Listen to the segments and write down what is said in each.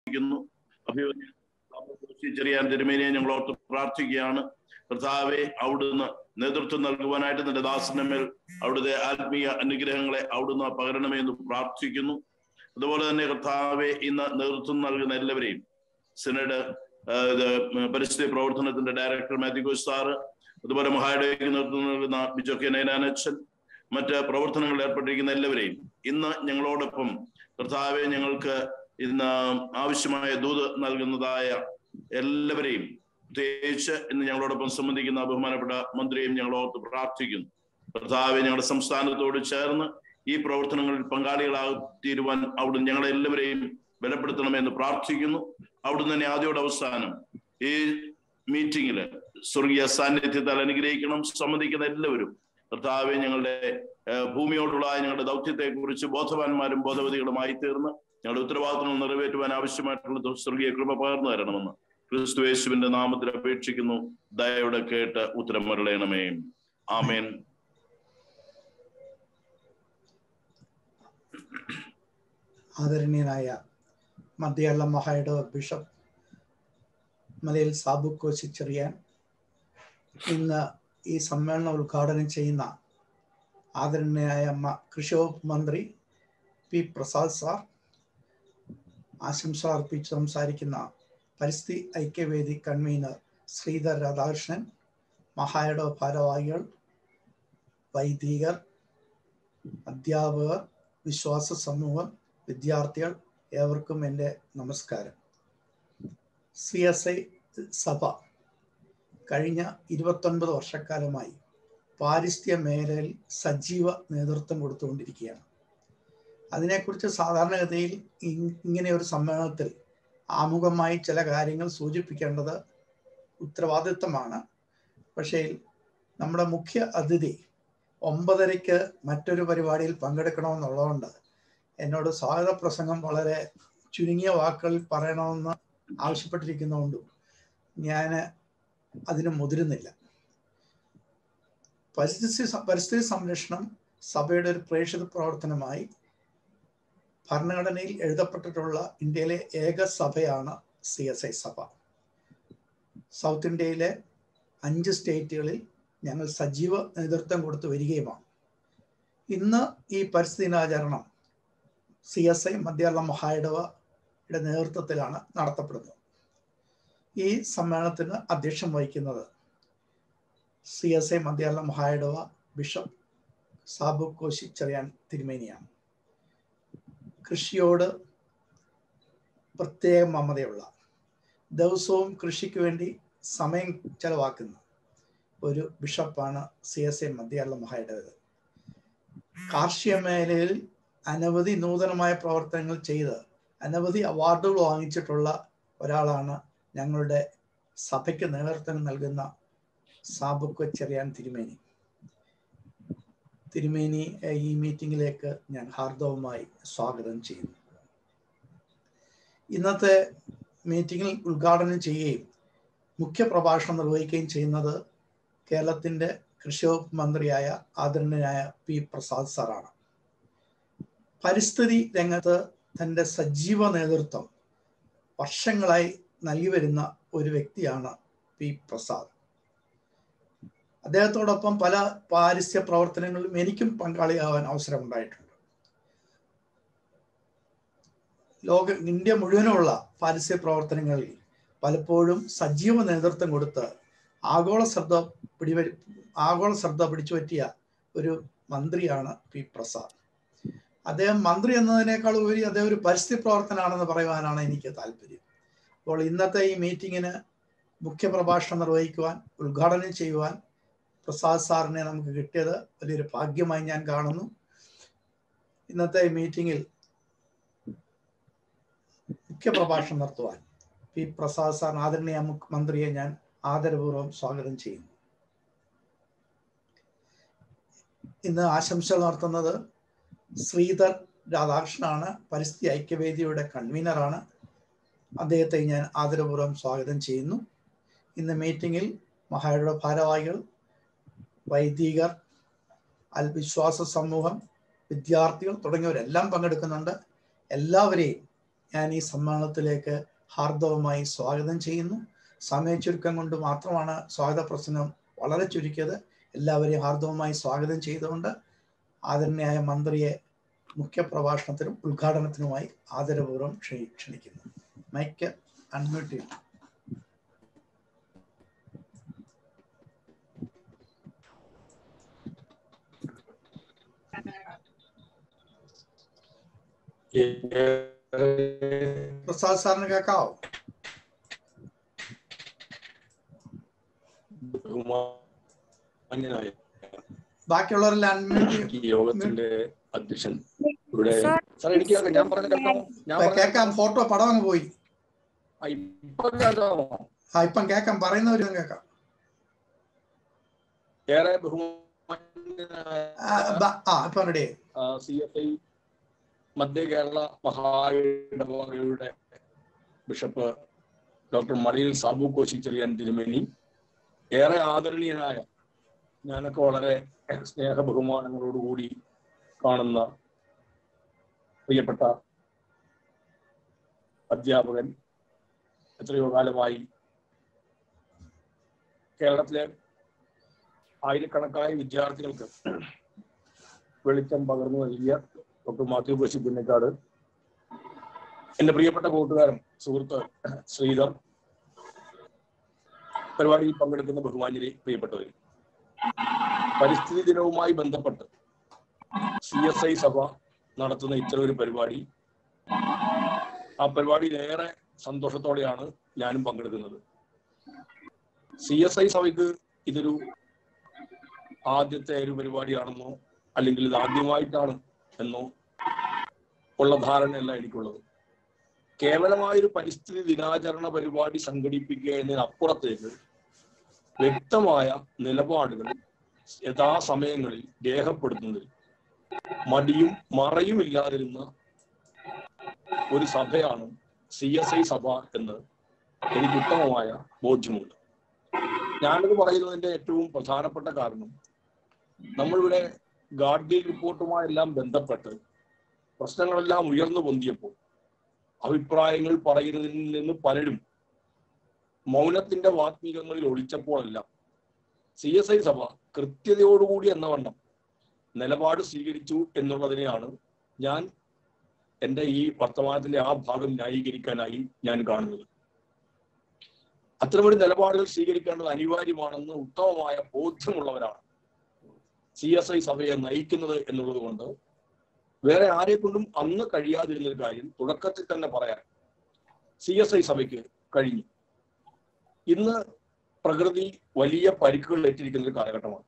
പ്രാർത്ഥിക്കുന്നു അഭിവന്യ ചെറിയാൻ തിരുമേനിയെ ഞങ്ങൾ ഓർത്ത് പ്രാർത്ഥിക്കുകയാണ് കർത്താവെ അവിടുന്ന് നേതൃത്വം നൽകുവാനായിട്ട് നിന്റെ ദാസന്റെ മേൽ അവിടുത്തെ ആത്മീയ അനുഗ്രഹങ്ങളെ അവിടുന്ന് പകരണമേ എന്ന് പ്രാർത്ഥിക്കുന്നു അതുപോലെ തന്നെ കർത്താവെ ഇന്ന് നേതൃത്വം നൽകുന്ന എല്ലാവരെയും സിനഡ് പരിസ്ഥിതി പ്രവർത്തനത്തിന്റെ ഡയറക്ടർ മാത്യു സാറ് അതുപോലെ മഹാഡേക്ക് നേതൃത്വം നൽകുന്ന ബിജോ കെ നൈനാനച്ചൻ മറ്റ് പ്രവർത്തനങ്ങളിൽ ഏർപ്പെട്ടിരിക്കുന്ന എല്ലാവരെയും ഇന്ന് ഞങ്ങളോടൊപ്പം കർത്താവെ ഞങ്ങൾക്ക് ഇന്ന് ആവശ്യമായ ദൂത് നൽകുന്നതായ എല്ലാവരെയും പ്രത്യേകിച്ച് ഇന്ന് ഞങ്ങളോടൊപ്പം സംബന്ധിക്കുന്ന ബഹുമാനപ്പെട്ട മന്ത്രിയും ഞങ്ങൾ ഓർത്ത് പ്രാർത്ഥിക്കുന്നു കർത്താവെ ഞങ്ങളുടെ സംസ്ഥാനത്തോട് ചേർന്ന് ഈ പ്രവർത്തനങ്ങളിൽ പങ്കാളികളായിത്തീരുവാൻ അവിടുന്ന് ഞങ്ങളെ എല്ലാവരെയും ബലപ്പെടുത്തണമെന്ന് പ്രാർത്ഥിക്കുന്നു അവിടുന്ന് തന്നെ ആദ്യോടെ അവസാനം ഈ മീറ്റിംഗില് സ്വർഗീയ സാന്നിധ്യത്താൽ അനുഗ്രഹിക്കണം സംബന്ധിക്കുന്ന എല്ലാവരും കർത്താവെ ഞങ്ങളുടെ ഭൂമിയോടുള്ള ഞങ്ങളുടെ ദൗത്യത്തെ കുറിച്ച് ബോധവാന്മാരും ബോധവതികളുമായി തീർന്ന് ഞങ്ങളുടെ ഉത്തരവാദിത്തങ്ങൾ നിറവേറ്റുവാൻ ആവശ്യമായിട്ടുള്ള സ്വർഗീയ കൃപ പകർന്നു തരണമെന്ന് ക്രിസ്തു യേശുവിന്റെ നാമത്തിൽ അപേക്ഷിക്കുന്നു ദയോടെ കേട്ട് ഉത്തരം മരളയണമേ ആമേൻ ആദരണീയനായ മധ്യകേരള മഹായുടെ ബിഷപ്പ് മലയിൽ സാബു കോശി ചെറിയാൻ ഇന്ന് ഈ സമ്മേളനം ഉദ്ഘാടനം ചെയ്യുന്ന ആദരണീയനായ കൃഷി വകുപ്പ് മന്ത്രി പി പ്രസാദ് സാർ ആശംസ അർപ്പിച്ച് സംസാരിക്കുന്ന പരിസ്ഥിതി ഐക്യവേദി കൺവീനർ ശ്രീധർ രാധാകൃഷ്ണൻ മഹായുടെ ഭാരവാഹികൾ വൈദികർ അധ്യാപകർ വിശ്വാസ സമൂഹം വിദ്യാർത്ഥികൾ ഏവർക്കും എൻ്റെ നമസ്കാരം സി എസ് ഐ സഭ കഴിഞ്ഞ ഇരുപത്തൊൻപത് വർഷക്കാലമായി പാരിസ്ഥിതിക മേഖലയിൽ സജീവ നേതൃത്വം കൊടുത്തുകൊണ്ടിരിക്കുകയാണ് അതിനെക്കുറിച്ച് സാധാരണഗതിയിൽ ഇങ്ങനെ ഒരു സമ്മേളനത്തിൽ ആമുഖമായി ചില കാര്യങ്ങൾ സൂചിപ്പിക്കേണ്ടത് ഉത്തരവാദിത്തമാണ് പക്ഷേ നമ്മുടെ മുഖ്യ അതിഥി ഒമ്പതരയ്ക്ക് മറ്റൊരു പരിപാടിയിൽ പങ്കെടുക്കണമെന്നുള്ളതുകൊണ്ട് എന്നോട് സ്വാഗത പ്രസംഗം വളരെ ചുരുങ്ങിയ വാക്കുകളിൽ പറയണമെന്ന് ആവശ്യപ്പെട്ടിരിക്കുന്നതുകൊണ്ടും ഞാൻ അതിന് മുതിരുന്നില്ല പരിസ്ഥിതി പരിസ്ഥിതി സംരക്ഷണം സഭയുടെ ഒരു പ്രേക്ഷിത പ്രവർത്തനമായി ഭരണഘടനയിൽ എഴുതപ്പെട്ടിട്ടുള്ള ഇന്ത്യയിലെ ഏക സഭയാണ് സി എസ് ഐ സഭ സൗത്ത് ഇന്ത്യയിലെ അഞ്ച് സ്റ്റേറ്റുകളിൽ ഞങ്ങൾ സജീവ നേതൃത്വം കൊടുത്തു വരികയുമാണ് ഇന്ന് ഈ പരിസ്ഥിതി ദിനാചരണം സി എസ് ഐ മധ്യകേരള മഹായിടവയുടെ നേതൃത്വത്തിലാണ് നടത്തപ്പെടുന്നത് ഈ സമ്മേളനത്തിന് അധ്യക്ഷം വഹിക്കുന്നത് സി എസ് ഐ മധ്യകേരള മഹായിടവ ബിഷപ്പ് സാബു കോശി ചെറിയാൻ തിരുമേനിയാണ് കൃഷിയോട് പ്രത്യേക മമതയുള്ള ദിവസവും കൃഷിക്ക് വേണ്ടി സമയം ചെലവാക്കുന്ന ഒരു ബിഷപ്പാണ് സി എസ് ഐ മധ്യകേരള മഹായിടവത് കാർഷിക മേഖലയിൽ അനവധി നൂതനമായ പ്രവർത്തനങ്ങൾ ചെയ്ത് അനവധി അവാർഡുകൾ വാങ്ങിച്ചിട്ടുള്ള ഒരാളാണ് ഞങ്ങളുടെ സഭയ്ക്ക് നേതൃത്വം നൽകുന്ന സാബുക്ക് ചെറിയാൻ തിരുമേനി തിരുമേനി ഈ മീറ്റിംഗിലേക്ക് ഞാൻ ഹാർദവമായി സ്വാഗതം ചെയ്യുന്നു ഇന്നത്തെ മീറ്റിംഗിൽ ഉദ്ഘാടനം ചെയ്യുകയും മുഖ്യ പ്രഭാഷണം നിർവഹിക്കുകയും ചെയ്യുന്നത് കേരളത്തിൻ്റെ കൃഷി വകുപ്പ് മന്ത്രിയായ ആദരണീയനായ പി പ്രസാദ് സാറാണ് പരിസ്ഥിതി രംഗത്ത് തൻ്റെ സജീവ നേതൃത്വം വർഷങ്ങളായി നൽകി വരുന്ന ഒരു വ്യക്തിയാണ് പി പ്രസാദ് അദ്ദേഹത്തോടൊപ്പം പല പാരിസ്ഥിതിക പ്രവർത്തനങ്ങളിലും എനിക്കും പങ്കാളിയാവാൻ അവസരമുണ്ടായിട്ടുണ്ട് ലോക ഇന്ത്യ മുഴുവനുമുള്ള പാരിസ്ഥിതിക പ്രവർത്തനങ്ങളിൽ പലപ്പോഴും സജീവ നേതൃത്വം കൊടുത്ത് ആഗോള ശ്രദ്ധ പിടിവരി ആഗോള ശ്രദ്ധ പിടിച്ചു പറ്റിയ ഒരു മന്ത്രിയാണ് പി പ്രസാദ് അദ്ദേഹം മന്ത്രി എന്നതിനേക്കാൾ ഉപരി അദ്ദേഹം ഒരു പരിസ്ഥിതി പ്രവർത്തനാണെന്ന് പറയുവാനാണ് എനിക്ക് താല്പര്യം അപ്പോൾ ഇന്നത്തെ ഈ മീറ്റിങ്ങിന് മുഖ്യ പ്രഭാഷണം നിർവഹിക്കുവാൻ ഉദ്ഘാടനം ചെയ്യുവാൻ പ്രസാദ് സാറിനെ നമുക്ക് കിട്ടിയത് വലിയൊരു ഭാഗ്യമായി ഞാൻ കാണുന്നു ഇന്നത്തെ മീറ്റിങ്ങിൽ മുഖ്യ പ്രഭാഷണം നടത്തുവാൻ പി പ്രസാദ് സാർ ആദരണീയ മന്ത്രിയെ ഞാൻ ആദരപൂർവ്വം സ്വാഗതം ചെയ്യുന്നു ഇന്ന് ആശംസകൾ നടത്തുന്നത് ശ്രീധർ രാധാകൃഷ്ണനാണ് പരിസ്ഥിതി ഐക്യവേദിയുടെ കൺവീനറാണ് അദ്ദേഹത്തെ ഞാൻ ആദരപൂർവ്വം സ്വാഗതം ചെയ്യുന്നു ഇന്ന് മീറ്റിംഗിൽ മഹായുടെ ഭാരവാഹികൾ വൈദികർ അൽവിശ്വാസ സമൂഹം വിദ്യാർത്ഥികൾ തുടങ്ങിയവരെല്ലാം പങ്കെടുക്കുന്നുണ്ട് എല്ലാവരെയും ഞാൻ ഈ സമ്മേളനത്തിലേക്ക് ഹാർദവമായി സ്വാഗതം ചെയ്യുന്നു സമയച്ചുരുക്കം കൊണ്ട് മാത്രമാണ് സ്വാഗത പ്രസംഗം വളരെ ചുരുക്കിയത് എല്ലാവരെയും ഹാർദവമായി സ്വാഗതം ചെയ്തുകൊണ്ട് ആദരണീയായ മന്ത്രിയെ മുഖ്യ പ്രഭാഷണത്തിനും ഉദ്ഘാടനത്തിനുമായി ആദരപൂർവ്വം ക്ഷണി ക്ഷണിക്കുന്നു മൈക്ക് അൺമ്യൂട്ട് ചെയ്യും പ്രസാദ് സാറിന് കേൾക്കാവോ ബഹുമാന്യനായ ബാക്കിയുള്ളവരെല്ലാം അൺമ്യൂട്ട് ചെയ്യും ഈ യോഗത്തിന്റെ അധ്യക്ഷൻ ഇവിടെ സാർ എനിക്ക് കേൾക്കാം. ഞാൻ പറഞ്ഞ കേൾക്കാമോ ഞാൻ പറഞ്ഞ കേൾക്കാം ഫോട്ടോ പടം അങ്ങ് പോയി ആ, ഇപ്പൊ കേൾക്കാമോ ആ ഇപ്പം കേൾക്കാം പറയുന്നവരും കേൾക്കാം ഏറെ ബഹുമാന്യനായ ആ, ബ- ആ ഇപ്പം ready C F I Madhya Kerala മഹായിടവകയുടെ ബിഷപ്പ് ഡോക്ടർ മറിയൽ സാബു കോശി ചെറിയാൻ തിരുമേനി ഏറെ ആദരണീയനായ ഞാനൊക്കെ വളരെ സ്നേഹ ബഹുമാനങ്ങളോടുകൂടി കാണുന്ന പ്രിയപ്പെട്ട അധ്യാപകൻ എത്രയോ കാലമായി കേരളത്തിലെ ആയിരക്കണക്കായ വിദ്യാർത്ഥികൾക്ക് വെളിച്ചം പകർന്നു നൽകിയ ഡോക്ടർ മാത്യു ബഷി പുന്നക്കാട് എന്റെ പ്രിയപ്പെട്ട കൂട്ടുകാരൻ സുഹൃത്ത് ശ്രീധർ പരിപാടിയിൽ പങ്കെടുക്കുന്ന ബഹുമാന്യരെ പ്രിയപ്പെട്ടവർ പരിസ്ഥിതി ദിനവുമായി ബന്ധപ്പെട്ട് സി എസ് ഐ സഭ നടത്തുന്ന ഇത്തരം ഒരു പരിപാടി ആ പരിപാടിയിൽ ഏറെ സന്തോഷത്തോടെയാണ് ഞാനും പങ്കെടുക്കുന്നത് സി എസ് ഐ സഭയ്ക്ക് ഇതൊരു ആദ്യത്തെ ഒരു പരിപാടിയാണെന്നോ അല്ലെങ്കിൽ ഇത് ആദ്യമായിട്ടാണ് എന്നോ ഉള്ള ധാരണയല്ല എനിക്കുള്ളത് കേവലമായൊരു പരിസ്ഥിതി ദിനാചരണ പരിപാടി സംഘടിപ്പിക്കുക എന്നതിനപ്പുറത്തേക്ക് വ്യക്തമായ നിലപാടുകൾ യഥാസമയങ്ങളിൽ രേഖപ്പെടുത്തുന്നതിൽ മടിയും മറയും ഇല്ലാതിരുന്ന ഒരു സഭയാണ് സി എസ് ഐ സഭ എന്ന് എനിക്ക് ഉത്തമമായ ബോധ്യമുണ്ട് ഞാനത് പറയുന്നതിന്റെ ഏറ്റവും പ്രധാനപ്പെട്ട കാരണം നമ്മളിവിടെ ഗാഡ്ഗിൽ റിപ്പോർട്ടുമായെല്ലാം ബന്ധപ്പെട്ട് പ്രശ്നങ്ങളെല്ലാം ഉയർന്നു പൊന്തിയപ്പോൾ അഭിപ്രായങ്ങൾ പറയുന്നതിൽ നിന്ന് പലരും മൗനത്തിന്റെ വാത്മീകങ്ങളിൽ ഒളിച്ചപ്പോഴെല്ലാം സി എസ് ഐ സഭ കൃത്യതയോടുകൂടി എന്ന വണ്ണം നിലപാട് സ്വീകരിച്ചു എന്നുള്ളതിനെയാണ് ഞാൻ എൻ്റെ ഈ വർത്തമാനത്തിന്റെ ആ ഭാഗം ന്യായീകരിക്കാനായി ഞാൻ കാണുന്നത് അത്തരമൊരു നിലപാടുകൾ സ്വീകരിക്കേണ്ടത് അനിവാര്യമാണെന്ന് ഉത്തമമായ ബോധ്യമുള്ളവരാണ് സി എസ് ഐ സഭയെ നയിക്കുന്നത് എന്നുള്ളത് കൊണ്ട് വേറെ ആരെ കൊണ്ടും അന്ന് കഴിയാതിരുന്ന ഒരു കാര്യം തുടക്കത്തിൽ തന്നെ പറയാൻ സി എസ് ഐ സഭയ്ക്ക് കഴിഞ്ഞു ഇന്ന് പ്രകൃതി വലിയ പരിക്കുകൾ ഏറ്റിരിക്കുന്ന ഒരു കാലഘട്ടമാണ്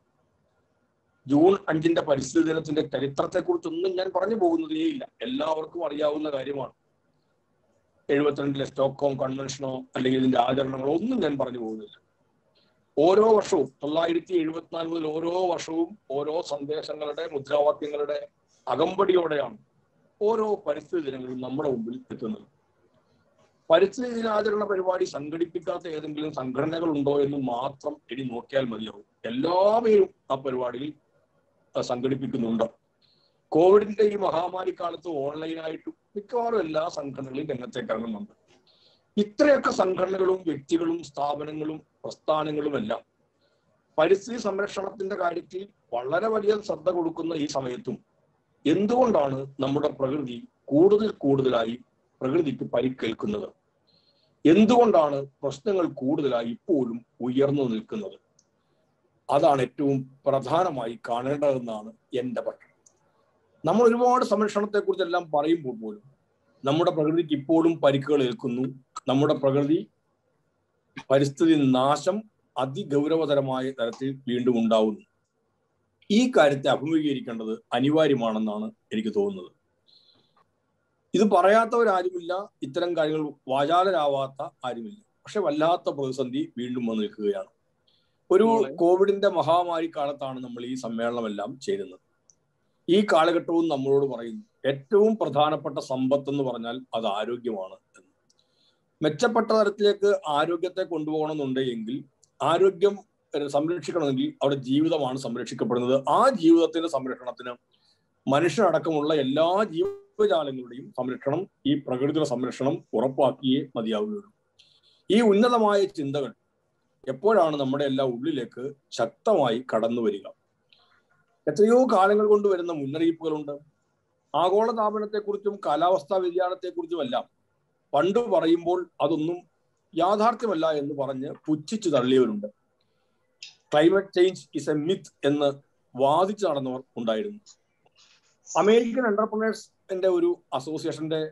ജൂൺ അഞ്ചിന്റെ പരിസ്ഥിതി ദിനത്തിന്റെ ചരിത്രത്തെക്കുറിച്ചൊന്നും ഞാൻ പറഞ്ഞു പോകുന്നതേ ഇല്ല എല്ലാവർക്കും അറിയാവുന്ന കാര്യമാണ് എഴുപത്തിരണ്ടിലെ സ്റ്റോക്ക്ഹോം കൺവെൻഷനോ അല്ലെങ്കിൽ ഇതിന്റെ ആചരണങ്ങളോ ഒന്നും ഞാൻ പറഞ്ഞു പോകുന്നില്ല ഓരോ വർഷവും തൊള്ളായിരത്തി എഴുപത്തിനാല് മുതൽ ഓരോ വർഷവും ഓരോ സന്ദേശങ്ങളുടെ മുദ്രാവാക്യങ്ങളുടെ അകമ്പടിയോടെയാണ് ഓരോ പരിസ്ഥിതി ദിനങ്ങളും നമ്മുടെ മുമ്പിൽ എത്തുന്നത് പരിസ്ഥിതി ദിനാചരണ പരിപാടി സംഘടിപ്പിക്കാത്ത ഏതെങ്കിലും സംഘടനകൾ ഉണ്ടോ എന്ന് മാത്രം ഇനി നോക്കിയാൽ മതിയാവും എല്ലാവരും ആ പരിപാടിയിൽ അഹ് സംഘടിപ്പിക്കുന്നുണ്ട് കോവിഡിന്റെ ഈ മഹാമാരി കാലത്ത് ഓൺലൈനായിട്ടും മിക്കവാറും എല്ലാ സംഘടനകളും രംഗത്തേക്ക് ഇറങ്ങുന്നുണ്ട് ഇത്രയൊക്കെ സംഘടനകളും വ്യക്തികളും സ്ഥാപനങ്ങളും പ്രസ്ഥാനങ്ങളും എല്ലാം പരിസ്ഥിതി സംരക്ഷണത്തിന്റെ കാര്യത്തിൽ വളരെ വലിയ ശ്രദ്ധ കൊടുക്കുന്ന ഈ സമയത്തും എന്തുകൊണ്ടാണ് നമ്മുടെ പ്രകൃതി കൂടുതൽ കൂടുതലായി പ്രകൃതിക്ക് പരിക്കേൽക്കുന്നത് എന്തുകൊണ്ടാണ് പ്രശ്നങ്ങൾ കൂടുതലായി ഇപ്പോഴും ഉയർന്നു നിൽക്കുന്നത് അതാണ് ഏറ്റവും പ്രധാനമായി കാണേണ്ടതെന്നാണ് എൻ്റെ പക്ഷം നമ്മൾ ഒരുപാട് സംരക്ഷണത്തെക്കുറിച്ചെല്ലാം പറയുമ്പോൾ പോലും നമ്മുടെ പ്രകൃതിക്ക് ഇപ്പോഴും പരിക്കുകൾ ഏൽക്കുന്നു നമ്മുടെ പ്രകൃതി പരിസ്ഥിതി നാശം അതിഗൗരവതരമായ തരത്തിൽ വീണ്ടും ഉണ്ടാവുന്നു ഈ കാര്യത്തെ അഭിമുഖീകരിക്കേണ്ടത് അനിവാര്യമാണെന്നാണ് എനിക്ക് തോന്നുന്നത് ഇത് പറയാത്തവരാരുമില്ല ഇത്തരം കാര്യങ്ങൾ വാചാലരാവാത്ത ആരുമില്ല പക്ഷെ വല്ലാത്ത പ്രതിസന്ധി വീണ്ടും വന്നു നിൽക്കുകയാണ് ഒരു കോവിഡിന്റെ മഹാമാരി കാലത്താണ് നമ്മൾ ഈ സമ്മേളനമെല്ലാം ചേരുന്നത് ഈ കാലഘട്ടവും നമ്മളോട് പറയുന്നു ഏറ്റവും പ്രധാനപ്പെട്ട സമ്പത്ത് എന്ന് പറഞ്ഞാൽ അത് ആരോഗ്യമാണ് എന്ന് മെച്ചപ്പെട്ട തരത്തിലേക്ക് ആരോഗ്യത്തെ കൊണ്ടുപോകണമെന്നുണ്ട് എങ്കിൽ ആരോഗ്യം സംരക്ഷിക്കണമെങ്കിൽ അവിടെ ജീവിതമാണ് സംരക്ഷിക്കപ്പെടുന്നത് ആ ജീവിതത്തിന്റെ സംരക്ഷണത്തിന് മനുഷ്യനടക്കമുള്ള എല്ലാ ജീവ ജീവജാലങ്ങളുടെയും സംരക്ഷണം ഈ പ്രകൃതിയുടെ സംരക്ഷണം ഉറപ്പാക്കിയേ മതിയാവുകയുള്ളൂ ഈ ഉന്നതമായ ചിന്തകൾ എപ്പോഴാണ് നമ്മുടെ എല്ലാ ഉള്ളിലേക്ക് ശക്തമായി കടന്നു വരിക എത്രയോ കാലങ്ങൾ കൊണ്ട് വരുന്ന മുന്നറിയിപ്പുകളുണ്ട് ആഗോളതാപനത്തെക്കുറിച്ചും കാലാവസ്ഥാ വ്യതിയാനത്തെക്കുറിച്ചും എല്ലാം പണ്ട് പറയുമ്പോൾ അതൊന്നും യാഥാർത്ഥ്യമല്ല എന്ന് പറഞ്ഞ് പുച്ഛിച്ചു തള്ളിയവരുണ്ട് climate change is a myth എന്ന് വാദിച്ചു നടന്നവർ ഉണ്ടായിരുന്നു അമേരിക്കൻ എന്റർപ്രണേഴ്സിന്റെ ഒരു അസോസിയേഷന്റെ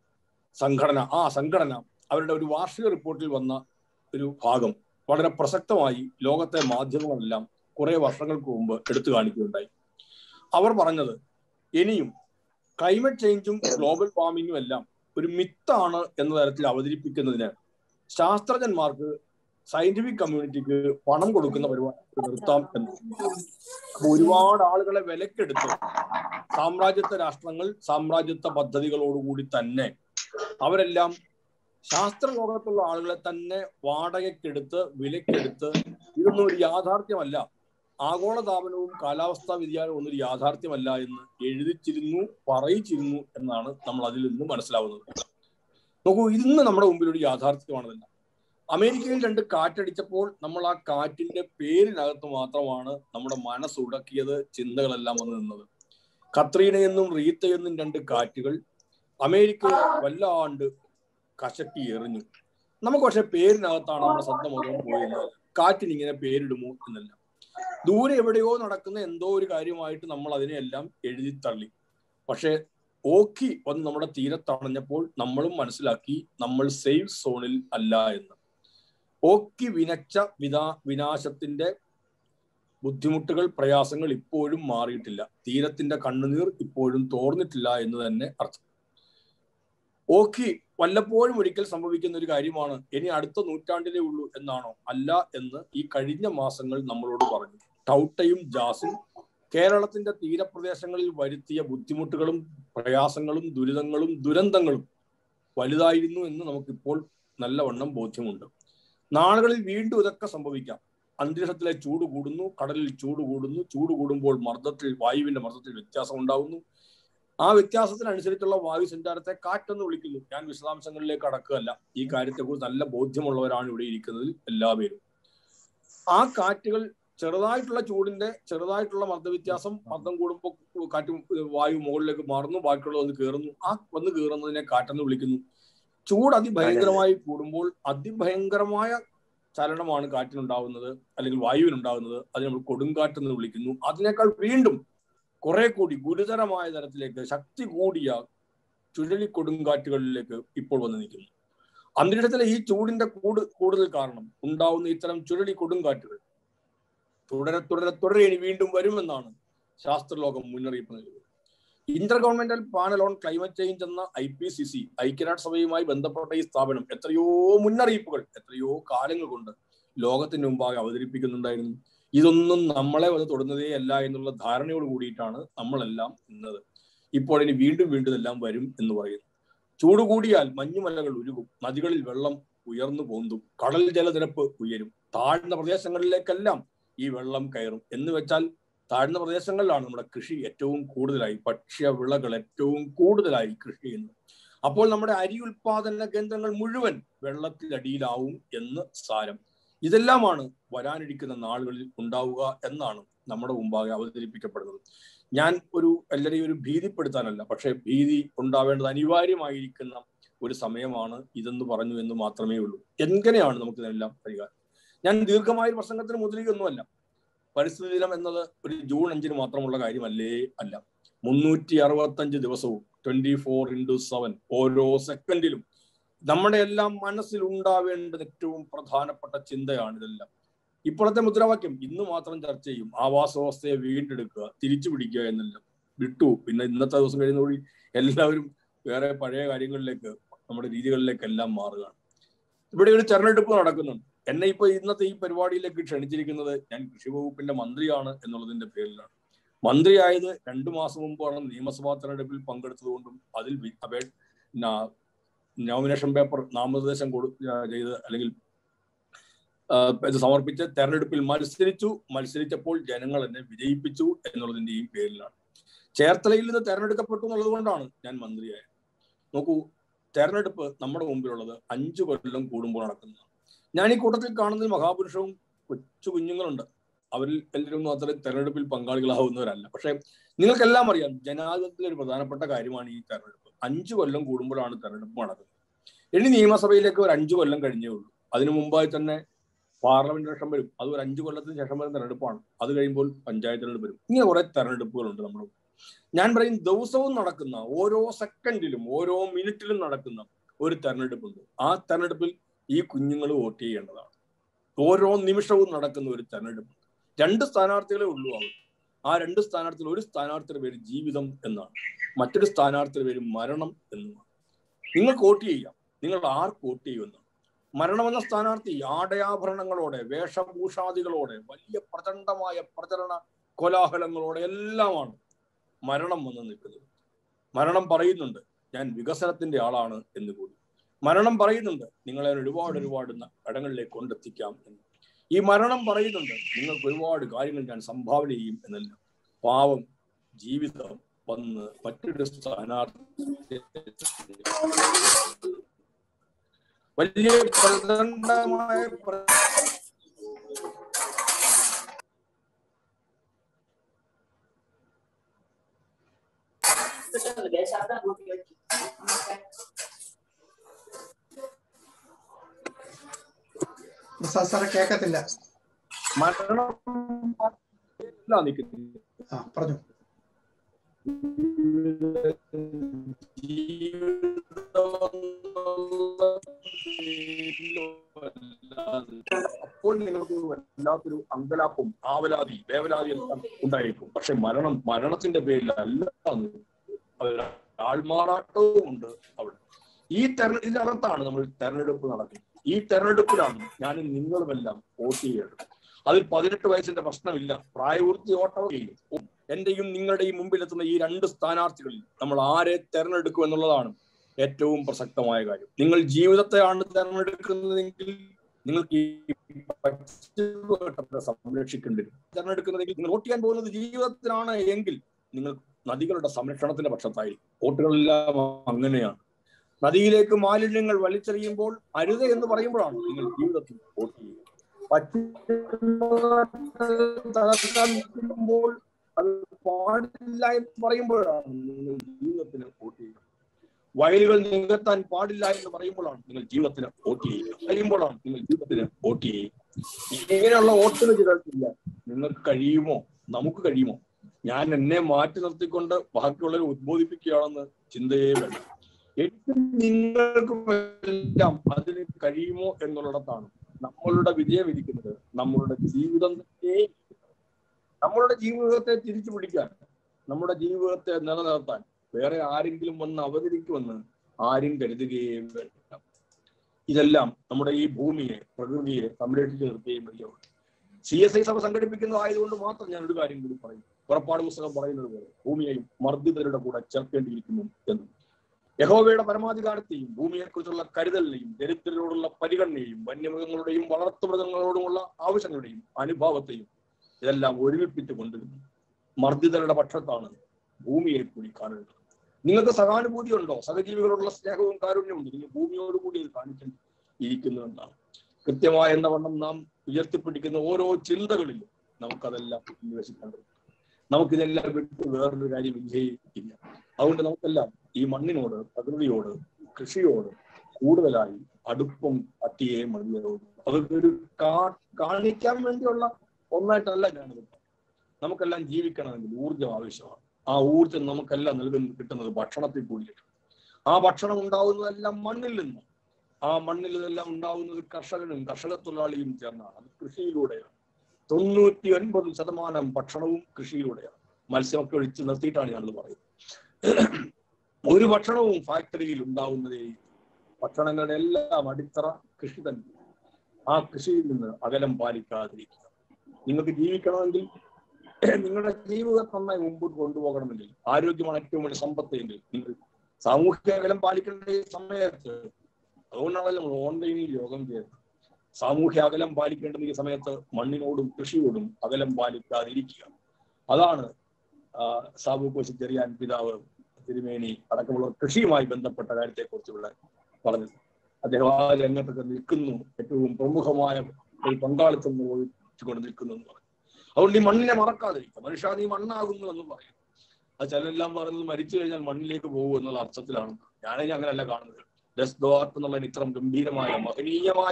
സംഘടന ആ സംഘടന അവരുടെ ഒരു വാർഷിക റിപ്പോർട്ടിൽ വന്ന ഒരു ഭാഗം വളരെ പ്രസക്തമായി ലോകത്തെ മാധ്യമങ്ങളെല്ലാം കുറെ വർഷങ്ങൾക്ക് മുമ്പ് എടുത്തു കാണിക്കുകയുണ്ടായി അവർ പറഞ്ഞത് ഇനിയും ക്ലൈമറ്റ് ചേഞ്ചും ഗ്ലോബൽ വാർമിങ്ങും എല്ലാം ഒരു മിത്താണ് എന്ന തരത്തിൽ അവതരിപ്പിക്കുന്നതിന് ശാസ്ത്രജ്ഞന്മാർക്ക് സയന്റിഫിക് കമ്മ്യൂണിറ്റിക്ക് പണം കൊടുക്കുന്ന പരിപാടി നിർത്താം എന്ന് അപ്പൊ ഒരുപാട് ആളുകളെ വിലക്കെടുത്ത് സാമ്രാജ്യത്വ രാഷ്ട്രങ്ങൾ സാമ്രാജ്യത്വ പദ്ധതികളോടുകൂടി തന്നെ അവരെല്ലാം ശാസ്ത്ര ലോകത്തുള്ള ആളുകളെ തന്നെ വാടകയ്ക്കെടുത്ത് വിലക്കെടുത്ത് ഇതൊന്നും ഒരു യാഥാർത്ഥ്യമല്ല ആഗോളതാപനവും കാലാവസ്ഥാ വ്യതിയാനവും ഒന്നും ഒരു യാഥാർത്ഥ്യമല്ല എന്ന് എഴുതിച്ചിരുന്നു പറയിച്ചിരുന്നു എന്നാണ് നമ്മൾ അതിൽ നിന്ന് മനസ്സിലാവുന്നത് നോക്കൂ ഇന്ന് നമ്മുടെ മുമ്പിൽ ഒരു യാഥാർത്ഥ്യമാണതല്ല അമേരിക്കയിൽ രണ്ട് കാറ്റടിച്ചപ്പോൾ നമ്മൾ ആ കാറ്റിന്റെ പേരിനകത്ത് മാത്രമാണ് നമ്മുടെ മനസ്സുടക്കിയത് ചിന്തകളെല്ലാം വന്ന് നിന്നത് കത്രീനയെന്നും റീത്തയെന്നും രണ്ട് കാറ്റുകൾ അമേരിക്കയെ വല്ലാണ്ട് കശക്കി എറിഞ്ഞു നമുക്ക് പക്ഷെ പേരിനകത്താണ് നമ്മുടെ ശ്രദ്ധ മുഴുവൻ പോയത് കാറ്റിന് ഇങ്ങനെ പേരിടുമോ എന്നല്ല ദൂരെ എവിടെയോ നടക്കുന്ന എന്തോ ഒരു കാര്യമായിട്ട് നമ്മൾ അതിനെയെല്ലാം എഴുതി തള്ളി പക്ഷെ ഓക്കി വന്ന് നമ്മുടെ തീരത്തണഞ്ഞപ്പോൾ നമ്മളും മനസ്സിലാക്കി നമ്മൾ സേഫ് സോണിൽ അല്ല എന്ന് ഓക്കി വിനച്ച വിനാ വിനാശത്തിന്റെ ബുദ്ധിമുട്ടുകൾ പ്രയാസങ്ങൾ ഇപ്പോഴും മാറിയിട്ടില്ല തീരത്തിന്റെ കണ്ണുനീർ ഇപ്പോഴും തോർന്നിട്ടില്ല എന്ന് തന്നെ അർത്ഥം ഓക്കി വല്ലപ്പോഴും ഒരിക്കൽ സംഭവിക്കുന്ന ഒരു കാര്യമാണ് ഇനി അടുത്ത നൂറ്റാണ്ടിലേ ഉള്ളൂ എന്നാണോ അല്ല എന്ന് ഈ കഴിഞ്ഞ മാസങ്ങൾ നമ്മളോട് പറഞ്ഞു ടൗട്ടയും ജാസും കേരളത്തിന്റെ തീരപ്രദേശങ്ങളിൽ വരുത്തിയ ബുദ്ധിമുട്ടുകളും പ്രയാസങ്ങളും ദുരിതങ്ങളും ദുരന്തങ്ങളും വലുതായിരുന്നു എന്ന് നമുക്കിപ്പോൾ നല്ലവണ്ണം ബോധ്യമുണ്ട് നാളുകളിൽ വീണ്ടും ഇതൊക്കെ സംഭവിക്കാം അന്തരീക്ഷത്തിലെ ചൂട് കൂടുന്നു കടലിൽ ചൂട് കൂടുന്നു ചൂട് കൂടുമ്പോൾ മർദ്ദത്തിൽ വായുവിന്റെ മർദ്ദത്തിൽ വ്യത്യാസം ഉണ്ടാകുന്നു ആ വ്യത്യാസത്തിനനുസരിച്ചുള്ള വായു സഞ്ചാരത്തെ കാറ്റെന്ന് വിളിക്കുന്നു ഞാൻ വിശദാംശങ്ങളിലേക്ക് അടക്കുകയല്ല ഈ കാര്യത്തെക്കുറിച്ച് നല്ല ബോധ്യമുള്ളവരാണ് ഇവിടെ ഇരിക്കുന്നതിൽ എല്ലാവരും ആ കാറ്റുകൾ ചെറുതായിട്ടുള്ള ചൂടിന്റെ ചെറുതായിട്ടുള്ള മർദ്ദവ്യത്യാസം മർദ്ദം കൂടുമ്പോൾ കാറ്റ് വായു മുകളിലേക്ക് മാറുന്നു ബാക്കിയുള്ളത് വന്ന് കയറുന്നു ആ വന്ന് കയറുന്നതിനെ കാറ്റെന്ന് വിളിക്കുന്നു ചൂട് അതിഭയങ്കരമായി കൂടുമ്പോൾ അതിഭയങ്കരമായ ചലനമാണ് കാറ്റിനുണ്ടാവുന്നത് അല്ലെങ്കിൽ വായുവിനുണ്ടാവുന്നത് അതിന് നമ്മൾ കൊടുങ്കാറ്റെന്ന് വിളിക്കുന്നു അതിനേക്കാൾ വീണ്ടും കുറെ കൂടി ഗുരുതരമായ തരത്തിലേക്ക് ശക്തി കൂടിയ ചുഴലി കൊടുങ്കാറ്റുകളിലേക്ക് ഇപ്പോൾ വന്ന് നിൽക്കുന്നു അന്തരീക്ഷത്തിലെ ഈ ചൂടിന്റെ കൂട് കൂടുതൽ കാരണം ഉണ്ടാവുന്ന ഇത്തരം ചുഴലി കൊടുങ്കാറ്റുകൾ തുടരെ തുടരെ തുടരെ ഇനി വീണ്ടും വരുമെന്നാണ് ശാസ്ത്രലോകം മുന്നറിയിപ്പ് നൽകുന്നത് inter governmental panel on climate change എന്ന ഐ പി സി സി ഐക്യരാഷ്ട്രസഭയുമായി ബന്ധപ്പെട്ട ഈ സ്ഥാപനം എത്രയോ മുന്നറിയിപ്പുകൾ എത്രയോ കാലങ്ങൾ കൊണ്ട് ലോകത്തിന് മുമ്പാകെ അവതരിപ്പിക്കുന്നുണ്ടായിരുന്നു ഇതൊന്നും നമ്മളെ വന്ന് തൊടുന്നതേ അല്ല എന്നുള്ള ധാരണയോട് കൂടിയിട്ടാണ് നമ്മളെല്ലാം നിന്നത് ഇപ്പോൾ ഇനി വീണ്ടും വീണ്ടും എല്ലാം വരും എന്ന് പറയുന്നു ചൂട് കൂടിയാൽ മഞ്ഞുമലകൾ ഉരുകും നദികളിൽ വെള്ളം ഉയർന്നു പോന്തും കടൽ ജലനിരപ്പ് ഉയരും താഴ്ന്ന പ്രദേശങ്ങളിലേക്കെല്ലാം ഈ വെള്ളം കയറും എന്ന് വെച്ചാൽ താഴ്ന്ന പ്രദേശങ്ങളിലാണ് നമ്മുടെ കൃഷി ഏറ്റവും കൂടുതലായി ഭക്ഷ്യ വിളകൾ ഏറ്റവും കൂടുതലായി കൃഷി ചെയ്യുന്നത് അപ്പോൾ നമ്മുടെ അരി ഉൽപാദന കേന്ദ്രങ്ങൾ മുഴുവൻ വെള്ളത്തിലടിയിലാവും എന്ന് സാരം ഇതെല്ലാമാണ് വരാനിരിക്കുന്ന നാളുകളിൽ ഉണ്ടാവുക എന്നാണ് നമ്മുടെ മുമ്പാകെ അവതരിപ്പിക്കപ്പെടുന്നത് ഞാൻ ഒരു എല്ലാവരെയും ഒരു ഭീതിപ്പെടുത്താനല്ല പക്ഷെ ഭീതി ഉണ്ടാവേണ്ടത് അനിവാര്യമായിരിക്കുന്ന ഒരു സമയമാണ് ഇതെന്ന് പറഞ്ഞു എന്ന് മാത്രമേ ഉള്ളൂ എങ്ങനെയാണ് നമുക്ക് ഇതെല്ലാം പരിഹാരം ഞാൻ ദീർഘമായ ഒരു പ്രസംഗത്തിന് മുതലിയൊന്നുമല്ല പരിസ്ഥിതി ദിനം എന്നത് ഒരു ജൂൺ അഞ്ചിന് മാത്രമുള്ള കാര്യമല്ലേ അല്ല മുന്നൂറ്റി അറുപത്തഞ്ച് ദിവസവും ട്വന്റി ഫോർ ഇൻറ്റു സെവൻ ഓരോ സെക്കൻഡിലും നമ്മുടെ എല്ലാം മനസ്സിൽ ഉണ്ടാവേണ്ടത് ഏറ്റവും പ്രധാനപ്പെട്ട ചിന്തയാണ് ഇതെല്ലാം ഇപ്പോഴത്തെ മുദ്രാവാക്യം ഇന്ന് മാത്രം ചർച്ച ചെയ്യും ആവാസ വ്യവസ്ഥയെ വീണ്ടെടുക്കുക തിരിച്ചു പിടിക്കുക എന്നെല്ലാം വിട്ടു പിന്നെ ഇന്നത്തെ ദിവസം കഴിയുന്നതോടെ എല്ലാവരും വേറെ പഴയ കാര്യങ്ങളിലേക്ക് നമ്മുടെ രീതികളിലേക്കെല്ലാം മാറുകയാണ് ഇവിടെ ഒരു തെരഞ്ഞെടുപ്പ് നടക്കുന്നുണ്ട് എന്നെ ഇപ്പൊ ഇന്നത്തെ ഈ പരിപാടിയിലേക്ക് ക്ഷണിച്ചിരിക്കുന്നത് ഞാൻ കൃഷി വകുപ്പിന്റെ മന്ത്രിയാണ് എന്നുള്ളതിന്റെ പേരിലാണ് മന്ത്രിയായത് രണ്ടു മാസം മുമ്പാണ് നിയമസഭാ തെരഞ്ഞെടുപ്പിൽ പങ്കെടുത്തതുകൊണ്ടും അതിൽ അപേക്ഷ നോമിനേഷൻ പേപ്പർ നാമനിർദ്ദേശം കൊടു ചെയ്ത് അല്ലെങ്കിൽ ഇത് സമർപ്പിച്ച് തെരഞ്ഞെടുപ്പിൽ മത്സരിച്ചു മത്സരിച്ചപ്പോൾ ജനങ്ങൾ എന്നെ വിജയിപ്പിച്ചു എന്നുള്ളതിന്റെയും പേരിലാണ് ചേർത്തലയിൽ നിന്ന് തെരഞ്ഞെടുക്കപ്പെട്ടു എന്നുള്ളത് കൊണ്ടാണ് ഞാൻ മന്ത്രിയായത് നോക്കൂ തെരഞ്ഞെടുപ്പ് നമ്മുടെ മുമ്പിലുള്ളത് അഞ്ചു കൊല്ലം കൂടുമ്പോൾ നടക്കുന്നതാണ് ഞാൻ ഈ കൂട്ടത്തിൽ കാണുന്ന മഹാപുരുഷവും കൊച്ചു കുഞ്ഞുങ്ങളുണ്ട് അവരിൽ എല്ലാവരും മാത്രം തെരഞ്ഞെടുപ്പിൽ പങ്കാളികളാവുന്നവരല്ല പക്ഷെ നിങ്ങൾക്കെല്ലാം അറിയാം ജനാധിപത്യത്തിലെ ഒരു പ്രധാനപ്പെട്ട കാര്യമാണ് ഈ തെരഞ്ഞെടുപ്പ് അഞ്ചു കൊല്ലം കൂടുമ്പോഴാണ് തെരഞ്ഞെടുപ്പ് നടക്കുന്നത് ഇനി നിയമസഭയിലേക്ക് ഒരു അഞ്ചു കൊല്ലം കഴിഞ്ഞേ ഉള്ളൂ അതിനു മുമ്പായി തന്നെ പാർലമെന്റ് ഇലക്ഷൻ വരും അത് ഒരു അഞ്ചു കൊല്ലത്തിന് ശേഷം വരുന്ന തെരഞ്ഞെടുപ്പാണ് അത് കഴിയുമ്പോൾ പഞ്ചായത്ത് തെരഞ്ഞെടുപ്പ് വരും ഇങ്ങനെ കുറെ തെരഞ്ഞെടുപ്പുകളുണ്ട് നമ്മൾ ഞാൻ പറയും ദിവസവും നടക്കുന്ന ഓരോ സെക്കൻഡിലും ഓരോ മിനിറ്റിലും നടക്കുന്ന ഒരു തെരഞ്ഞെടുപ്പുണ്ട് ആ തെരഞ്ഞെടുപ്പിൽ ഈ കുഞ്ഞുങ്ങൾ വോട്ട് ചെയ്യേണ്ടതാണ് ഓരോ നിമിഷവും നടക്കുന്ന ഒരു തെരഞ്ഞെടുപ്പ് രണ്ട് സ്ഥാനാർത്ഥികളെ ഉള്ളൂ അവർ ആ രണ്ട് സ്ഥാനാർത്ഥികൾ ഒരു സ്ഥാനാർത്ഥിയുടെ പേര് ജീവിതം എന്നാണ് മറ്റൊരു സ്ഥാനാർത്ഥിയുടെ പേര് മരണം എന്നുമാണ് നിങ്ങൾക്ക് വോട്ട് ചെയ്യാം നിങ്ങൾ ആർക്ക് വോട്ട് ചെയ്യുമെന്ന് മരണമെന്ന സ്ഥാനാർത്ഥി ആടയാഭരണങ്ങളോടെ വേഷഭൂഷാദികളോടെ വലിയ പ്രചണ്ഡമായ പ്രചരണ കോലാഹലങ്ങളോടെ എല്ലാമാണ് മരണം വന്ന് നിൽക്കുന്നത് മരണം പറയുന്നുണ്ട് ഞാൻ വികസനത്തിന്റെ ആളാണ് എന്ന് കൂടി മരണം പറയുന്നുണ്ട് നിങ്ങളെ ഒരുപാട് ഒരുപാട് ഇടങ്ങളിലേക്ക് കൊണ്ടെത്തിക്കാം എന്ന് ഈ മരണം പറയുന്നുണ്ട് നിങ്ങൾക്ക് ഒരുപാട് കാര്യങ്ങൾ ഞാൻ സംഭാവന ചെയ്യും എന്നല്ല പാവം ജീവിതം വന്ന് മറ്റൊരു സ്ഥാനാർത്ഥി വലിയ പ്രചണ്ഡമായ പ്രസാദ് സാറെ കേൾക്കത്തില്ല മരണം നിൽക്കുന്നത് ആ പറഞ്ഞു അപ്പോൾ നിങ്ങൾക്ക് വല്ലാത്തൊരു അങ്കലാപ്പും ആവലാതി വേവലാതി എല്ലാം ഉണ്ടായിരിക്കും പക്ഷെ മരണം മരണത്തിന്റെ പേരിൽ അല്ല ആൾമാറാട്ടവും ഉണ്ട് അവിടെ ഈ തെരഞ്ഞെ ഇതിനകത്താണ് നമ്മൾ തെരഞ്ഞെടുപ്പ് നടക്കുന്നത് ഈ തെരഞ്ഞെടുപ്പിലാണ് ഞാനും നിങ്ങളുമെല്ലാം വോട്ട് ചെയ്യേണ്ടത് അതിൽ പതിനെട്ട് വയസ്സിന്റെ പ്രശ്നമില്ല പ്രായപൂർത്തി വോട്ടോ ചെയ്യും എന്റെയും നിങ്ങളുടെയും മുമ്പിലെത്തുന്ന ഈ രണ്ട് സ്ഥാനാർത്ഥികളിൽ നമ്മൾ ആരെ തെരഞ്ഞെടുക്കും എന്നുള്ളതാണ് ഏറ്റവും പ്രസക്തമായ കാര്യം നിങ്ങൾ ജീവിതത്തെയാണ് തെരഞ്ഞെടുക്കുന്നതെങ്കിൽ നിങ്ങൾക്ക് ഈ പച്ചവെട്ടത്തെ സംരക്ഷിക്കേണ്ടി വരും തെരഞ്ഞെടുക്കുന്നതെങ്കിൽ നിങ്ങൾ വോട്ട് ചെയ്യാൻ പോകുന്നത് ജീവിതത്തിനാണ് എങ്കിൽ നിങ്ങൾ നദികളുടെ സംരക്ഷണത്തിന്റെ പക്ഷത്തായിരിക്കും വോട്ടുകളെല്ലാം അങ്ങനെയാണ് നദിയിലേക്ക് മാലിന്യങ്ങൾ വലിച്ചെറിയുമ്പോൾ അരുത് എന്ന് പറയുമ്പോഴാണ് നിങ്ങൾ ജീവിതത്തിൽ വോട്ട് ചെയ്യുക തകർക്കാൻ നിൽക്കുമ്പോൾ അത് പാടില്ല എന്ന് പറയുമ്പോഴാണ് നിങ്ങൾ ജീവിതത്തിന് വോട്ട് ചെയ്യുക വയലുകൾ നികത്താൻ പാടില്ല എന്ന് പറയുമ്പോഴാണ് നിങ്ങൾ ജീവിതത്തിന് വോട്ട് ചെയ്യുക കഴിയുമ്പോഴാണ് നിങ്ങൾ ജീവിതത്തിന് വോട്ട് ചെയ്യുക ഇങ്ങനെയുള്ള വോട്ടുകൾ ചെയ്തിട്ടില്ല നിങ്ങൾക്ക് കഴിയുമോ നമുക്ക് കഴിയുമോ ഞാൻ എന്നെ മാറ്റി നിർത്തിക്കൊണ്ട് ബാക്കിയുള്ളവരെ ഉദ്ബോധിപ്പിക്കുകയാണെന്ന് ചിന്തയേ വേണ്ട എനിക്ക് നിങ്ങൾക്കും എല്ലാം അതിന് കഴിയുമോ എന്നുള്ളിടത്താണ് നമ്മളുടെ വിജയം ഇരിക്കുന്നത് നമ്മളുടെ ജീവിതം തന്നെ നമ്മളുടെ ജീവിതത്തെ തിരിച്ചു പിടിക്കാൻ നമ്മുടെ ജീവിതത്തെ നിലനിർത്താൻ വേറെ ആരെങ്കിലും വന്ന് അവതരിക്കുമെന്ന് ആരും കരുതുകയും വേണ്ട ഇതെല്ലാം നമ്മുടെ ഈ ഭൂമിയെ പ്രകൃതിയെ സംരക്ഷിച്ചു നിർത്തുകയും വഴിയാണ് സി എസ് ഐ സഭ സംഘടിപ്പിക്കുന്നതായതുകൊണ്ട് മാത്രം ഞാൻ ഒരു കാര്യം കൂടി പറയും പുറപ്പാട് പുസ്തകം പറയുന്നത് പോലെ ഭൂമിയെയും മർദ്ദിതരുടെ കൂടെ ചേർക്കേണ്ടിയിരിക്കുന്നു എന്ന് യഹോവയുടെ പരമാധികാരത്തെയും ഭൂമിയെക്കുറിച്ചുള്ള കരുതലിനെയും ദരിദ്രരോടുള്ള പരിഗണനയും വന്യമൃഗങ്ങളുടെയും വളർത്തുമൃഗങ്ങളോടുമുള്ള ആവശ്യങ്ങളുടെയും അനുഭാവത്തെയും ഇതെല്ലാം ഒരുമിപ്പിച്ച് കൊണ്ടുവരുന്നു മർദ്ദിതരുടെ പക്ഷത്താണ് ഭൂമിയെ കൂടി കാണേണ്ടത് നിങ്ങൾക്ക് സഹാനുഭൂതി ഉണ്ടോ സഹജീവികളോടുള്ള സ്നേഹവും കാരുണ്യവും ഉണ്ട് നിങ്ങൾ ഭൂമിയോട് കൂടി ഇത് കാണിക്കേണ്ടി ഇരിക്കുന്നു എന്നാണ് കൃത്യമായ എന്ന വണ്ണം നാം ഉയർത്തിപ്പിടിക്കുന്ന ഓരോ ചിന്തകളിലും നമുക്കതെല്ലാം അന്വേഷിക്കേണ്ടത് നമുക്കിതെല്ലാം വിട്ട് വേറൊരു കാര്യം ഇല്ല അതുകൊണ്ട് നമുക്കെല്ലാം ഈ മണ്ണിനോട് പ്രകൃതിയോട് കൃഷിയോട് കൂടുതലായി അടുപ്പം അത്തിയെ മതിയാവുന്നു അതൊക്കെ ഒരു കാ കാണിക്കാൻ വേണ്ടിയുള്ള ഒന്നായിട്ടല്ല ഞാനത് നമുക്കെല്ലാം ജീവിക്കണമെങ്കിൽ ഊർജം ആവശ്യമാണ് ആ ഊർജം നമുക്കെല്ലാം നൽകുന്ന കിട്ടുന്നത് ഭക്ഷണത്തിൽ കൂടിയിട്ട് ആ ഭക്ഷണം ഉണ്ടാവുന്നതെല്ലാം മണ്ണിൽ നിന്ന് ആ മണ്ണിൽ ഇതെല്ലാം ഉണ്ടാവുന്നത് കർഷകനും കർഷക തൊഴിലാളിയും ചേർന്നാണ് അത് കൃഷിയിലൂടെയാണ് തൊണ്ണൂറ്റി ഒൻപത് ശതമാനം ഭക്ഷണവും കൃഷിയിലൂടെയാണ് മത്സ്യമൊക്കെ ഒഴിച്ച് നിർത്തിയിട്ടാണ് ഞാനത് പറയുന്നത് ഒരു ഭക്ഷണവും ഫാക്ടറിയിൽ ഉണ്ടാവുന്നതേ ഭക്ഷണങ്ങളുടെ എല്ലാം അടിത്തറ കൃഷി തന്നെ ആ കൃഷിയിൽ നിന്ന് അകലം പാലിക്കാതിരിക്കുക നിങ്ങൾക്ക് ജീവിക്കണമെങ്കിൽ നിങ്ങളുടെ ജീവിതം നന്നായി മുമ്പോട്ട് കൊണ്ടുപോകണമെങ്കിൽ ആരോഗ്യമാണ് ഏറ്റവും വലിയ സമ്പത്തെങ്കിൽ നിങ്ങൾ സാമൂഹിക അകലം പാലിക്കേണ്ട ഈ സമയത്ത് അതുകൊണ്ടാണല്ലോ നമ്മൾ ഓൺലൈനിൽ യോഗം ചെയ്യുന്നത് സാമൂഹ്യ അകലം പാലിക്കേണ്ടുന്ന ഈ സമയത്ത് മണ്ണിനോടും കൃഷിയോടും അകലം പാലിക്കാതിരിക്കുക അതാണ് ആ, സാബു കോശി ചെറിയാൻ പിതാവ് തിരുമേനി അടക്കമുള്ള കൃഷിയുമായി ബന്ധപ്പെട്ട കാര്യത്തെ കുറിച്ച് ഇവിടെ പറഞ്ഞു അദ്ദേഹം ആ രംഗത്തൊക്കെ നിൽക്കുന്നു ഏറ്റവും പ്രമുഖമായ ഒരു പങ്കാളിത്തം നിർവഹിച്ചുകൊണ്ട് നിൽക്കുന്നു എന്ന് പറഞ്ഞു അതുകൊണ്ട് ഈ മണ്ണിനെ മറക്കാതിരിക്കുക മനുഷ്യ നീ മണ്ണാകുന്നു എന്ന് പറയും അത് ചിലെല്ലാം പറയുന്നത് മരിച്ചു കഴിഞ്ഞാൽ മണ്ണിലേക്ക് പോകും എന്നുള്ള അർത്ഥത്തിലാണ് ഞാനേ അങ്ങനെയല്ല കാണുന്നത് ഡെസ് ഡോർട്ട് എന്നുള്ള ഇത്രം ഗംഭീരമായ മഹനീയമായ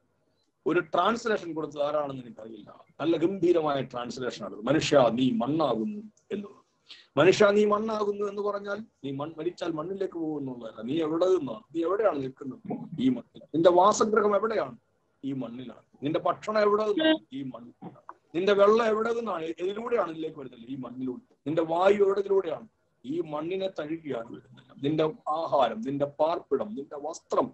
ഒരു ട്രാൻസ്ലേഷൻ കൊടുത്തത് ആരാണെന്ന് എനിക്കറിയില്ല നല്ല ഗംഭീരമായ ട്രാൻസ്ലേഷൻ ആണ് മനുഷ്യ നീ മണ്ണാകുന്നു എന്നുള്ളത് മനുഷ്യ നീ മണ്ണാകുന്നു എന്ന് പറഞ്ഞാൽ നീ മൺ മരിച്ചാൽ മണ്ണിലേക്ക് പോകുന്നുള്ളതല്ല നീ എവിടെ നിന്നാണ് നീ എവിടെയാണ് നിൽക്കുന്നത് ഈ മണ്ണിൽ നിന്റെ വാസഗ്രഹം എവിടെയാണ് ഈ മണ്ണിലാണ് നിന്റെ ഭക്ഷണം എവിടെ നിന്നാണ് ഈ മണ്ണിലാണ് നിന്റെ വെള്ളം എവിടെ നിന്നാണ് ഇതിലൂടെയാണ് ഇതിലേക്ക് വരുന്നത് ഈ മണ്ണിലൂടെ നിന്റെ വായു എവിടത്തിലൂടെയാണ് ഈ മണ്ണിനെ തഴുകിയാണ് വരുന്നത് നിന്റെ ആഹാരം നിന്റെ പാർപ്പിടം നിന്റെ വസ്ത്രം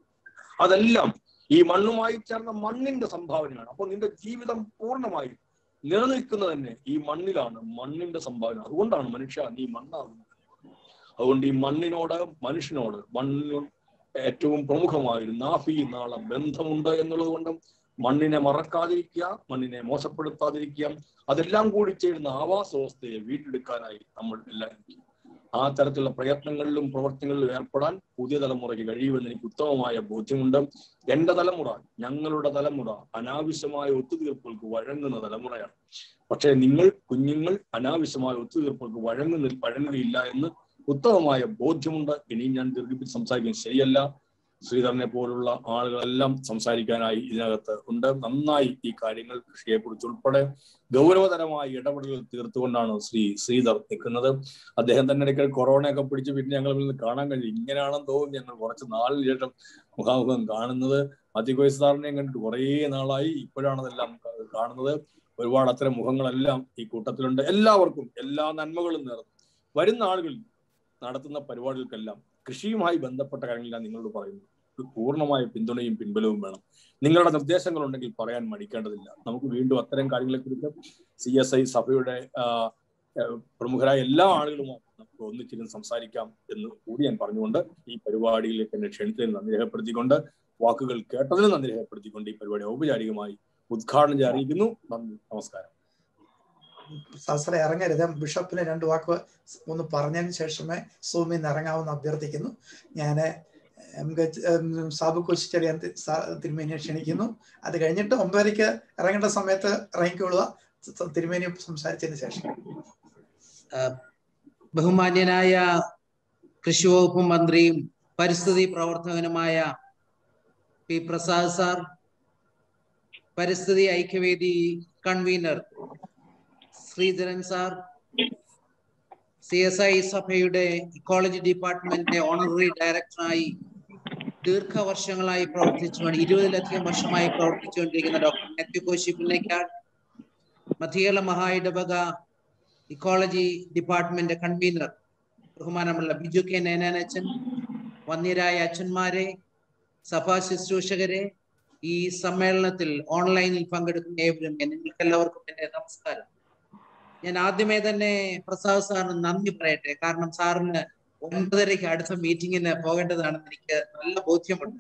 അതെല്ലാം ഈ മണ്ണുമായി ചേർന്ന മണ്ണിന്റെ സംഭാവനയാണ് അപ്പോൾ നിന്റെ ജീവിതം പൂർണ്ണമായി നിലനിൽക്കുന്നത് തന്നെ ഈ മണ്ണിലാണ് മണ്ണിന്റെ സംഭാവന അതുകൊണ്ടാണ് മനുഷ്യ നീ മണ്ണാകുന്നത് അതുകൊണ്ട് ഈ മണ്ണിനോട് മനുഷ്യനോട് മണ്ണിന് ഏറ്റവും പ്രമുഖമായ ഒരു നാഭി നാള ബന്ധമുണ്ട് എന്നുള്ളത് കൊണ്ടും മണ്ണിനെ മറക്കാതിരിക്കുക മണ്ണിനെ മോശപ്പെടുത്താതിരിക്കുക അതെല്ലാം കൂടി ചേരുന്ന ആവാസ വ്യവസ്ഥയെ വീണ്ടെടുക്കാനായി നമ്മൾ എല്ലാവരും ആ തരത്തിലുള്ള പ്രയത്നങ്ങളിലും പ്രവർത്തനങ്ങളിലും ഏർപ്പെടാൻ പുതിയ തലമുറയ്ക്ക് കഴിയുമെന്ന് എനിക്ക് ഉത്തമമായ ബോധ്യമുണ്ട് എന്റെ തലമുറ ഞങ്ങളുടെ തലമുറ അനാവശ്യമായ ഒത്തുതീർപ്പുകൾക്ക് വഴങ്ങുന്ന തലമുറയാണ് പക്ഷേ നിങ്ങൾ കുഞ്ഞുങ്ങൾ അനാവശ്യമായ ഒത്തുതീർപ്പുകൾക്ക് വഴങ്ങുന്ന വഴങ്ങുകയില്ല എന്ന് ഉത്തമമായ ബോധ്യമുണ്ട് ഇനിയും ഞാൻ ദീർഘിപ്പിച്ച് സംസാരിക്കുന്നത് ശരിയല്ല ശ്രീധരനെ പോലുള്ള ആളുകളെല്ലാം സംസാരിക്കാനായി ഇതിനകത്ത് ഉണ്ട് നന്നായി ഈ കാര്യങ്ങൾ കൃഷിയെ കുറിച്ച് ഉൾപ്പെടെ ഗൗരവതരമായ ഇടപെടലുകൾ തീർത്തുകൊണ്ടാണ് ശ്രീ ശ്രീധർ നിൽക്കുന്നത് അദ്ദേഹം തന്നെ ഇടയ്ക്ക് കൊറോണയൊക്കെ പിടിച്ച് പിന്നെ ഞങ്ങൾ നിന്ന് കാണാൻ കഴിയും ഇങ്ങനെയാണെന്ന് തോന്നുന്നു ഞങ്ങൾ കുറച്ച് നാളിന് ശേഷം മുഖാമുഖം കാണുന്നത് മധ്യകോയ് സാറിനെയും കണ്ടിട്ട് കുറേ നാളായി ഇപ്പോഴാണ് അതെല്ലാം കാണുന്നത് ഒരുപാട് അത്തരം മുഖങ്ങളെല്ലാം ഈ കൂട്ടത്തിലുണ്ട് എല്ലാവർക്കും എല്ലാ നന്മകളും നേർന്നു വരുന്ന ആളുകൾ നടത്തുന്ന പരിപാടികൾക്കെല്ലാം കൃഷിയുമായി ബന്ധപ്പെട്ട കാര്യങ്ങളെല്ലാം നിങ്ങളോട് പറയുന്നു പൂർണ്ണമായ പിന്തുണയും പിൻബലവും വേണം നിങ്ങളുടെ നിർദ്ദേശങ്ങൾ ഉണ്ടെങ്കിൽ പറയാൻ മടിക്കേണ്ടതില്ല നമുക്ക് വീണ്ടും അത്തരം കാര്യങ്ങളെ കുറിച്ച് സി എസ് ഐ സഭയുടെ പ്രമുഖരായ എല്ലാ ആളുകളുമായി നമുക്ക് ഒന്നിച്ചിരുന്ന് സംസാരിക്കാം എന്ന് കൂടി ഞാൻ പറഞ്ഞുകൊണ്ട് ഈ പരിപാടിയിലേക്ക് എന്നെ ക്ഷണിച്ചതിന് നന്ദി രേഖപ്പെടുത്തിക്കൊണ്ട് വാക്കുകൾ കേട്ടതിന് നന്ദി രേഖപ്പെടുത്തിക്കൊണ്ട് ഈ പരിപാടി ഔപചാരികമായി ഉദ്ഘാടനം ചെയ്ത് അറിയിക്കുന്നു നന്ദി നമസ്കാരം സഹസ്ര ഇറങ്ങരുത് ബിഷപ്പിന് രണ്ട് വാക്ക് ഒന്ന് പറഞ്ഞതിന് ശേഷമേ സൂമിൽ നിന്ന് ഇറങ്ങാമെന്ന് അഭ്യർത്ഥിക്കുന്നു ഞാൻ സാബു കൊച്ചിച്ചെടിയാൻ തിരുമേനിയെ ക്ഷണിക്കുന്നു അത് കഴിഞ്ഞിട്ട് ഒമ്പതരയ്ക്ക് ഇറങ്ങേണ്ട സമയത്ത് ഇറങ്ങിക്കൊള്ളുക തിരുമേനി സംസാരിച്ചതിന് ശേഷം ബഹുമാന്യനായ കൃഷി വകുപ്പ് മന്ത്രിയും പരിസ്ഥിതി പ്രവർത്തകനുമായ പി പ്രസാദ് സാർ പരിസ്ഥിതി ഐക്യവേദി convener Sreedharan sir C S I സഭയുടെ ഇക്കോളജി ഡിപ്പാർട്ട്മെന്റിന്റെ ഓണററി ഡയറക്ടറായി ദീർഘവർഷങ്ങളായി പ്രവർത്തിച്ചുകൊണ്ട് ഇരുപതിലധികം വർഷമായി പ്രവർത്തിച്ചുകൊണ്ടിരിക്കുന്ന ഡോക്ടർ മാത്യു കോശി പിള്ളേക്കാട് മധ്യകേരള മഹായിടവക ഇക്കോളജി ഡിപ്പാർട്ട്മെന്റ് കൺവീനർ ബഹുമാനമുള്ള ബിജു കെ നേനാനച്ചൻ വന്യരായ അച്ഛന്മാരെ സഭാ ശുശ്രൂഷകരെ ഈ സമ്മേളനത്തിൽ ഓൺലൈനിൽ പങ്കെടുക്കുന്ന ഏവരും നിങ്ങൾക്ക് എല്ലാവർക്കും എന്റെ നമസ്കാരം ഞാൻ ആദ്യമേ തന്നെ പ്രസാദ് സാറിന് നന്ദി പറയട്ടെ കാരണം സാറിന് ഒൻപതരയ്ക്ക് അടുത്ത മീറ്റിങ്ങിന് പോകേണ്ടതാണെന്ന് എനിക്ക് നല്ല ബോധ്യമുണ്ട്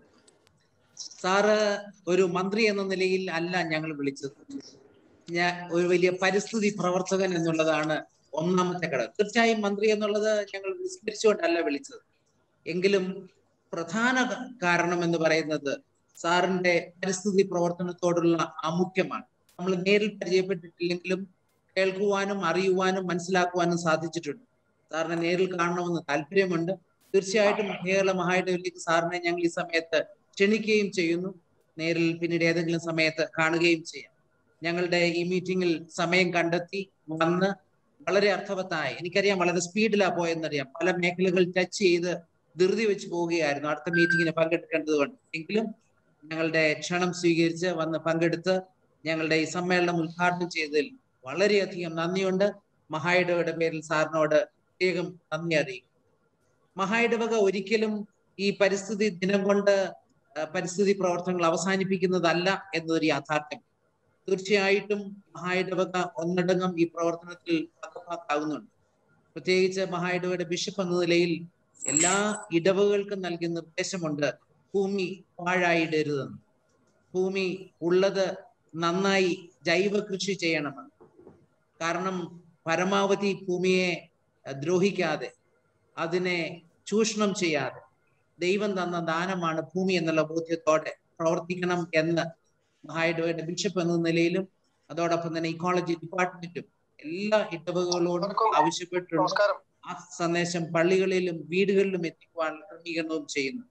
സാറ് ഒരു മന്ത്രി എന്ന നിലയിൽ അല്ല ഞങ്ങൾ വിളിച്ചത് ഞാൻ ഒരു വലിയ പരിസ്ഥിതി പ്രവർത്തകൻ എന്നുള്ളതാണ് ഒന്നാമത്തെ ഘടകം തീർച്ചയായും മന്ത്രി എന്നുള്ളത് ഞങ്ങൾ വിസ്മരിച്ചുകൊണ്ടല്ല വിളിച്ചത് എങ്കിലും പ്രധാന കാരണം എന്ന് പറയുന്നത് സാറിന്റെ പരിസ്ഥിതി പ്രവർത്തനത്തോടുള്ള ആമുഖ്യമാണ് നമ്മൾ നേരിൽ പരിചയപ്പെട്ടിട്ടില്ലെങ്കിലും കേൾക്കുവാനും അറിയുവാനും മനസ്സിലാക്കുവാനും സാധിച്ചിട്ടുണ്ട് സാറിനെ നേരിൽ കാണണമെന്ന് താല്പര്യമുണ്ട് തീർച്ചയായിട്ടും കേരള മഹായിടവിലേക്ക് സാറിനെ ഞങ്ങൾ ഈ സമയത്ത് ക്ഷണിക്കുകയും ചെയ്യുന്നു നേരിൽ പിന്നീട് ഏതെങ്കിലും സമയത്ത് കാണുകയും ചെയ്യാം ഞങ്ങളുടെ ഈ മീറ്റിംഗിൽ സമയം കണ്ടെത്തി വന്ന് വളരെ അർത്ഥവത്തായി എനിക്കറിയാം വളരെ സ്പീഡിലാ പോയെന്നറിയാം പല മേഖലകൾ ടച്ച് ചെയ്ത് ധൃതി വെച്ച് പോവുകയായിരുന്നു അടുത്ത മീറ്റിങ്ങിന് പങ്കെടുക്കേണ്ടത് കൊണ്ട് എങ്കിലും ഞങ്ങളുടെ ക്ഷണം സ്വീകരിച്ച് വന്ന് പങ്കെടുത്ത് ഞങ്ങളുടെ ഈ സമ്മേളനം ഉദ്ഘാടനം ചെയ്തതിൽ വളരെയധികം നന്ദിയുണ്ട് മഹായിടവയുടെ പേരിൽ സാറിനോട് പ്രത്യേകം നന്ദി അറിയിക്കും മഹായിടവക ഒരിക്കലും ഈ പരിസ്ഥിതി ദിനം കൊണ്ട് പരിസ്ഥിതി പ്രവർത്തനങ്ങൾ അവസാനിപ്പിക്കുന്നതല്ല എന്നതൊരു യാഥാർത്ഥ്യം തീർച്ചയായിട്ടും മഹായിടവക ഒന്നടങ്കം ഈ പ്രവർത്തനത്തിൽ ഭാഗമാക്കാവുന്നുണ്ട് പ്രത്യേകിച്ച് മഹായിടവയുടെ ബിഷപ്പ് എന്ന നിലയിൽ എല്ലാ ഇടവകൾക്കും നൽകിയ നിർദ്ദേശമുണ്ട് ഭൂമി പാഴായിടരുതെന്ന് ഭൂമി ഉള്ളത് നന്നായി ജൈവ കൃഷി ചെയ്യണമെന്ന് കാരണം പരമാവധി ഭൂമിയെ അഹ് ദ്രോഹിക്കാതെ അതിനെ ചൂഷണം ചെയ്യാതെ ദൈവം തന്ന ദാനമാണ് ഭൂമി എന്നുള്ള ബോധ്യത്തോടെ പ്രവർത്തിക്കണം എന്ന് മഹായിടവയുടെ ബിഷപ്പ് എന്ന നിലയിലും അതോടൊപ്പം തന്നെ ഇക്കോളജി ഡിപ്പാർട്ട്മെന്റും എല്ലാ ഇടവകളോടും ആവശ്യപ്പെട്ടിട്ടുണ്ട് നമസ്കാരം ആ സന്ദേശം പള്ളികളിലും വീടുകളിലും എത്തിക്കുവാൻ ക്രമീകരണവും ചെയ്യുന്നു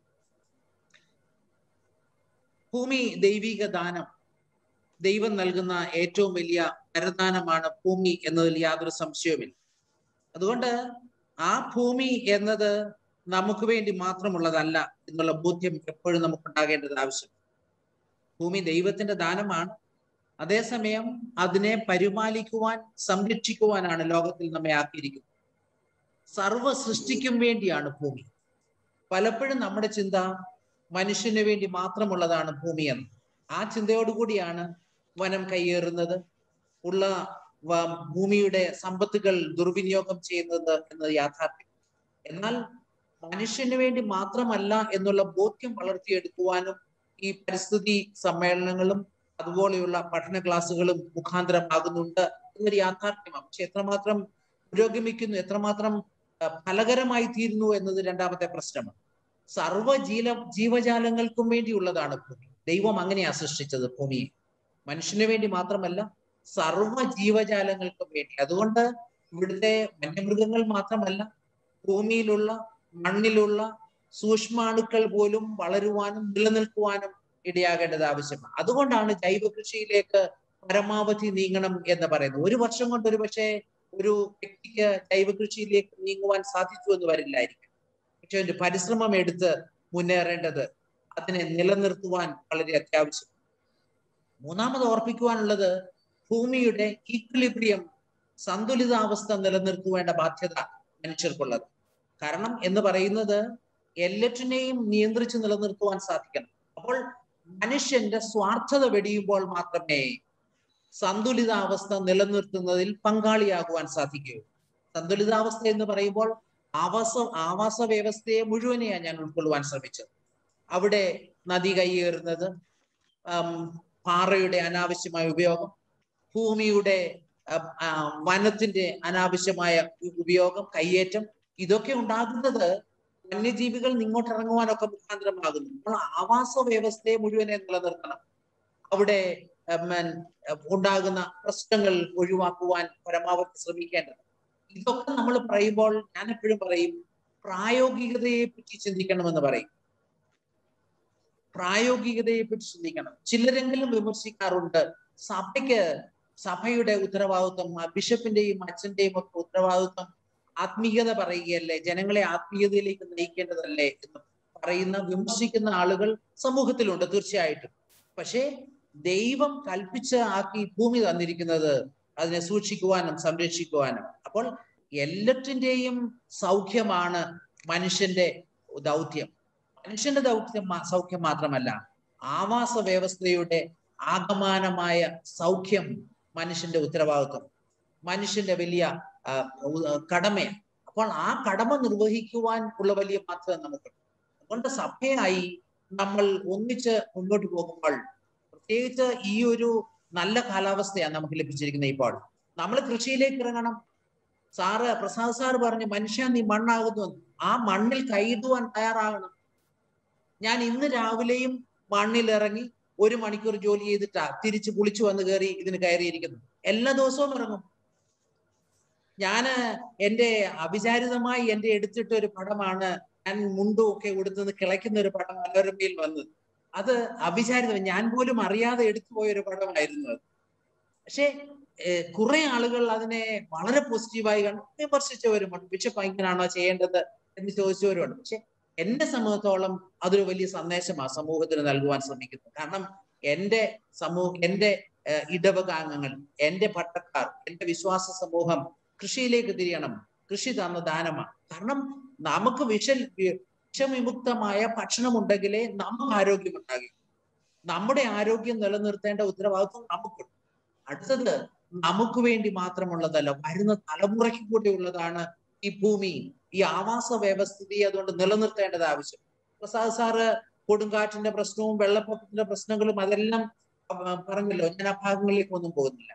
ഭൂമി ദൈവിക ദാനം ദൈവം നൽകുന്ന ഏറ്റവും വലിയ വരദാനമാണ് ഭൂമി എന്നതിൽ യാതൊരു സംശയവുമില്ല അതുകൊണ്ട് ആ ഭൂമി എന്നത് നമുക്ക് വേണ്ടി മാത്രമുള്ളതല്ല എന്നുള്ള ബോധ്യം എപ്പോഴും നമുക്ക് ഉണ്ടാകേണ്ടത് ആവശ്യം ഭൂമി ദൈവത്തിന്റെ ദാനമാണ് അതേസമയം അതിനെ പരിപാലിക്കുവാൻ സംരക്ഷിക്കുവാനാണ് ലോകത്തിൽ നമ്മെ ആക്കിയിരിക്കുന്നത് സർവ സൃഷ്ടിക്കും വേണ്ടിയാണ് ഭൂമി പലപ്പോഴും നമ്മുടെ ചിന്ത മനുഷ്യന് വേണ്ടി മാത്രമുള്ളതാണ് ഭൂമി എന്ന് ആ ചിന്തയോടുകൂടിയാണ് വനം കയ്യേറുന്നത് ഉള്ള വ- ഭൂമിയുടെ സമ്പത്തുകൾ ദുർവിനിയോഗം ചെയ്യുന്നത് എന്നത് യാഥാർത്ഥ്യം എന്നാൽ മനുഷ്യന് വേണ്ടി മാത്രമല്ല എന്നുള്ള ബോധ്യം വളർത്തിയെടുക്കുവാനും ഈ പരിസ്ഥിതി സമ്മേളനങ്ങളും അതുപോലെയുള്ള പഠന ക്ലാസ്സുകളും മുഖാന്തരമാകുന്നുണ്ട് എന്നൊരു യാഥാർത്ഥ്യമാണ് പക്ഷെ എത്രമാത്രം പുരോഗമിക്കുന്നു എത്രമാത്രം അഹ് ഫലകരമായി തീരുന്നു എന്നത് രണ്ടാമത്തെ പ്രശ്നമാണ് സർവ്വ ജീല ജീവജാലങ്ങൾക്കും വേണ്ടിയുള്ളതാണ് ഭൂമി ദൈവം അങ്ങനെയാ സൃഷ്ടിച്ചത് ഭൂമിയെ മനുഷ്യന് വേണ്ടി മാത്രമല്ല സർവ്വ ജീവജാലങ്ങൾക്കും വേണ്ടി അതുകൊണ്ട് ഇവിടുത്തെ വന്യമൃഗങ്ങൾ മാത്രമല്ല ഭൂമിയിലുള്ള മണ്ണിലുള്ള സൂക്ഷ്മാണുക്കൾ പോലും വളരുവാനും നിലനിൽക്കുവാനും ഇടയാകേണ്ടത് ആവശ്യമാണ് അതുകൊണ്ടാണ് ജൈവ കൃഷിയിലേക്ക് പരമാവധി നീങ്ങണം എന്ന് പറയുന്നത് ഒരു വർഷം കൊണ്ട് ഒരു പക്ഷേ ഒരു വ്യക്തിക്ക് ജൈവ കൃഷിയിലേക്ക് നീങ്ങുവാൻ സാധിച്ചു എന്ന് വരില്ലായിരിക്കും പക്ഷെ ഒരു പരിശ്രമം എടുത്ത് മുന്നേറേണ്ടത് അതിനെ നിലനിർത്തുവാൻ വളരെ അത്യാവശ്യം മൂന്നാമത് ഓർപ്പിക്കുവാനുള്ളത് ഭൂമിയുടെ ഈക്വിലിബ്രിയം സന്തുലിതാവസ്ഥ നിലനിർത്തുവേണ്ട ബാധ്യത മനുഷ്യർക്കുള്ളത് കാരണം എന്ന് പറയുന്നത് എല്ലാറ്റിനെയും നിയന്ത്രിച്ച് നിലനിർത്തുവാൻ സാധിക്കണം അപ്പോൾ മനുഷ്യന്റെ സ്വാർത്ഥത വെടിയുമ്പോൾ മാത്രമേ സന്തുലിതാവസ്ഥ നിലനിർത്തുന്നതിൽ പങ്കാളിയാകുവാൻ സാധിക്കൂ സന്തുലിതാവസ്ഥ എന്ന് പറയുമ്പോൾ ആവാസ ആവാസ വ്യവസ്ഥയെ മുഴുവനെയാണ് ഞാൻ ഉൾക്കൊള്ളുവാൻ ശ്രമിച്ചത് അവിടെ നദി കൈയേറുന്നത് ആം, പാറയുടെ അനാവശ്യമായ ഉപയോഗം ഭൂമിയുടെ അം, ആ, വനത്തിന്റെ അനാവശ്യമായ ഉ- ഉപയോഗം കയ്യേറ്റം ഇതൊക്കെ ഉണ്ടാകുന്നത് വന്യജീവികൾ ഇങ്ങോട്ട് ഇറങ്ങുവാനൊക്കെ മുഖാന്തരമാകുന്നു നമ്മൾ ആവാസ വ്യവസ്ഥയെ മുഴുവനെ നിലനിർത്തണം അവിടെ ഉം, ഉം, ഉണ്ടാകുന്ന പ്രശ്നങ്ങൾ ഒഴിവാക്കുവാൻ പരമാവധി ശ്രമിക്കേണ്ടത് ഇതൊക്കെ നമ്മൾ പറയുമ്പോൾ ഞാൻ എപ്പോഴും പറയും പ്രായോഗികതയെ പറ്റി ചിന്തിക്കണമെന്ന് പറയും പ്രായോഗികതയെ പറ്റി ചിന്തിക്കണം ചിലരെങ്കിലും വിമർശിക്കാറുണ്ട് സഭയ്ക്ക് സഭയുടെ ഉത്തരവാദിത്വം ആ ബിഷപ്പിന്റെയും അച്ഛന്റെയും ഒക്കെ ഉത്തരവാദിത്വം ആത്മീയത പറയുകയല്ലേ ജനങ്ങളെ ആത്മീയതയിലേക്ക് നയിക്കേണ്ടതല്ലേ എന്ന് പറയുന്ന വിമർശിക്കുന്ന ആളുകൾ സമൂഹത്തിലുണ്ട് തീർച്ചയായിട്ടും പക്ഷേ ദൈവം കൽപ്പിച്ച് ആക്കി ഭൂമി തന്നിരിക്കുന്നത് അതിനെ സൂക്ഷിക്കുവാനും സംരക്ഷിക്കുവാനും അപ്പോൾ എല്ലാറ്റിന്റെയും സൗഖ്യമാണ് മനുഷ്യന്റെ ദൗത്യം മനുഷ്യന്റെ ദൗത്യം മാ- സൗഖ്യം മാത്രമല്ല ആവാസ വ്യവസ്ഥയുടെ ആകമാനമായ സൗഖ്യം മനുഷ്യന്റെ ഉത്തരവാദിത്വം മനുഷ്യന്റെ വലിയ ആ, ഉ- കടമയാണ് അപ്പോൾ ആ കടമ നിർവഹിക്കുവാൻ ഉള്ള വലിയ ബാധ്യത നമുക്കുണ്ട് അതുകൊണ്ട് സഭയായി നമ്മൾ ഒന്നിച്ച് മുന്നോട്ട് പോകുമ്പോൾ പ്രത്യേകിച്ച് ഈ ഒരു നല്ല കാലാവസ്ഥയാണ് നമുക്ക് ലഭിച്ചിരിക്കുന്നത് ഇപ്പോൾ നമ്മൾ കൃഷിയിലേക്ക് ഇറങ്ങണം സാറ് പ്രസാദ് സാറ് പറഞ്ഞു മനുഷ്യ നീ മണ്ണാകുന്നു എന്ന്. ആ മണ്ണിൽ കൈയിടുവാൻ തയ്യാറാകണം ഞാൻ ഇന്ന് രാവിലെയും മണ്ണിൽ ഇറങ്ങി ഒരു മണിക്കൂർ ജോലി ചെയ്തിട്ടാ തിരിച്ച് കുളിച്ചു വന്ന് കയറി ഇതിന് കയറിയിരിക്കുന്നു എല്ലാ ദിവസവും ഇറങ്ങും ഞാന് എന്റെ അവിചാരിതമായി എന്റെ എടുത്തിട്ട ഒരു പടമാണ് ഞാൻ മുണ്ടും ഒക്കെ ഉടുത്തുനിന്ന് കിളയ്ക്കുന്ന ഒരു പടം മനോരമയിൽ വന്നത് അത് അവിചാരിതം ഞാൻ പോലും അറിയാതെ എടുത്തു പോയ ഒരു പടമായിരുന്നു അത് പക്ഷേ ഏഹ് കുറെ ആളുകൾ അതിനെ വളരെ പോസിറ്റീവായി കണ്ടു വിമർശിച്ചവരുമുണ്ട് ബിഷപ്പ് ഇങ്ങനാണോ ചെയ്യേണ്ടത് എന്ന് ചോദിച്ചവരുമുണ്ട് പക്ഷെ എന്നെ സംബന്ധിച്ചോളം അതൊരു വലിയ സന്ദേശമാണ് സമൂഹത്തിന് നൽകുവാൻ ശ്രമിക്കുന്നത് കാരണം എന്റെ സമൂഹം എന്റെ ഏഹ് ഇടവകാംഗങ്ങൾ എന്റെ പട്ടക്കാർ എന്റെ വിശ്വാസ സമൂഹം കൃഷിയിലേക്ക് തിരിയണം കൃഷി തന്ന ദാനമാണ് കാരണം നമുക്ക് വിഷ വിഷവിമുക്തമായ ഭക്ഷണം ഉണ്ടെങ്കിലേ നമുക്ക് ആരോഗ്യം ഉണ്ടാകൂ നമ്മുടെ ആരോഗ്യം നിലനിർത്തേണ്ട ഉത്തരവാദിത്വം നമുക്കുണ്ട് അടുത്തത് നമുക്ക് വേണ്ടി മാത്രമുള്ളതല്ല വരുന്ന തലമുറയ്ക്ക് കൂടി ഉള്ളതാണ് ഈ ഭൂമി ഈ ആവാസ വ്യവസ്ഥിതി അതുകൊണ്ട് നിലനിർത്തേണ്ടത് ആവശ്യം പ്രസാദ് സാറ് കൊടുങ്കാറ്റിന്റെ പ്രശ്നവും വെള്ളപ്പൊക്കത്തിന്റെ പ്രശ്നങ്ങളും അതെല്ലാം അഹ് പറഞ്ഞല്ലോ ഞാൻ ആ ഭാഗങ്ങളിലേക്ക് ഒന്നും പോകുന്നില്ല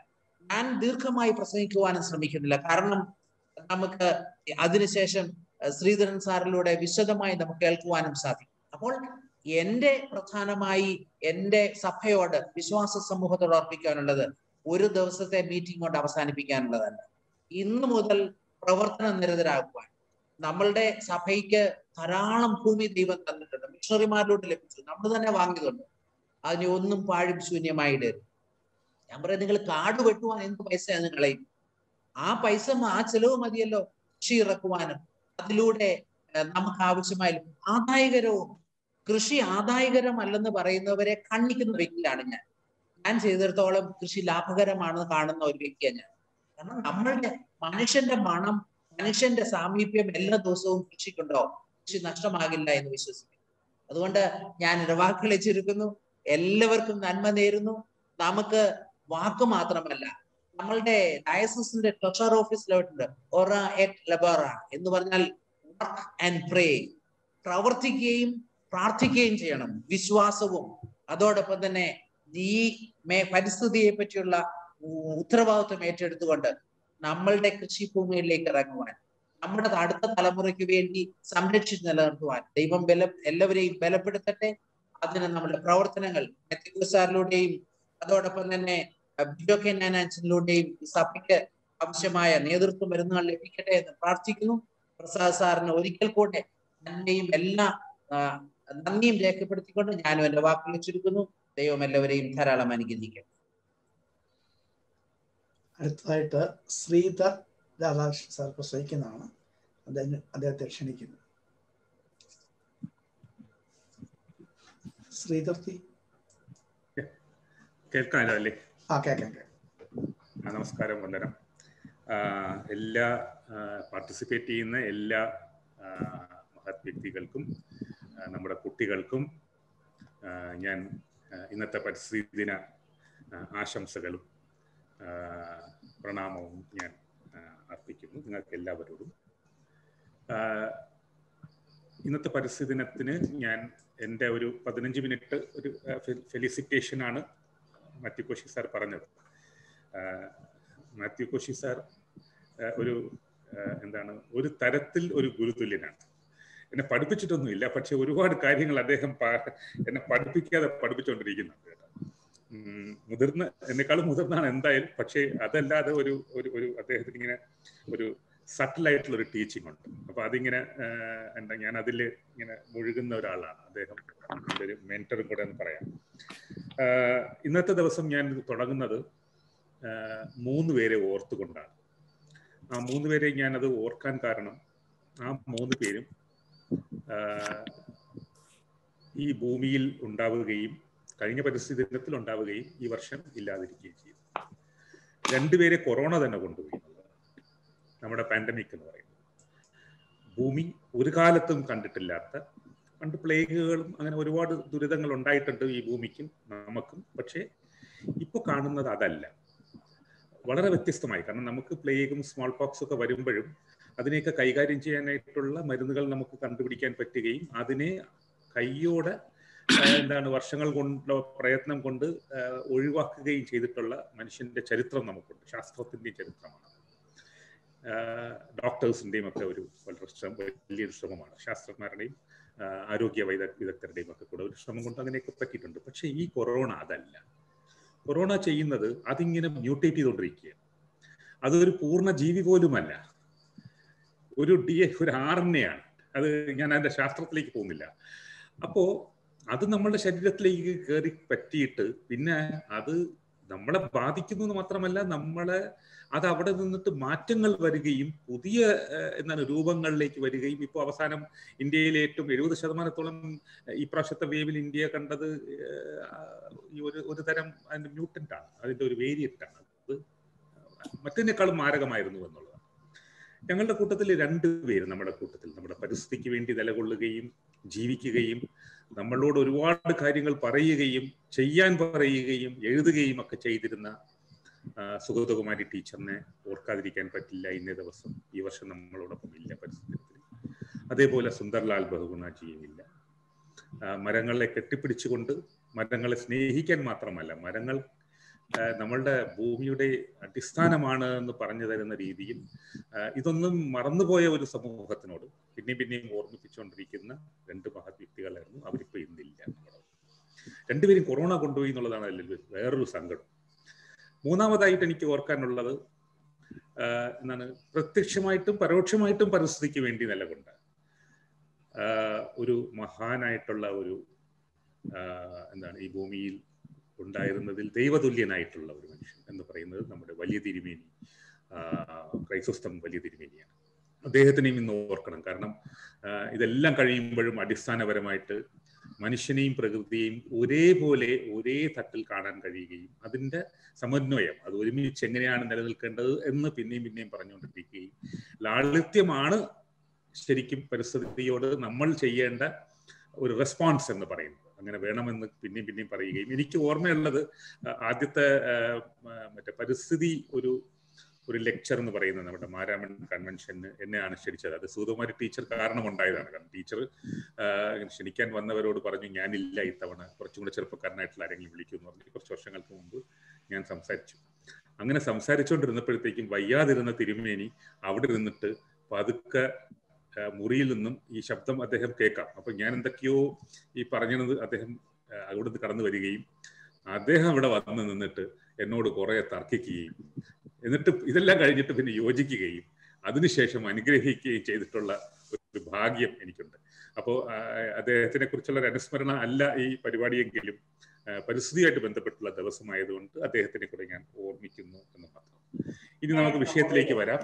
ഞാൻ ദീർഘമായി പ്രസംഗിക്കുവാനും ശ്രമിക്കുന്നില്ല കാരണം നമുക്ക് അതിനുശേഷം ശ്രീധരൻ സാറിലൂടെ വിശദമായി നമുക്ക് കേൾക്കുവാനും സാധിക്കും അപ്പോൾ എന്റെ പ്രധാനമായി എന്റെ സഭയോട് വിശ്വാസ സമൂഹത്തോട് അർപ്പിക്കാനുള്ളത് ഒരു ദിവസത്തെ മീറ്റിംഗ് കൊണ്ട് അവസാനിപ്പിക്കാനുള്ളതല്ല ഇന്ന് മുതൽ പ്രവർത്തന നിരതരാകുവാൻ നമ്മളുടെ സഭയ്ക്ക് ധാരാളം ഭൂമി ദൈവം തന്നിട്ടുണ്ട് മിഷണറിമാരിലോട്ട് ലഭിച്ചു നമ്മൾ തന്നെ വാങ്ങിയതുണ്ട് അതിന് ഒന്നും പാഴും ശൂന്യമായിട്ട് ഞാൻ പറയാം നിങ്ങൾ കാട് വെട്ടുവാൻ എന്ത് പൈസയാണ് നിങ്ങളെയും ആ പൈസ ആ ചെലവ് മതിയല്ലോ കൃഷി ഇറക്കുവാനും അതിലൂടെ നമുക്ക് ആവശ്യമായ ആദായകരവും കൃഷി ആദായകരമല്ലെന്ന് പറയുന്നവരെ കണ്ണിക്കുന്ന വ്യക്തിയാണ് ഞാൻ ഞാൻ ചെയ്തിടത്തോളം കൃഷി ലാഭകരമാണെന്ന് കാണുന്ന ഒരു വ്യക്തിയാണ് ഞാൻ കാരണം നമ്മളുടെ മനുഷ്യന്റെ മണം മനുഷ്യന്റെ സാമീപ്യം എല്ലാ ദിവസവും കൃഷിക്കുണ്ടോ കൃഷി നഷ്ടമാകില്ല എന്ന് വിശ്വസിക്കുന്നു അതുകൊണ്ട് ഞാൻ ഇടവാക്കളെ ചുരുക്കുന്നു എല്ലാവർക്കും നന്മ നേരുന്നു നമുക്ക് വാക്ക് മാത്രമല്ല നമ്മളുടെ ഡയസിന്റെ ട്രഷർ ഓഫീസിലോട്ടുണ്ട് ഒറ എറ്റ് ലബറ എന്ന് പറഞ്ഞാൽ വർക്ക് ആൻഡ് പ്രേ പ്രവർത്തിക്കുകയും പ്രാർത്ഥിക്കുകയും ചെയ്യണം വിശ്വാസവും അതോടൊപ്പം തന്നെ ഈ മേ പരിസ്ഥിതിയെ പറ്റിയുള്ള ഉത്തരവാദിത്വം ഏറ്റെടുത്തുകൊണ്ട് നമ്മളുടെ കൃഷിഭൂമിയിലേക്ക് ഇറങ്ങുവാൻ നമ്മുടെ അടുത്ത തലമുറയ്ക്ക് വേണ്ടി സംരക്ഷിച്ച് നിലനിർത്തുവാൻ ദൈവം ബല എല്ലാവരെയും ബലപ്പെടുത്തട്ടെ അതിന് നമ്മുടെ പ്രവർത്തനങ്ങൾ സാറിലൂടെയും അതോടൊപ്പം തന്നെ ബിജോ കെ നാനാൻസിലൂടെയും ഈ സഭയ്ക്ക് ആവശ്യമായ നേതൃത്വ മരുന്നുകൾ ലഭിക്കട്ടെ എന്ന് പ്രാർത്ഥിക്കുന്നു പ്രസാദ് സാറിന് ഒരിക്കൽ കൂടെ നന്മയും എല്ലാ നന്ദിയും രേഖപ്പെടുത്തിക്കൊണ്ട് ഞാനും എന്റെ വാക്കുകൾ ചുരുക്കുന്നു ദൈവം എല്ലാവരെയും ധാരാളം അനുഗ്രഹിക്കട്ടെ അടുത്തതായിട്ട് ശ്രീധർ രാധാകൃഷ്ണൻ സാർ പ്രസംഗിക്കുന്നതാണ് അദ്ദേഹം അദ്ദേഹത്തെ ക്ഷണിക്കുന്നു ശ്രീധർത്തി കേൾക്കാമല്ലോ അല്ലേ ആ കേൾക്കാം കേൾക്കാം നമസ്കാരം വന്ദനം എല്ലാ പാർട്ടിസിപ്പേറ്റ് ചെയ്യുന്ന എല്ലാ മഹത് വ്യക്തികൾക്കും നമ്മുടെ കുട്ടികൾക്കും ഞാൻ ഇന്നത്തെ പരിസ്ഥിതി ദിന ആശംസകളും പ്രണാമവും ഞാൻ അർപ്പിക്കുന്നു നിങ്ങൾക്ക് എല്ലാവരോടും ഇന്നത്തെ പരിസ്ഥിതി ദിനത്തിന് ഞാൻ എൻ്റെ ഒരു പതിനഞ്ച് മിനിറ്റ് ഒരു ഫെലിസിറ്റേഷൻ ആണ് മാത്യു കോശി സാർ പറഞ്ഞത് മാത്യു കോശി സാർ ഒരു എന്താണ് ഒരു തരത്തിൽ ഒരു ഗുരുതുല്യനാണ് എന്നെ പഠിപ്പിച്ചിട്ടൊന്നുമില്ല പക്ഷെ ഒരുപാട് കാര്യങ്ങൾ അദ്ദേഹം എന്നെ പഠിപ്പിക്കാതെ പഠിപ്പിച്ചുകൊണ്ടിരിക്കുന്നുണ്ട് മുതിർന്ന എന്നെക്കാളും മുതിർന്നാണ് എന്തായാലും പക്ഷേ അതല്ലാതെ ഒരു ഒരു ഒരു അദ്ദേഹത്തിന് ഇങ്ങനെ ഒരു സട്ടിലായിട്ടുള്ള ഒരു ടീച്ചിങ് ഉണ്ട് അപ്പൊ അതിങ്ങനെ എന്താ ഞാൻ അതിൽ ഇങ്ങനെ മുഴുകുന്ന ഒരാളാണ് അദ്ദേഹം എൻ്റെ ഒരു മെന്ററും കൂടെ എന്ന് പറയാം ഇന്നത്തെ ദിവസം ഞാൻ തുടങ്ങുന്നത് മൂന്ന് പേരെ ഓർത്തുകൊണ്ടാണ് ആ മൂന്ന് പേരെ ഞാൻ അത് ഓർക്കാൻ കാരണം ആ മൂന്ന് പേരും ഈ ഭൂമിയിൽ ഉണ്ടാവുകയും കഴിഞ്ഞ പരിസ്ഥിതി ദിനത്തിൽ ഉണ്ടാവുകയും ഈ വർഷം ഇല്ലാതിരിക്കുകയും ചെയ്തു രണ്ടുപേരെ കൊറോണ തന്നെ കൊണ്ടുപോയി നമ്മുടെ പാൻഡമിക് എന്ന് പറയുന്നത് ഭൂമി ഒരു കാലത്തും കണ്ടിട്ടില്ലാത്ത പണ്ട് പ്ലേഗുകളും അങ്ങനെ ഒരുപാട് ദുരിതങ്ങൾ ഉണ്ടായിട്ടുണ്ട് ഈ ഭൂമിക്കും നമുക്കും പക്ഷേ ഇപ്പോൾ കാണുന്നത് അതല്ല വളരെ വ്യത്യസ്തമായി കാരണം നമുക്ക് പ്ലേഗും സ്മോൾ പോക്സ് ഒക്കെ വരുമ്പോഴും അതിനെയൊക്കെ കൈകാര്യം ചെയ്യാനായിട്ടുള്ള മരുന്നുകൾ നമുക്ക് കണ്ടുപിടിക്കാൻ പറ്റുകയും അതിനെ കയ്യോടെ എന്താണ് വർഷങ്ങൾ കൊണ്ട് പ്രയത്നം കൊണ്ട് ഒഴിവാക്കുകയും ചെയ്തിട്ടുള്ള മനുഷ്യന്റെ ചരിത്രം നമുക്കുണ്ട് ശാസ്ത്രത്തിന്റെ ചരിത്രമാണ് ഡോക്ടേഴ്സിന്റെയും ഒക്കെ ഒരു വളരെ ശ്രമം വലിയൊരു ശ്രമമാണ് ശാസ്ത്രജ്ഞരുടെയും ആരോഗ്യ വൈദ വിദഗ്ധരുടെയും ഒക്കെ കൂടെ ഒരു ശ്രമം കൊണ്ട് അങ്ങനെയൊക്കെ പറ്റിയിട്ടുണ്ട് പക്ഷേ ഈ കൊറോണ അതല്ല കൊറോണ ചെയ്യുന്നത് അതിങ്ങനെ മ്യൂട്ടേറ്റ് ചെയ്തുകൊണ്ടിരിക്കുകയാണ് അതൊരു പൂർണ്ണ ജീവി പോലുമല്ല ഒരു ഡി ഒരു ആർ എൻ എ ആണ് അത് ഞാൻ അതിന്റെ ശാസ്ത്രത്തിലേക്ക് പോകുന്നില്ല അപ്പോ അത് നമ്മളുടെ ശരീരത്തിലേക്ക് കയറി പറ്റിയിട്ട് പിന്നെ അത് നമ്മളെ ബാധിക്കുന്നു എന്ന് മാത്രമല്ല നമ്മളെ അത് അവിടെ നിന്നിട്ട് മാറ്റങ്ങൾ വരികയും പുതിയ എന്താണ് രൂപങ്ങളിലേക്ക് വരികയും ഇപ്പോൾ അവസാനം ഇന്ത്യയിലെ ഏറ്റവും എഴുപത് ശതമാനത്തോളം ഈ പ്രാവശ്യത്തെ വേവിൽ ഇന്ത്യ കണ്ടത് ഈ ഒരു ഒരു തരം അതിന്റെ മ്യൂട്ടന്റ് ആണ് അതിന്റെ ഒരു വേരിയന്റ് ആണ് അത് മറ്റതിനേക്കാളും മാരകമായിരുന്നു എന്നുള്ളതാണ് ഞങ്ങളുടെ കൂട്ടത്തിൽ രണ്ടുപേര് നമ്മുടെ കൂട്ടത്തിൽ നമ്മുടെ പരിസ്ഥിതിക്ക് വേണ്ടി നിലകൊള്ളുകയും ജീവിക്കുകയും നമ്മളോട് ഒരുപാട് കാര്യങ്ങൾ പറയുകയും ചെയ്യാൻ പറയുകയും എഴുതുകയും ഒക്കെ ചെയ്തിരുന്ന സുഗതകുമാരി ടീച്ചറിനെ ഓർക്കാതിരിക്കാൻ പറ്റില്ല ഇന്നേ ദിവസം ഈ വർഷം നമ്മളോടൊപ്പം ഇല്ല പരിസ്ഥിതി അതേപോലെ സുന്ദർലാൽ ബഹുഗുണാജിയും ഇല്ല മരങ്ങളെ കെട്ടിപ്പിടിച്ചുകൊണ്ട് മരങ്ങളെ സ്നേഹിക്കാൻ മാത്രമല്ല മരങ്ങൾ നമ്മളുടെ ഭൂമിയുടെ അടിസ്ഥാനമാണ് എന്ന് പറഞ്ഞു തരുന്ന രീതിയിൽ ഇതൊന്നും മറന്നുപോയ ഒരു സമൂഹത്തിനോട് പിന്നെയും പിന്നെയും ഓർമ്മിപ്പിച്ചുകൊണ്ടിരിക്കുന്ന രണ്ട് മഹത് വ്യക്തികളായിരുന്നു അവരിപ്പോ ഇന്നില്ല രണ്ടുപേരും കൊറോണ കൊണ്ടുപോയി എന്നുള്ളതാണ് അതിൽ വേറൊരു സങ്കടം മൂന്നാമതായിട്ട് എനിക്ക് ഓർക്കാനുള്ളത് എന്താണ് പ്രത്യക്ഷമായിട്ടും പരോക്ഷമായിട്ടും പരിസ്ഥിതിക്ക് വേണ്ടി നിലകൊണ്ട ഒരു മഹാനായിട്ടുള്ള ഒരു എന്താണ് ഈ ഭൂമിയിൽ ഉണ്ടായിരുന്നതിൽ ദൈവതുല്യനായിട്ടുള്ള ഒരു മനുഷ്യൻ എന്ന് പറയുന്നത് നമ്മുടെ വലിയ തിരുമേനി ക്രൈസോസ്തം വലിയ തിരുമേനിയാണ് അദ്ദേഹത്തിനെയും ഇന്ന് ഓർക്കണം കാരണം ഇതെല്ലാം കഴിയുമ്പോഴും അടിസ്ഥാനപരമായിട്ട് മനുഷ്യനെയും പ്രകൃതിയെയും ഒരേപോലെ ഒരേ തട്ടിൽ കാണാൻ കഴിയുകയും അതിൻ്റെ സമന്വയം അത് ഒരുമിച്ച് എങ്ങനെയാണ് നിലനിൽക്കേണ്ടത് എന്ന് പിന്നെയും പിന്നെയും പറഞ്ഞുകൊണ്ടിരിക്കുകയും ലാളിത്യമാണ് ശരിക്കും പരിസ്ഥിതിയോട് നമ്മൾ ചെയ്യേണ്ട ഒരു റെസ്പോൺസ് എന്ന് പറയുന്നത് അങ്ങനെ വേണമെന്ന് പിന്നെയും പിന്നെയും പറയുകയും എനിക്ക് ഓർമ്മയുള്ളത് ആദ്യത്തെ മറ്റേ പരിസ്ഥിതി ഒരു ഒരു ലെക്ചർ എന്ന് പറയുന്നത് നമ്മുടെ മാരാമൺ കൺവെൻഷന് എന്നെയാണ് ക്ഷണിച്ചത് അത് സുഗതകുമാരി ടീച്ചർ കാരണമുണ്ടായതാണ് കാരണം ടീച്ചർ ക്ഷണിക്കാൻ വന്നവരോട് പറഞ്ഞു ഞാനില്ല ഇത്തവണ കുറച്ചും കൂടെ ചെറുപ്പക്കാരനായിട്ടുള്ള ആരെങ്കിലും വിളിക്കും എന്ന് പറഞ്ഞു കുറച്ച് വർഷങ്ങൾക്ക് മുമ്പ് ഞാൻ സംസാരിച്ചു അങ്ങനെ സംസാരിച്ചുകൊണ്ടിരുന്നപ്പോഴത്തേക്കും വയ്യാതിരുന്ന തിരുമേനി അവിടെ ഇരുന്നിട്ട് പതുക്കെ മുറിയിൽ നിന്നും ഈ ശബ്ദം അദ്ദേഹം കേൾക്കാം അപ്പൊ ഞാൻ എന്തൊക്കെയോ ഈ പറഞ്ഞത് അദ്ദേഹം അവിടെ നിന്ന് കടന്നു വരികയും അദ്ദേഹം അവിടെ വന്ന് നിന്നിട്ട് എന്നോട് കുറെ തർക്കിക്കുകയും എന്നിട്ട് ഇതെല്ലാം കഴിഞ്ഞിട്ട് പിന്നെ യോജിക്കുകയും അതിനുശേഷം അനുഗ്രഹിക്കുകയും ചെയ്തിട്ടുള്ള ഒരു ഭാഗ്യം എനിക്കുണ്ട് അപ്പോൾ അദ്ദേഹത്തിനെ കുറിച്ചുള്ള ഒരു അനുസ്മരണ അല്ല ഈ പരിപാടിയെങ്കിലും പരിസ്ഥിതിയായിട്ട് ബന്ധപ്പെട്ടുള്ള ദിവസമായതുകൊണ്ട് അദ്ദേഹത്തിനെ കൂടെ ഞാൻ ഓർമ്മിക്കുന്നു എന്ന് മാത്രം ഇനി നമുക്ക് വിഷയത്തിലേക്ക് വരാം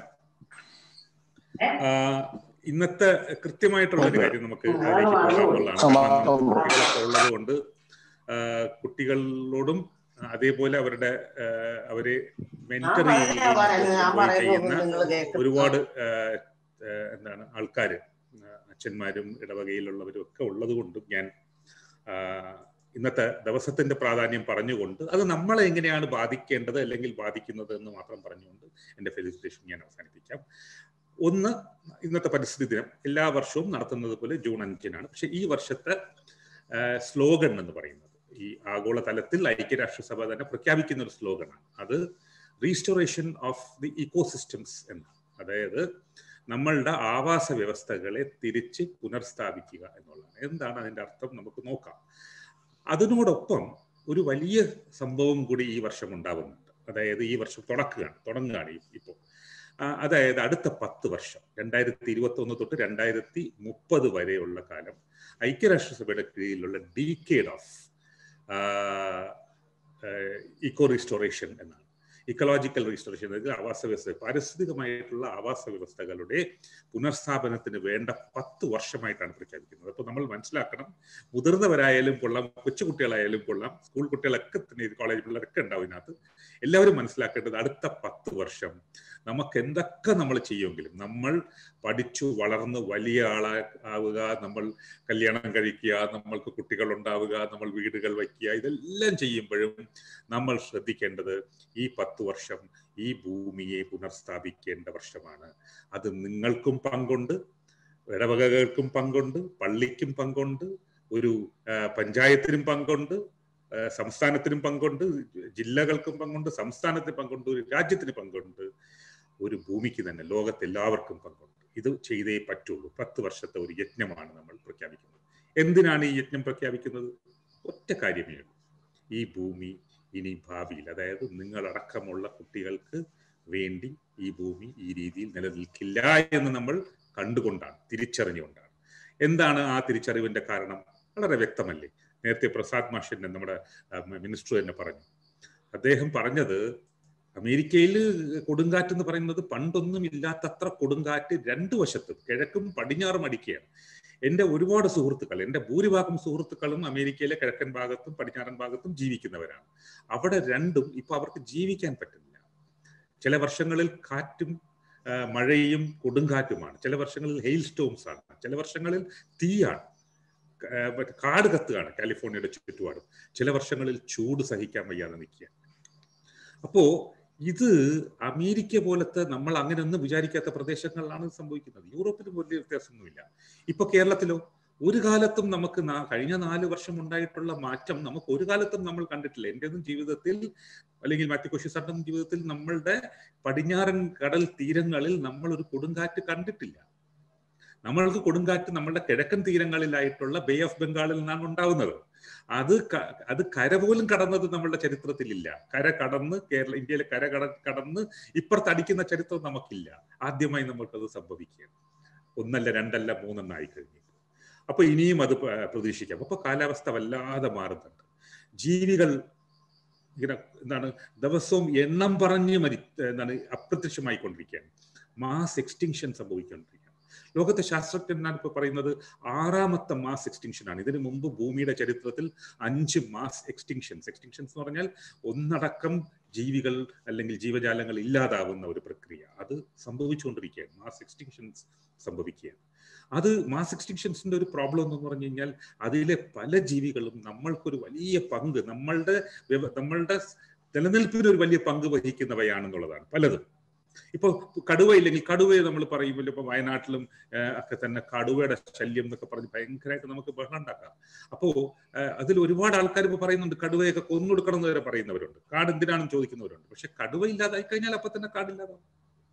ഇന്നത്തെ കൃത്യമായിട്ടുള്ള ഒരു കാര്യം നമുക്ക് അതിലേക്ക് പോകാമെന്നുള്ളതാണ് കുട്ടികളൊക്കെ ഉള്ളത് കൊണ്ട് കുട്ടികളോടും അതേപോലെ അവരുടെ അവരെ മെന്റർ ചെയ്യുന്ന ഒരുപാട് എന്താണ് ആൾക്കാർ അച്ഛന്മാരും ഇടവകയിലുള്ളവരും ഒക്കെ ഉള്ളത് കൊണ്ടും ഞാൻ ഇന്നത്തെ ദിവസത്തിന്റെ പ്രാധാന്യം പറഞ്ഞുകൊണ്ട് അത് നമ്മളെ എങ്ങനെയാണ് ബാധിക്കേണ്ടത് അല്ലെങ്കിൽ ബാധിക്കുന്നത് എന്ന് മാത്രം പറഞ്ഞുകൊണ്ട് എൻ്റെ ഫെലിസിറ്റേഷൻ ഞാൻ അവസാനിപ്പിക്കാം ഒന്ന് ഇന്നത്തെ പരിസ്ഥിതി ദിനം എല്ലാ വർഷവും നടത്തുന്നത് പോലെ ജൂൺ അഞ്ചിനാണ് പക്ഷെ ഈ വർഷത്തെ സ്ലോഗൻ എന്ന് പറയുന്നത് ഈ ആഗോള തലത്തിൽ ഐക്യരാഷ്ട്രസഭ തന്നെ പ്രഖ്യാപിക്കുന്ന ഒരു സ്ലോഗനാണ് അത് റീസ്റ്റോറേഷൻ ഓഫ് ദി ഇക്കോസിസ്റ്റംസ് എന്നാണ് അതായത് നമ്മളുടെ ആവാസ വ്യവസ്ഥകളെ തിരിച്ച് പുനർസ്ഥാപിക്കുക എന്നുള്ളതാണ് എന്താണ് അതിന്റെ അർത്ഥം നമുക്ക് നോക്കാം അതിനോടൊപ്പം ഒരു വലിയ സംഭവം കൂടി ഈ വർഷം ഉണ്ടാവുന്നുണ്ട് അതായത് ഈ വർഷം തുടക്കുകയാണ് തുടങ്ങുകയാണ് ഇപ്പോൾ അതായത് അടുത്ത പത്ത് വർഷം രണ്ടായിരത്തി ഇരുപത്തി ഒന്ന് തൊട്ട് രണ്ടായിരത്തി മുപ്പത് വരെയുള്ള കാലം ഐക്യരാഷ്ട്രസഭയുടെ കീഴിലുള്ള ഡീക്കേഡ് ഓഫ് ഇക്കോ റീസ്റ്റോറേഷൻ എന്നാണ് ഇക്കോളജിക്കൽ റീസ്റ്റോറേഷൻ അതായത് ആവാസ വ്യവസ്ഥ പാരിസ്ഥിതികമായിട്ടുള്ള ആവാസ വ്യവസ്ഥകളുടെ പുനർസ്ഥാപനത്തിന് വേണ്ട പത്ത് വർഷമായിട്ടാണ് പ്രഖ്യാപിക്കുന്നത് അപ്പോൾ നമ്മൾ മനസ്സിലാക്കണം മുതിർന്നവരായാലും കൊള്ളാം കൊച്ചുകുട്ടികളായാലും കൊള്ളാം സ്കൂൾ കുട്ടികളൊക്കെ തന്നെ കോളേജ് പിള്ളേരൊക്കെ ഉണ്ടാവും ഇതിനകത്ത് എല്ലാവരും മനസ്സിലാക്കേണ്ടത് അടുത്ത പത്ത് വർഷം നമുക്ക് എന്തൊക്കെ നമ്മൾ ചെയ്യുമെങ്കിലും നമ്മൾ പഠിച്ചു വളർന്ന് വലിയ ആളാ ആവുക നമ്മൾ കല്യാണം കഴിക്കുക നമ്മൾക്ക് കുട്ടികൾ ഉണ്ടാവുക നമ്മൾ വീടുകൾ വയ്ക്കുക ഇതെല്ലാം ചെയ്യുമ്പോഴും നമ്മൾ ശ്രദ്ധിക്കേണ്ടത് ഈ പത്ത് വർഷം ഈ ഭൂമിയെ പുനർസ്ഥാപിക്കേണ്ട വർഷമാണ് അത് നിങ്ങൾക്കും പങ്കുണ്ട് ഇടവകകൾക്കും പങ്കുണ്ട് പള്ളിക്കും പങ്കുണ്ട് ഒരു പഞ്ചായത്തിനും പങ്കുണ്ട് സംസ്ഥാനത്തിനും പങ്കുണ്ട് ജില്ലകൾക്കും പങ്കുണ്ട് സംസ്ഥാനത്തിന് പങ്കുണ്ട് ഒരു രാജ്യത്തിന് പങ്കുണ്ട് ഒരു ഭൂമിക്ക് തന്നെ ലോകത്തെല്ലാവർക്കും പങ്കുണ്ട് ഇത് ചെയ്തേ പറ്റുള്ളൂ പത്ത് വർഷത്തെ ഒരു യജ്ഞമാണ് നമ്മൾ പ്രഖ്യാപിക്കുന്നത് എന്തിനാണ് ഈ യജ്ഞം പ്രഖ്യാപിക്കുന്നത് ഒറ്റ കാര്യമേ ഉള്ളൂ ഈ ഭൂമി ഇനി ഭാവിയിൽ അതായത് നിങ്ങളടക്കമുള്ള കുട്ടികൾക്ക് വേണ്ടി ഈ ഭൂമി ഈ രീതിയിൽ നിലനിൽക്കില്ല എന്ന് നമ്മൾ കണ്ടുകൊണ്ടാണ് തിരിച്ചറിഞ്ഞുകൊണ്ടാണ് എന്താണ് ആ തിരിച്ചറിവിന്റെ കാരണം വളരെ വ്യക്തമല്ലേ നേരത്തെ പ്രസാദ് മാഷിന്റെ നമ്മുടെ മിനിസ്റ്റർ തന്നെ പറഞ്ഞു അദ്ദേഹം പറഞ്ഞത് അമേരിക്കയിൽ കൊടുങ്കാറ്റ് എന്ന് പറയുന്നത് പണ്ടൊന്നും ഇല്ലാത്തത്ര കൊടുങ്കാറ്റ് രണ്ടു വശത്തും കിഴക്കും പടിഞ്ഞാറും അടിക്കുകയാണ് എൻ്റെ ഒരുപാട് സുഹൃത്തുക്കൾ എൻ്റെ ഭൂരിഭാഗം സുഹൃത്തുക്കളും അമേരിക്കയിലെ കിഴക്കൻ ഭാഗത്തും പടിഞ്ഞാറൻ ഭാഗത്തും ജീവിക്കുന്നവരാണ് അവിടെ രണ്ടും ഇപ്പൊ അവർക്ക് ജീവിക്കാൻ പറ്റുന്നില്ല ചില വർഷങ്ങളിൽ കാറ്റും മഴയും കൊടുങ്കാറ്റുമാണ് ചില വർഷങ്ങളിൽ ഹെയിൽ സ്റ്റോംസ് ആണ് ചില വർഷങ്ങളിൽ തീയാണ് കാട് കത്തുകയാണ് കാലിഫോർണിയയുടെ ചുറ്റുപാടും ചില വർഷങ്ങളിൽ ചൂട് സഹിക്കാൻ വയ്യാതെ നിൽക്കുക അപ്പോ ഇത് അമേരിക്ക പോലത്തെ നമ്മൾ അങ്ങനെ ഒന്നും വിചാരിക്കാത്ത പ്രദേശങ്ങളിലാണ് സംഭവിക്കുന്നത് യൂറോപ്പിലും വലിയ വ്യത്യാസമൊന്നുമില്ല ഇപ്പൊ കേരളത്തിലോ ഒരു കാലത്തും നമുക്ക് നാ- കഴിഞ്ഞ നാല് വർഷം ഉണ്ടായിട്ടുള്ള മാറ്റം നമുക്ക് ഒരു കാലത്തും നമ്മൾ കണ്ടിട്ടില്ല എൻ്റെതും ജീവിതത്തിൽ അല്ലെങ്കിൽ മാത്യു കോശി സാറിന്റെ ജീവിതത്തിൽ നമ്മളുടെ പടിഞ്ഞാറൻ കടൽ തീരങ്ങളിൽ നമ്മൾ ഒരു കൊടുങ്കാറ്റ് കണ്ടിട്ടില്ല നമ്മൾക്ക് കൊടുങ്കാറ്റ് നമ്മളുടെ കിഴക്കൻ തീരങ്ങളിലായിട്ടുള്ള ബേ ഓഫ് ബംഗാളിൽ നിന്നാണ് ഉണ്ടാവുന്നത് അത് ക- അത് കര പോലും കടന്നത് നമ്മളുടെ ചരിത്രത്തിലില്ല കര കടന്ന് കേരള ഇന്ത്യയിലെ കര കട കടന്ന് ഇപ്പുറത്തടിക്കുന്ന ചരിത്രം നമുക്കില്ല ആദ്യമായി നമ്മൾക്കത് സംഭവിക്കുകയാണ് ഒന്നല്ല രണ്ടല്ല മൂന്നെണ്ണായി കഴിഞ്ഞു അപ്പൊ ഇനിയും അത് പ- പ്രതീക്ഷിക്കാം അപ്പൊ കാലാവസ്ഥ വല്ലാതെ മാറുന്നുണ്ട് ജീവികൾ ഇങ്ങനെ എന്താണ് ദിവസവും എണ്ണം പറഞ്ഞ് മരി എന്താണ് അപ്രത്യക്ഷമായിക്കൊണ്ടിരിക്കുകയാണ് മാസ് എക്സ്റ്റിങ്ഷൻ സംഭവിച്ചുകൊണ്ടിരിക്കുകയാണ് ലോകത്തെ ശാസ്ത്രജ്ഞന്മാർ ഇപ്പൊ പറയുന്നത് ആറാമത്തെ മാസ് എക്സ്റ്റിങ്ഷൻ ആണ് ഇതിനു മുമ്പ് ഭൂമിയുടെ ചരിത്രത്തിൽ അഞ്ച് മാസ് എക്സ്റ്റിങ്ഷൻസ് എക്സ്റ്റിങ്ഷൻസ് എന്ന് പറഞ്ഞാൽ ഒന്നടക്കം ജീവികൾ അല്ലെങ്കിൽ ജീവജാലങ്ങൾ ഇല്ലാതാവുന്ന ഒരു പ്രക്രിയ അത് സംഭവിച്ചുകൊണ്ടിരിക്കുകയാണ് മാസ് എക്സ്റ്റിങ്ഷൻസ് സംഭവിക്കുകയാണ് അത് മാസ് എക്സ്റ്റിങ്ഷൻസിന്റെ ഒരു പ്രോബ്ലം എന്ന് പറഞ്ഞു കഴിഞ്ഞാൽ അതിലെ പല ജീവികളും നമ്മൾക്കൊരു വലിയ പങ്ക് നമ്മളുടെ വ്യവ- നമ്മളുടെ നിലനിൽപ്പിന് ഒരു വലിയ പങ്ക് വഹിക്കുന്നവയാണെന്നുള്ളതാണ് പലതും ഇപ്പൊ കടുവ ഇല്ലെങ്കിൽ കടുവയെ നമ്മൾ പറയുമ്പോൾ ഇപ്പൊ വയനാട്ടിലും ഏഹ്, ഒക്കെ തന്നെ കടുവയുടെ ശല്യം എന്നൊക്കെ പറഞ്ഞ് ഭയങ്കരമായിട്ട് നമുക്ക് ബഹളം ഉണ്ടാക്കാം അപ്പോ ഏഹ്, അതിൽ ഒരുപാട് ആൾക്കാർ ഇപ്പൊ പറയുന്നുണ്ട് കടുവയൊക്കെ കൊന്നൊടുക്കണം എന്ന് വരെ പറയുന്നവരുണ്ട് കാട് എന്തിനാണെന്ന് ചോദിക്കുന്നവരുണ്ട് പക്ഷെ കടുവ ഇല്ലാതായി കഴിഞ്ഞാൽ അപ്പൊ തന്നെ കാടില്ലാതാവും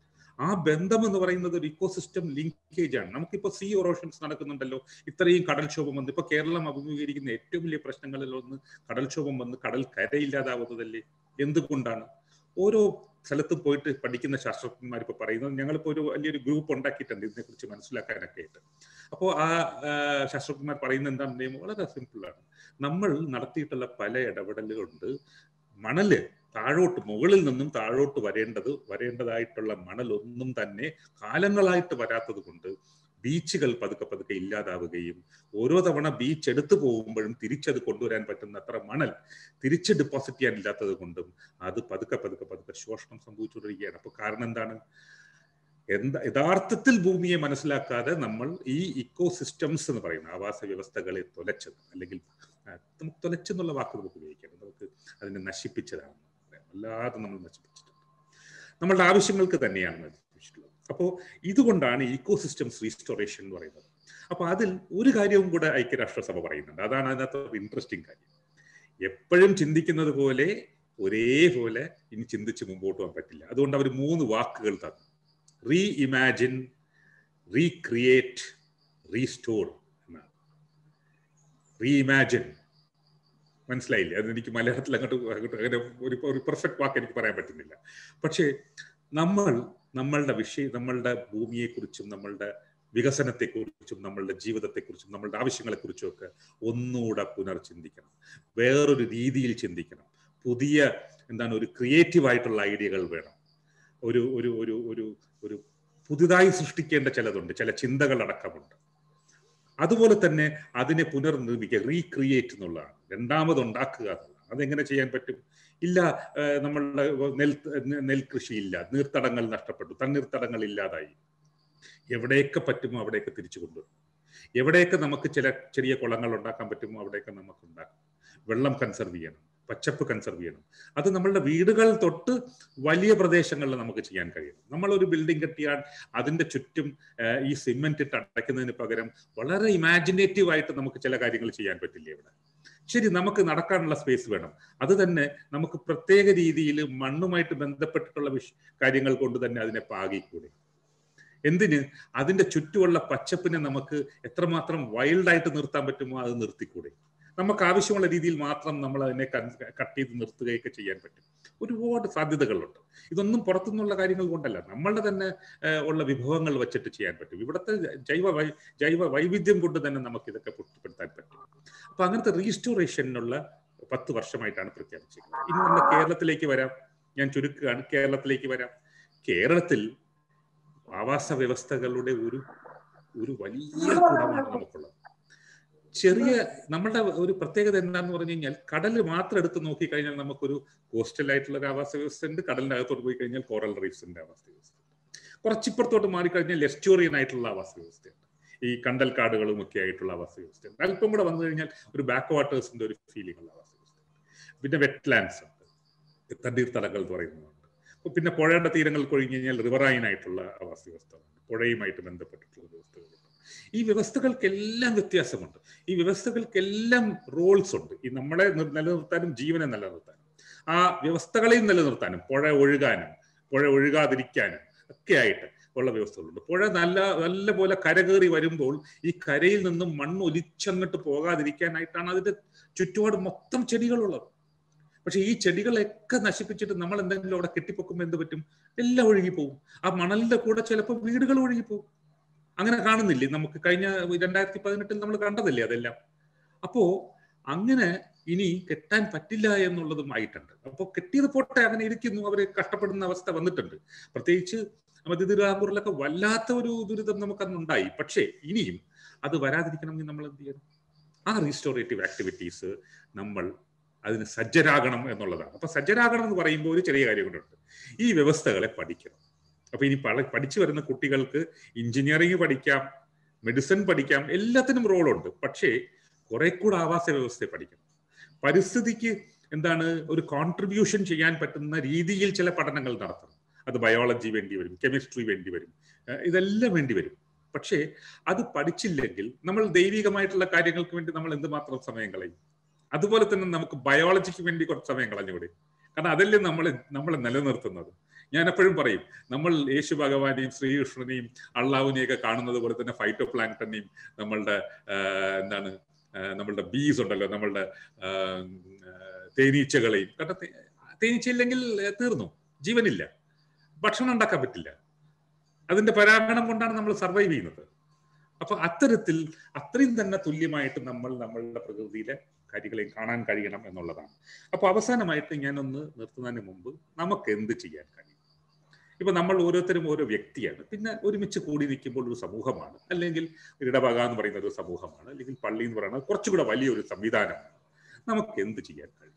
ആ ബന്ധം എന്ന് പറയുന്നത് ഒരു ഇക്കോസിസ്റ്റം ലിങ്കേജ് ആണ് നമുക്കിപ്പോ സീ ഒറോഷൻസ് നടക്കുന്നുണ്ടല്ലോ ഇത്രയും കടൽക്ഷോഭം വന്ന് ഇപ്പൊ കേരളം അഭിമുഖീകരിക്കുന്ന ഏറ്റവും വലിയ പ്രശ്നങ്ങളിൽ ഒന്ന് കടൽക്ഷോഭം വന്ന് കടൽ കരയില്ലാതാവുന്നതല്ലേ എന്തുകൊണ്ടാണ് ഓരോ സ്ഥലത്തും പോയിട്ട് പഠിക്കുന്ന ശാസ്ത്രജ്ഞന്മാർ ഇപ്പൊ പറയുന്നത് ഞങ്ങളിപ്പോ ഒരു വലിയൊരു ഗ്രൂപ്പ് ഉണ്ടാക്കിയിട്ടുണ്ട് ഇതിനെക്കുറിച്ച് മനസ്സിലാക്കാനൊക്കെ ആയിട്ട് അപ്പോൾ ആ ആ, ശാസ്ത്രജ്ഞന്മാർ പറയുന്നത് എന്താണെന്ന് വളരെ സിമ്പിളാണ് നമ്മൾ നടത്തിയിട്ടുള്ള പല ഇടപെടലുകളുണ്ട് മണല് താഴോട്ട് മുകളിൽ നിന്നും താഴോട്ട് വരേണ്ടത് വരേണ്ടതായിട്ടുള്ള മണലൊന്നും തന്നെ കാലങ്ങളായിട്ട് വരാത്തത് കൊണ്ട് ബീച്ചുകൾ പതുക്കെ പതുക്കെ ഇല്ലാതാവുകയും ഓരോ തവണ ബീച്ച് എടുത്തു പോകുമ്പോഴും തിരിച്ചത് കൊണ്ടുവരാൻ പറ്റുന്ന അത്ര മണൽ തിരിച്ച് ഡെപ്പോസിറ്റ് ചെയ്യാൻ ഇല്ലാത്തത് കൊണ്ടും അത് പതുക്കെ പതുക്കെ പതുക്കെ ശോഷണം സംഭവിച്ചുകൊണ്ടിരിക്കുകയാണ് അപ്പൊ കാരണം എന്താണ് എന്താ യഥാർത്ഥത്തിൽ ഭൂമിയെ മനസ്സിലാക്കാതെ നമ്മൾ ഈ ഇക്കോ സിസ്റ്റംസ് എന്ന് പറയുന്ന ആവാസ വ്യവസ്ഥകളെ തുലച്ചത് അല്ലെങ്കിൽ ആ, നമുക്ക് തുലച്ചെന്നുള്ള വാക്ക് നമുക്ക് ഉപയോഗിക്കാം നമുക്ക് അതിനെ നശിപ്പിച്ചതാണ് അല്ലാതെ നമ്മൾ നശിപ്പിച്ചിട്ടുണ്ട് നമ്മളുടെ ആവശ്യങ്ങൾക്ക് തന്നെയാണ് നശിപ്പിച്ചിട്ടുള്ളത് അപ്പോൾ ഇതുകൊണ്ടാണ് ഇക്കോ സിസ്റ്റംസ് റീസ്റ്റോറേഷൻ എന്ന് പറയുന്നത് അപ്പൊ അതിൽ ഒരു കാര്യവും കൂടെ ഐക്യരാഷ്ട്രസഭ പറയുന്നുണ്ട് അതാണ് അതിനകത്ത് ഇൻട്രസ്റ്റിംഗ് കാര്യം എപ്പോഴും ചിന്തിക്കുന്നത് പോലെ ഒരേപോലെ ഇനി ചിന്തിച്ച് മുമ്പോട്ട് പോകാൻ പറ്റില്ല അതുകൊണ്ട് അവർ മൂന്ന് വാക്കുകൾ തന്നു റീ ഇമാജിൻ റീക്രിയേറ്റ് റീസ്റ്റോർ എന്നാണ് റീ ഇമാജിൻ മനസ്സിലായില്ലേ അത് എനിക്ക് മലയാളത്തിൽ അങ്ങോട്ട് അങ്ങോട്ട് അങ്ങനെ ഒരു ഒരു പെർഫെക്റ്റ് വാക്ക് എനിക്ക് പറയാൻ പറ്റുന്നില്ല പക്ഷേ നമ്മൾ നമ്മളുടെ വിഷയം നമ്മളുടെ ഭൂമിയെക്കുറിച്ചും നമ്മളുടെ വികസനത്തെക്കുറിച്ചും നമ്മളുടെ ജീവിതത്തെക്കുറിച്ചും നമ്മളുടെ ആവശ്യങ്ങളെക്കുറിച്ചും ഒക്കെ ഒന്നുകൂടെ പുനർചിന്തിക്കണം വേറൊരു രീതിയിൽ ചിന്തിക്കണം പുതിയ എന്താണ് ഒരു ക്രിയേറ്റീവ് ആയിട്ടുള്ള ഐഡിയകൾ വേണം ഒരു ഒരു ഒരു ഒരു ഒരു പുതുതായി സൃഷ്ടിക്കേണ്ട ചിലതുണ്ട് ചില ചിന്തകൾ അടക്കമുണ്ട് അതുപോലെ തന്നെ അതിനെ പുനർനിർമ്മിക്കുക റീക്രിയേറ്റ് എന്നുള്ളതാണ് രണ്ടാമത് ഉണ്ടാക്കുക എന്നുള്ളതാണ് അതെങ്ങനെ ചെയ്യാൻ പറ്റും ഇല്ല ഏഹ് നമ്മളുടെ നെൽ നെൽകൃഷി ഇല്ല നീർത്തടങ്ങൾ നഷ്ടപ്പെട്ടു തണ്ണീർത്തടങ്ങൾ ഇല്ലാതായി എവിടെയൊക്കെ പറ്റുമോ അവിടെയൊക്കെ തിരിച്ചു കൊണ്ടുവരും എവിടെയൊക്കെ നമുക്ക് ചില ചെറിയ കുളങ്ങൾ ഉണ്ടാക്കാൻ പറ്റുമോ അവിടെയൊക്കെ നമുക്ക് ഉണ്ടാക്കാം വെള്ളം കൺസർവ് ചെയ്യണം പച്ചപ്പ് കൺസർവ് ചെയ്യണം അത് നമ്മളുടെ വീടുകൾ തൊട്ട് വലിയ പ്രദേശങ്ങളിൽ നമുക്ക് ചെയ്യാൻ കഴിയണം നമ്മൾ ഒരു ബിൽഡിംഗ് കെട്ടിയാൽ അതിന്റെ ചുറ്റും ഏഹ്, ഈ സിമെന്റ് ഇട്ട് അടയ്ക്കുന്നതിന് പകരം വളരെ ഇമാജിനേറ്റീവ് ആയിട്ട് നമുക്ക് ചില കാര്യങ്ങൾ ചെയ്യാൻ പറ്റില്ല ഇവിടെ ശരി നമുക്ക് നടക്കാനുള്ള സ്പേസ് വേണം അത് തന്നെ നമുക്ക് പ്രത്യേക രീതിയിൽ മണ്ണുമായിട്ട് ബന്ധപ്പെട്ടിട്ടുള്ള വിഷ കാര്യങ്ങൾ കൊണ്ട് തന്നെ അതിനെ പാകിക്കൂടെ എന്തിന് അതിന്റെ ചുറ്റുമുള്ള പച്ചപ്പിനെ നമുക്ക് എത്രമാത്രം വൈൽഡായിട്ട് നിർത്താൻ പറ്റുമോ അത് നിർത്തിക്കൂടെ നമുക്ക് ആവശ്യമുള്ള രീതിയിൽ മാത്രം നമ്മൾ അതിനെ കട്ട് ചെയ്ത് നിർത്തുകയൊക്കെ ചെയ്യാൻ പറ്റും ഒരുപാട് സാധ്യതകളുണ്ട് ഇതൊന്നും പുറത്തുനിന്നുള്ള കാര്യങ്ങൾ കൊണ്ടല്ല നമ്മളുടെ തന്നെ ഏഹ്, ഉള്ള വിഭവങ്ങൾ വെച്ചിട്ട് ചെയ്യാൻ പറ്റും ഇവിടുത്തെ ജൈവ വൈ ജൈവ വൈവിധ്യം കൊണ്ട് തന്നെ നമുക്ക് ഇതൊക്കെ പുഷ്ടിപ്പെടുത്താൻ പറ്റും അപ്പൊ അങ്ങനത്തെ റീസ്റ്റോറേഷനുള്ള പത്ത് വർഷമായിട്ടാണ് പ്രഖ്യാപിച്ചിരിക്കുന്നത് ഇനി നമ്മുടെ കേരളത്തിലേക്ക് വരാം ഞാൻ ചുരുക്കുകയാണ് കേരളത്തിലേക്ക് വരാം കേരളത്തിൽ ആവാസ വ്യവസ്ഥകളുടെ ഒരു ഒരു വലിയ കുടമാണ് നമുക്കുള്ളത് ചെറിയ നമ്മളുടെ ഒരു പ്രത്യേകത എന്താണെന്ന് പറഞ്ഞു കഴിഞ്ഞാൽ കടൽ മാത്രം എടുത്ത് നോക്കിക്കഴിഞ്ഞാൽ നമുക്കൊരു കോസ്റ്റൽ ആയിട്ടുള്ള ഒരു ആവാസ വ്യവസ്ഥ ഉണ്ട് കടലിന്റെ അകത്തോട്ട് പോയി കഴിഞ്ഞാൽ കോറൽ റീഫ്സിന്റെ ആവാസ വ്യവസ്ഥ കുറച്ചിപ്പുറത്തോട്ട് മാറിക്കഴിഞ്ഞാൽ ലെസ്റ്റോറിയൻ ആയിട്ടുള്ള ആവാസ വ്യവസ്ഥയുണ്ട് ഈ കണ്ടൽ കാടുകളും ഒക്കെ ആയിട്ടുള്ള ആവാസ വ്യവസ്ഥയുണ്ട് അല്പം കൂടെ വന്നു കഴിഞ്ഞാൽ ഒരു ബാക്ക് വാട്ടേഴ്സിന്റെ ഒരു ഫീലിംഗ് ഉള്ള ആവാസ വ്യവസ്ഥ പിന്നെ വെറ്റ്ലാൻഡ്സ് ഉണ്ട് തണ്ണീർത്തടങ്ങൾ എന്ന് പറയുന്നതുണ്ട് അപ്പൊ പിന്നെ പുഴയുടെ തീരങ്ങൾ കൊഴിഞ്ഞു കഴിഞ്ഞാൽ റിവറൈൻ ആയിട്ടുള്ള ആവാസ വ്യവസ്ഥകളുണ്ട് പുഴയുമായിട്ട് ബന്ധപ്പെട്ടിട്ടുള്ള വ്യവസ്ഥകളുണ്ട് ഈ വ്യവസ്ഥകൾക്കെല്ലാം വ്യത്യാസമുണ്ട് ഈ വ്യവസ്ഥകൾക്കെല്ലാം റോൾസ് ഉണ്ട് ഈ നമ്മളെ നി- നിലനിർത്താനും ജീവനെ നിലനിർത്താനും ആ വ്യവസ്ഥകളെയും നിലനിർത്താനും പുഴ ഒഴുകാനും പുഴ ഒഴുകാതിരിക്കാനും ഒക്കെ ആയിട്ട് ഉള്ള വ്യവസ്ഥകളുണ്ട് പുഴ നല്ല നല്ല പോലെ കരകയറി വരുമ്പോൾ ഈ കരയിൽ നിന്നും മണ്ണ് ഒലിച്ചങ്ങോട്ട് പോകാതിരിക്കാനായിട്ടാണ് അതിന്റെ ചുറ്റുപാട് മൊത്തം ചെടികളുള്ളത് പക്ഷെ ഈ ചെടികളെയൊക്കെ നശിപ്പിച്ചിട്ട് നമ്മൾ എന്തെങ്കിലും അവിടെ കെട്ടിപ്പൊക്കുമ്പോൾ എന്ത് പറ്റും എല്ലാം ഒഴുകിപ്പോവും ആ മണലിന്റെ കൂടെ ചിലപ്പോൾ വീടുകൾ ഒഴുകിപ്പോവും അങ്ങനെ കാണുന്നില്ലേ നമുക്ക് കഴിഞ്ഞ രണ്ടായിരത്തി പതിനെട്ടിൽ നമ്മൾ കണ്ടതല്ലേ അതെല്ലാം അപ്പോ അങ്ങനെ ഇനി കെട്ടാൻ പറ്റില്ല എന്നുള്ളതും ആയിട്ടുണ്ട് അപ്പോൾ കെട്ടിയത് പോട്ടെ അങ്ങനെ ഇരിക്കുന്നു അവർ കഷ്ടപ്പെടുന്ന അവസ്ഥ വന്നിട്ടുണ്ട് പ്രത്യേകിച്ച് മധ്യ തിരുവിതാംകൂറിലൊക്കെ വല്ലാത്ത ഒരു ദുരിതം നമുക്കന്നുണ്ടായി പക്ഷേ ഇനിയും അത് വരാതിരിക്കണമെങ്കിൽ നമ്മൾ എന്ത് ചെയ്യണം ആ റീസ്റ്റോറേറ്റീവ് ആക്ടിവിറ്റീസ് നമ്മൾ അതിന് സജ്ജരാകണം എന്നുള്ളതാണ് അപ്പൊ സജ്ജരാകണം എന്ന് പറയുമ്പോൾ ഒരു ചെറിയ കാര്യം കൂടെ ഉണ്ട് ഈ വ്യവസ്ഥകളെ പഠിക്കണം അപ്പൊ ഇനി പല പഠിച്ചു വരുന്ന കുട്ടികൾക്ക് എഞ്ചിനീയറിംഗ് പഠിക്കാം മെഡിസിൻ പഠിക്കാം എല്ലാത്തിനും റോളുണ്ട് പക്ഷേ കുറെ കൂടെ ആവാസ വ്യവസ്ഥയെ പഠിക്കണം പരിസ്ഥിതിക്ക് എന്താണ് ഒരു കോൺട്രിബ്യൂഷൻ ചെയ്യാൻ പറ്റുന്ന രീതിയിൽ ചില പഠനങ്ങൾ നടത്തണം അത് ബയോളജി വേണ്ടി വരും കെമിസ്ട്രി വേണ്ടി വരും ഏഹ് ഇതെല്ലാം വേണ്ടി വരും പക്ഷേ അത് പഠിച്ചില്ലെങ്കിൽ നമ്മൾ ദൈവികമായിട്ടുള്ള കാര്യങ്ങൾക്ക് വേണ്ടി നമ്മൾ എന്തുമാത്രം സമയം കളയും അതുപോലെ തന്നെ നമുക്ക് ബയോളജിക്ക് വേണ്ടി കുറച്ച് സമയം കളഞ്ഞുകൂടി കാരണം അതല്ലേ നമ്മളെ നമ്മളെ നിലനിർത്തുന്നത് ഞാൻ എപ്പോഴും പറയും നമ്മൾ യേശു ഭഗവാനെയും ശ്രീകൃഷ്ണനെയും അള്ളാവിനെയൊക്കെ കാണുന്നത് പോലെ തന്നെ ഫൈറ്റോ പ്ലാങ്ടനെയും നമ്മളുടെ ആഹ് എന്താണ് ആഹ് നമ്മളുടെ ബീസ് ഉണ്ടല്ലോ നമ്മളുടെ ആഹ് തേനീച്ചകളെയും കാരണം തേ- തേനീച്ചയില്ലെങ്കിൽ ഏഹ് തീർന്നു ജീവനില്ല ഭക്ഷണം ഉണ്ടാക്കാൻ പറ്റില്ല അതിന്റെ പരാഗണം കൊണ്ടാണ് നമ്മൾ സർവൈവ് ചെയ്യുന്നത് അപ്പൊ അത്തരത്തിൽ അത്രയും തന്നെ തുല്യമായിട്ട് നമ്മൾ നമ്മളുടെ പ്രകൃതിയിലെ കാര്യങ്ങളെ കാണാൻ കഴിയണം എന്നുള്ളതാണ് അപ്പൊ അവസാനമായിട്ട് ഞാനൊന്ന് നിർത്തുന്നതിന് മുമ്പ് നമുക്ക് എന്ത് ചെയ്യാൻ കഴിയും ഇപ്പൊ നമ്മൾ ഓരോരുത്തരും ഓരോ വ്യക്തിയാണ് പിന്നെ ഒരുമിച്ച് കൂടി നിൽക്കുമ്പോൾ ഒരു സമൂഹമാണ് അല്ലെങ്കിൽ ഇടവക എന്ന് പറയുന്ന ഒരു സമൂഹമാണ് അല്ലെങ്കിൽ പള്ളി എന്ന് പറയുന്നത് കുറച്ചുകൂടെ വലിയൊരു സംവിധാനമാണ് നമുക്ക് എന്ത് ചെയ്യാൻ കഴിയും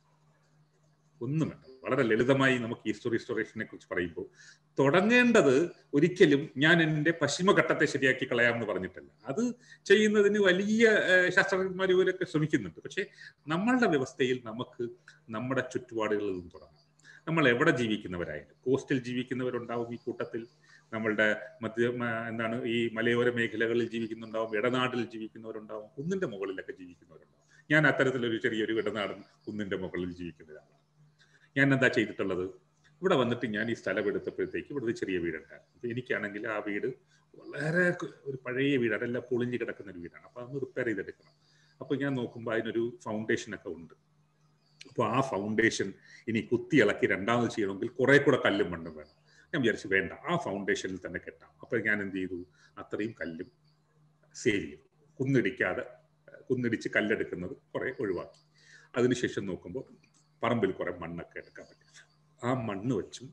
ഒന്നും വേണ്ട വളരെ ലളിതമായി നമുക്ക് ഈ റീസ്റ്റോറേഷനെ കുറിച്ച് പറയുമ്പോൾ തുടങ്ങേണ്ടത് ഒരിക്കലും ഞാൻ എൻ്റെ പശ്ചിമഘട്ടത്തെ ശരിയാക്കി കളയാമെന്ന് പറഞ്ഞിട്ടല്ല അത് ചെയ്യുന്നതിന് വലിയ ഏഹ്, ശാസ്ത്രജ്ഞന്മാർ ഇവരൊക്കെ ശ്രമിക്കുന്നുണ്ട് പക്ഷേ നമ്മളുടെ വ്യവസ്ഥയിൽ നമുക്ക് നമ്മുടെ ചുറ്റുപാടുകളിൽ നിന്ന് തുടങ്ങാം നമ്മൾ എവിടെ ജീവിക്കുന്നവരായാലും കോസ്റ്റിൽ ജീവിക്കുന്നവരുണ്ടാവും ഈ കൂട്ടത്തിൽ നമ്മളുടെ മധ്യ മ- എന്താണ് ഈ മലയോര മേഖലകളിൽ ജീവിക്കുന്നുണ്ടാവും ഇടനാടിൽ ജീവിക്കുന്നവരുണ്ടാവും കുന്നിന്റെ മുകളിലൊക്കെ ജീവിക്കുന്നവരുണ്ടാവും ഞാൻ അത്തരത്തിലൊരു ചെറിയൊരു ഇടനാടൻ കുന്നിന്റെ മുകളിൽ ജീവിക്കുന്ന ഒരാളാണ് ഞാൻ എന്താ ചെയ്തിട്ടുള്ളത് ഇവിടെ വന്നിട്ട് ഞാൻ ഈ സ്ഥലം എടുത്തപ്പോഴത്തേക്ക് ഇവിടെ ഒരു ചെറിയ വീടുണ്ടായിരുന്നു അപ്പൊ എനിക്കാണെങ്കിൽ ആ വീട് വളരെ ക- ഒരു പഴയ വീട് അതെല്ലാം പൊളിഞ്ഞ് കിടക്കുന്ന ഒരു വീടാണ് അപ്പൊ അതൊന്ന് റിപ്പയർ ചെയ്തെടുക്കണം അപ്പൊ ഞാൻ നോക്കുമ്പോൾ അതിനൊരു ഫൗണ്ടേഷൻ ഒക്കെ ഉണ്ട് അപ്പോൾ ആ ഫൗണ്ടേഷൻ ഇനി കുത്തി ഇളക്കി രണ്ടാമത് ചെയ്യണമെങ്കിൽ കുറെ കൂടെ കല്ലും മണ്ണും വേണം ഞാൻ വിചാരിച്ചു വേണ്ട ആ ഫൗണ്ടേഷനിൽ തന്നെ കെട്ടാം അപ്പൊ ഞാൻ എന്ത് ചെയ്തു അത്രയും കല്ലും സേവ് ചെയ്തു കുന്നിടിക്കാതെ ഏഹ്, കുന്നിടിച്ച് കല്ലെടുക്കുന്നത് കുറെ ഒഴിവാക്കി അതിനുശേഷം നോക്കുമ്പോൾ പറമ്പിൽ കുറെ മണ്ണൊക്കെ എടുക്കാൻ പറ്റും ആ മണ്ണ് വെച്ചും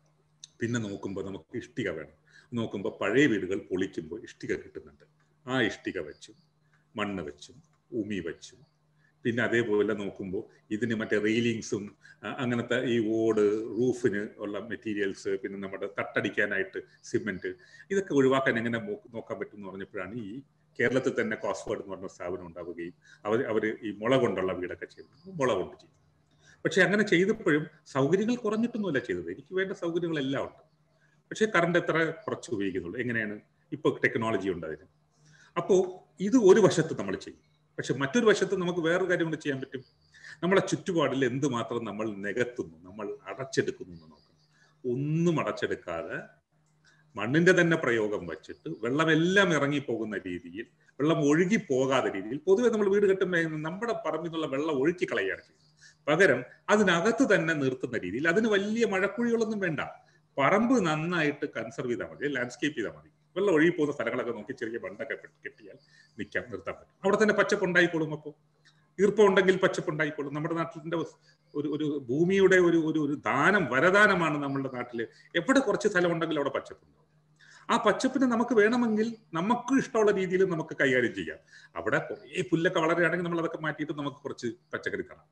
പിന്നെ നോക്കുമ്പോൾ നമുക്ക് ഇഷ്ടിക വേണം നോക്കുമ്പോൾ പഴയ വീടുകൾ പൊളിക്കുമ്പോൾ ഇഷ്ടിക കിട്ടുന്നുണ്ട് ആ ഇഷ്ടിക വെച്ചും മണ്ണ് വെച്ചും ഉമി വെച്ചും പിന്നെ അതേപോലെ നോക്കുമ്പോൾ ഇതിന് മറ്റേ റെയിലിങ്സും അങ്ങനത്തെ ഈ ഓട് റൂഫിന് ഉള്ള മെറ്റീരിയൽസ് പിന്നെ നമ്മുടെ തട്ടടിക്കാനായിട്ട് സിമെന്റ് ഇതൊക്കെ ഒഴിവാക്കാൻ എങ്ങനെ മോ- നോക്കാൻ പറ്റും എന്ന് പറഞ്ഞപ്പോഴാണ് ഈ കേരളത്തിൽ തന്നെ കോസ്ഫേർഡ് എന്ന് പറഞ്ഞ സ്ഥാപനം ഉണ്ടാവുകയും അവർ അവർ ഈ മുള കൊണ്ടുള്ള വീടൊക്കെ ചെയ്തു മുള കൊണ്ട് ചെയ്തു പക്ഷെ അങ്ങനെ ചെയ്തപ്പോഴും സൗകര്യങ്ങൾ കുറഞ്ഞിട്ടൊന്നുമല്ല ചെയ്തത് എനിക്ക് വേണ്ട സൗകര്യങ്ങളെല്ലാം ഉണ്ട് പക്ഷെ കറണ്ട് എത്ര കുറച്ച് ഉപയോഗിക്കുന്നുള്ളൂ എങ്ങനെയാണ് ഇപ്പോൾ ടെക്നോളജി ഉണ്ട് അതിന് അപ്പോൾ ഇത് ഒരു വശത്ത് നമ്മൾ ചെയ്യും പക്ഷെ മറ്റൊരു വശത്ത് നമുക്ക് വേറൊരു കാര്യം കൂടെ ചെയ്യാൻ പറ്റും നമ്മളെ ചുറ്റുപാടിൽ എന്തുമാത്രം നമ്മൾ നികത്തുന്നു നമ്മൾ അടച്ചെടുക്കുന്നു എന്ന് നോക്കണം ഒന്നും അടച്ചെടുക്കാതെ മണ്ണിന്റെ തന്നെ പ്രയോഗം വെച്ചിട്ട് വെള്ളമെല്ലാം ഇറങ്ങി പോകുന്ന രീതിയിൽ വെള്ളം ഒഴുകി പോകാത്ത രീതിയിൽ പൊതുവെ നമ്മൾ വീട് കെട്ടുമ്പോൾ നമ്മുടെ പറമ്പിൽ നിന്നുള്ള വെള്ളം ഒഴുക്കി കളയാണ് ചെയ്യുന്നത് പകരം അതിനകത്ത് തന്നെ നിർത്തുന്ന രീതിയിൽ അതിന് വലിയ മഴക്കുഴികളൊന്നും വേണ്ട പറമ്പ് നന്നായിട്ട് കൺസർവ് ചെയ്താൽ മതി ലാൻഡ്സ്കേപ്പ് ചെയ്താൽ മതി വെള്ളം ഒഴുകി പോകുന്ന സ്ഥലങ്ങളൊക്കെ നോക്കി ചെറിയ ബണ്ടൊക്കെ കെട്ടി- കെട്ടിയാൽ നിൽക്കാം നിർത്താൻ പറ്റും അവിടെ തന്നെ പച്ചപ്പ് ഉണ്ടായിക്കോളും അപ്പോൾ ഈർപ്പം ഉണ്ടെങ്കിൽ പച്ചപ്പ് ഉണ്ടായിക്കോളും നമ്മുടെ നാട്ടിന്റെ ഒരു ഒരു ഭൂമിയുടെ ഒരു ഒരു ഒരു ദാനം വരദാനമാണ് നമ്മുടെ നാട്ടില് എവിടെ കുറച്ച് സ്ഥലം ഉണ്ടെങ്കിൽ അവിടെ പച്ചപ്പുണ്ടാവും ആ പച്ചപ്പിനെ നമുക്ക് വേണമെങ്കിൽ നമുക്ക് ഇഷ്ടമുള്ള രീതിയിൽ നമുക്ക് കൈകാര്യം ചെയ്യാം അവിടെ കുറേ പുല്ലൊക്കെ വളരുകയാണെങ്കിൽ നമ്മൾ അതൊക്കെ മാറ്റിയിട്ട് നമുക്ക് കുറച്ച് പച്ചക്കറി കാണാം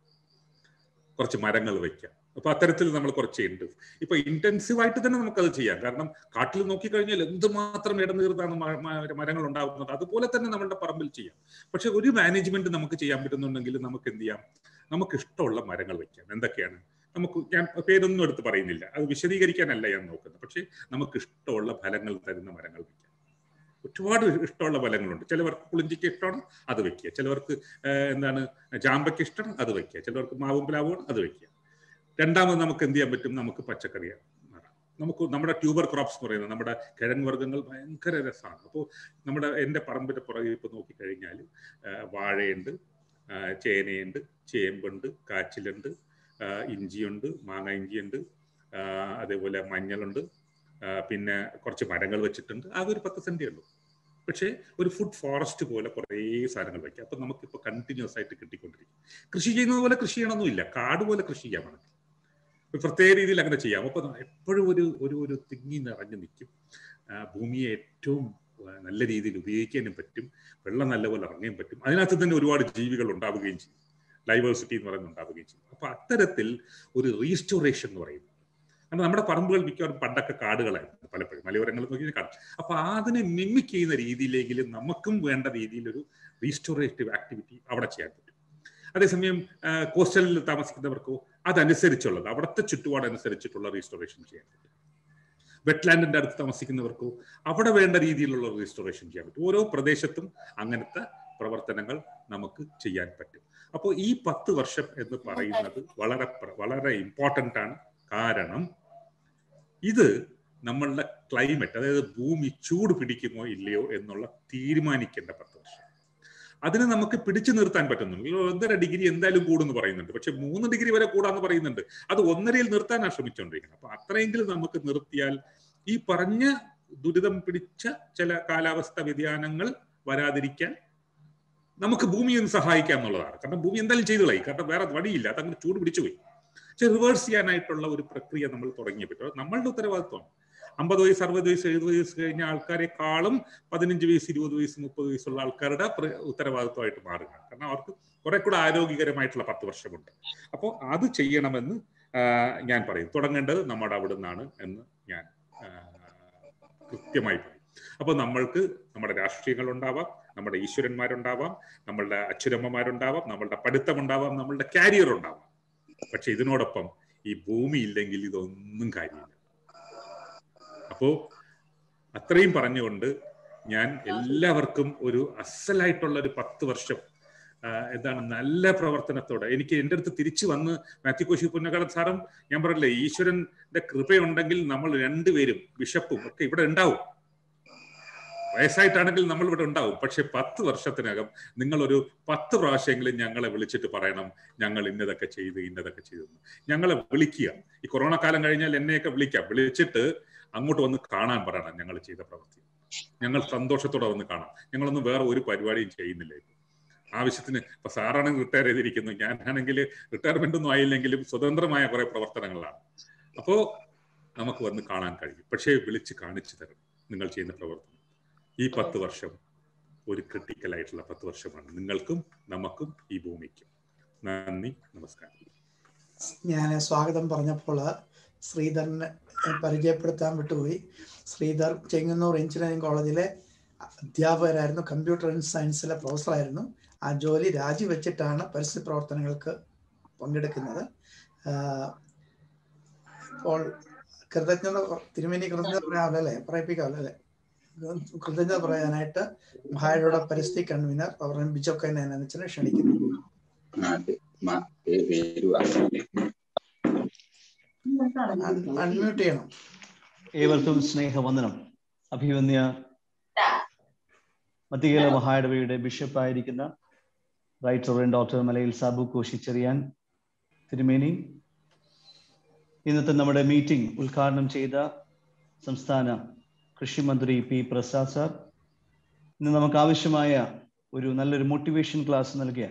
കുറച്ച് മരങ്ങൾ വെക്കാം അപ്പൊ അത്തരത്തിൽ നമ്മൾ കുറച്ച് ഉണ്ട് ഇപ്പൊ ഇന്റൻസീവ് ആയിട്ട് തന്നെ നമുക്കത് ചെയ്യാം കാരണം കാട്ടിൽ നോക്കിക്കഴിഞ്ഞാൽ എന്തുമാത്രം ഇടനീർത്താണ് മ- മ- മരങ്ങൾ ഉണ്ടാകുന്നത് അതുപോലെ തന്നെ നമ്മളുടെ പറമ്പിൽ ചെയ്യാം പക്ഷെ ഒരു മാനേജ്മെന്റ് നമുക്ക് ചെയ്യാൻ പറ്റുന്നുണ്ടെങ്കിൽ നമുക്ക് എന്ത് ചെയ്യാം നമുക്ക് ഇഷ്ടമുള്ള മരങ്ങൾ വെക്കാം എന്തൊക്കെയാണ് നമുക്ക് ഞാൻ പേരൊന്നും എടുത്ത് പറയുന്നില്ല അത് വിശദീകരിക്കാനല്ല ഞാൻ നോക്കുന്നത് പക്ഷെ നമുക്ക് ഇഷ്ടമുള്ള ഫലങ്ങൾ തരുന്ന മരങ്ങൾ വെക്കാം ഒരുപാട് ഇഷ്ടമുള്ള ഫലങ്ങളുണ്ട് ചിലവർക്ക് പുളിഞ്ചിക്ക് ഇഷ്ടമാണ് അത് വെക്കുക ചിലവർക്ക് ഏഹ്, എന്താണ് ജാമ്പയ്ക്ക് ഇഷ്ടം അത് വെക്കുക ചിലവർക്ക് മാവും പ്ലാവും അത് വെക്കുക രണ്ടാമത് നമുക്ക് എന്ത് ചെയ്യാൻ പറ്റും നമുക്ക് പച്ചക്കറി നടാം നമുക്ക് നമ്മുടെ ട്യൂബർ ക്രോപ്സ് എന്ന് പറയുന്നത് നമ്മുടെ കിഴങ്ങ് വർഗ്ഗങ്ങൾ ഭയങ്കര രസമാണ് അപ്പോൾ നമ്മുടെ എൻ്റെ പറമ്പിൻ്റെ പുറകെ ഇപ്പോൾ നോക്കിക്കഴിഞ്ഞാൽ വാഴയുണ്ട് ആ, ചേനയുണ്ട് ചേമ്പുണ്ട് കാച്ചിലുണ്ട് ആ, ഇഞ്ചിയുണ്ട് മാങ്ങ ഇഞ്ചിയുണ്ട് ആ, അതേപോലെ മഞ്ഞളുണ്ട് ആ, പിന്നെ കുറച്ച് മരങ്ങൾ വെച്ചിട്ടുണ്ട് ആകെ ഒരു പത്ത് സെന്റേ ഉള്ളൂ പക്ഷേ ഒരു ഫുഡ് ഫോറസ്റ്റ് പോലെ കുറേ സാധനങ്ങൾ വയ്ക്കാം അപ്പം നമുക്കിപ്പോൾ കണ്ടിന്യൂസ് ആയിട്ട് കിട്ടിക്കൊണ്ടിരിക്കും കൃഷി ചെയ്യുന്നത് പോലെ കൃഷി ചെയ്യണമെന്നില്ല കാട് പോലെ കൃഷി ചെയ്യാൻ വേണമെങ്കിൽ ഒരു പ്രത്യേക രീതിയിൽ അങ്ങനെ ചെയ്യാം അപ്പോൾ എപ്പോഴും ഒരു ഒരു ഒരു തിങ്ങി നിറഞ്ഞു നിൽക്കും ആ, ഭൂമിയെ ഏറ്റവും ആ, നല്ല രീതിയിൽ ഉപയോഗിക്കാനും പറ്റും വെള്ളം നല്ലപോലെ ഇറങ്ങാൻ പറ്റും അതിനകത്ത് തന്നെ ഒരുപാട് ജീവികൾ ഉണ്ടാവുകയും ചെയ്യും ഡൈവേഴ്സിറ്റി എന്ന് പറയുന്നത് ഉണ്ടാവുകയും ചെയ്യും അപ്പൊ അത്തരത്തിൽ ഒരു റീസ്റ്റോറേഷൻ എന്ന് പറയുന്നത് കാരണം നമ്മുടെ പറമ്പുകൾ മിക്കവാറും പണ്ടൊക്കെ കാടുകളായിരുന്നു പലപ്പോഴും മലയോരങ്ങൾ നോക്കി കാട് അപ്പൊ അതിനെ മിമിക് ചെയ്യുന്ന രീതിയിലെങ്കിലും നമുക്കും വേണ്ട രീതിയിൽ ഒരു റീസ്റ്റോറേറ്റീവ് ആക്ടിവിറ്റി അവിടെ ചെയ്യാൻ പറ്റും അതേസമയം കോസ്റ്റലിൽ താമസിക്കുന്നവർക്കോ അതനുസരിച്ചുള്ളത് അവിടുത്തെ ചുറ്റുപാടനുസരിച്ചിട്ടുള്ള റീസ്റ്റോറേഷൻ ചെയ്യാൻ പറ്റും വെറ്റ്ലാൻഡിന്റെ അടുത്ത് താമസിക്കുന്നവർക്കോ അവിടെ വേണ്ട രീതിയിലുള്ള റീസ്റ്റോറേഷൻ ചെയ്യാൻ പറ്റും ഓരോ പ്രദേശത്തും അങ്ങനത്തെ പ്രവർത്തനങ്ങൾ നമുക്ക് ചെയ്യാൻ പറ്റും അപ്പോൾ ഈ പത്ത് വർഷം എന്ന് പറയുന്നത് വളരെ പ്ര- വളരെ ഇമ്പോർട്ടൻ്റ് ആണ് കാരണം ഇത് നമ്മളുടെ ക്ലൈമറ്റ് അതായത് ഭൂമി ചൂട് പിടിക്കുമോ ഇല്ലയോ എന്നുള്ള തീരുമാനിക്കേണ്ട പത്ത് വർഷം അതിന് നമുക്ക് പിടിച്ചു നിർത്താൻ പറ്റുന്നുണ്ട് ഒന്നര ഡിഗ്രി എന്തായാലും കൂടുമെന്ന് പറയുന്നുണ്ട് പക്ഷെ മൂന്ന് ഡിഗ്രി വരെ കൂടാന്ന് പറയുന്നുണ്ട് അത് ഒന്നരയിൽ നിർത്താനാണ് ശ്രമിച്ചുകൊണ്ടിരിക്കുന്നത് അപ്പൊ അത്രയെങ്കിലും നമുക്ക് നിർത്തിയാൽ ഈ പറഞ്ഞ ദുരിതം പിടിച്ച ചില കാലാവസ്ഥ വ്യതിയാനങ്ങൾ വരാതിരിക്കാൻ നമുക്ക് ഭൂമിയെ ഒന്ന് സഹായിക്കാം എന്നുള്ളതാണ് കാരണം ഭൂമി എന്തായാലും ചെയ്തു കളയും കാരണം വേറെ വഴിയില്ല അതങ്ങനെ ചൂട് പിടിച്ചു പോയി പക്ഷെ റിവേഴ്സ് ചെയ്യാനായിട്ടുള്ള ഒരു പ്രക്രിയ നമ്മൾ തുടങ്ങിയേ പറ്റും അത് നമ്മളുടെ ഉത്തരവാദിത്വമാണ് അമ്പത് വയസ്സ് അറുപത് വയസ്സ് എഴുപത് വയസ്സ് കഴിഞ്ഞ ആൾക്കാരെക്കാളും പതിനഞ്ച് വയസ്സ് ഇരുപത് വയസ്സ് മുപ്പത് വയസ്സുള്ള ആൾക്കാരുടെ പ്ര- ഉത്തരവാദിത്വമായിട്ട് മാറുകയാണ് കാരണം അവർക്ക് കുറെ കൂടെ ആരോഗ്യകരമായിട്ടുള്ള പത്ത് വർഷമുണ്ട് അപ്പോൾ അത് ചെയ്യണമെന്ന് ആ, ഞാൻ പറയും തുടങ്ങേണ്ടത് നമ്മുടെ അവിടെ നിന്നാണ് എന്ന് ഞാൻ ആ, കൃത്യമായി പറയും അപ്പൊ നമ്മൾക്ക് നമ്മുടെ രാഷ്ട്രീയങ്ങൾ ഉണ്ടാവാം നമ്മുടെ ഈശ്വരന്മാരുണ്ടാവാം നമ്മളുടെ അച്ഛനമ്മമാരുണ്ടാവാം നമ്മളുടെ പഠിത്തമുണ്ടാവാം നമ്മളുടെ കാരിയർ ഉണ്ടാവാം പക്ഷെ ഇതിനോടൊപ്പം ഈ ഭൂമി ഇല്ലെങ്കിൽ ഇതൊന്നും കാര്യമില്ല അപ്പോ അത്രയും പറഞ്ഞുകൊണ്ട് ഞാൻ എല്ലാവർക്കും ഒരു അസലായിട്ടുള്ള ഒരു പത്ത് വർഷം ആ, എന്താണ് നല്ല പ്രവർത്തനത്തോടെ എനിക്ക് എൻ്റെ അടുത്ത് തിരിച്ചു വന്ന് മാത്യു കോശി പുന്നക്കാടൻ സാറും ഞാൻ പറഞ്ഞില്ലേ ഈശ്വരന്റെ കൃപയുണ്ടെങ്കിൽ നമ്മൾ രണ്ടുപേരും ബിഷപ്പും ഒക്കെ ഇവിടെ ഉണ്ടാവും വയസ്സായിട്ടാണെങ്കിൽ നമ്മൾ ഇവിടെ ഉണ്ടാവും പക്ഷെ പത്ത് വർഷത്തിനകം നിങ്ങൾ ഒരു പത്ത് പ്രാവശ്യമെങ്കിലും ഞങ്ങളെ വിളിച്ചിട്ട് പറയണം ഞങ്ങൾ ഇന്നതൊക്കെ ചെയ്തു ഇന്നതൊക്കെ ചെയ്തു എന്ന്. ഞങ്ങളെ വിളിക്കുക ഈ കൊറോണ കാലം കഴിഞ്ഞാൽ എന്നെയൊക്കെ വിളിക്കാം വിളിച്ചിട്ട് അങ്ങോട്ട് വന്ന് കാണാൻ പറയണം ഞങ്ങൾ ചെയ്ത പ്രവൃത്തി ഞങ്ങൾ സന്തോഷത്തോടെ വന്ന് കാണാം ഞങ്ങളൊന്നും വേറെ ഒരു പരിപാടിയും ചെയ്യുന്നില്ല ഇപ്പൊ ആവശ്യത്തിന് ഇപ്പൊ സാറാണെങ്കിൽ റിട്ടയർ ചെയ്തിരിക്കുന്നു ഞാനാണെങ്കിൽ റിട്ടയർമെന്റ് ഒന്നും ആയില്ലെങ്കിലും സ്വതന്ത്രമായ കുറെ പ്രവർത്തനങ്ങളാണ് അപ്പോ നമുക്ക് വന്ന് കാണാൻ കഴിയും പക്ഷേ വിളിച്ച് കാണിച്ചു തരണം നിങ്ങൾ ചെയ്യുന്ന പ്രവർത്തനം ഈ പത്ത് വർഷം ഒരു ക്രിട്ടിക്കൽ ആയിട്ടുള്ള പത്ത് വർഷമാണ് നിങ്ങൾക്കും നമുക്കും ഈ ഭൂമിക്കും നന്ദി നമസ്കാരം ഞാൻ സ്വാഗതം പറഞ്ഞപ്പോൾ ശ്രീധരനെ പരിചയപ്പെടുത്താൻ വിട്ടുപോയി ശ്രീധർ ചെങ്ങന്നൂർ എഞ്ചിനീയറിംഗ് കോളേജിലെ അധ്യാപകരായിരുന്നു കമ്പ്യൂട്ടർ സയൻസിലെ പ്രൊഫസറായിരുന്നു ആ ജോലി രാജിവെച്ചിട്ടാണ് പരിസ്ഥിതി പ്രവർത്തനങ്ങൾക്ക് പങ്കെടുക്കുന്നത് ആഹ് ഇപ്പോൾ കൃതജ്ഞത തിരുമേനി കൃതജ്ഞത പറയാമല്ലോ അല്ലേ പറയിപ്പിക്കാമല്ലോ അല്ലേ കൃതജ്ഞത പറയാനായിട്ട് മഹായുടെ പരിസ്ഥിതി കൺവീനർ അവർ ബിജോക്കൻ എന്നെ ക്ഷണിക്കുന്നു അൺമ്യൂട്ട് ചെയ്യണം ഏവർക്കും സ്നേഹവന്ദനം അഭിവന്യ മധ്യകേരള മഹായിടവയുടെ ബിഷപ്പായിരിക്കുന്ന right reverend doctor Malayil Sabu കോശിച്ചെറിയാൻ തിരുമേനി ഇന്നത്തെ നമ്മുടെ മീറ്റിംഗ് ഉദ്ഘാടനം ചെയ്ത സംസ്ഥാന കൃഷിമന്ത്രി പി പ്രസാദ് സാർ ഇന്ന് നമുക്ക് ആവശ്യമായ ഒരു നല്ലൊരു മോട്ടിവേഷൻ ക്ലാസ് നൽകിയ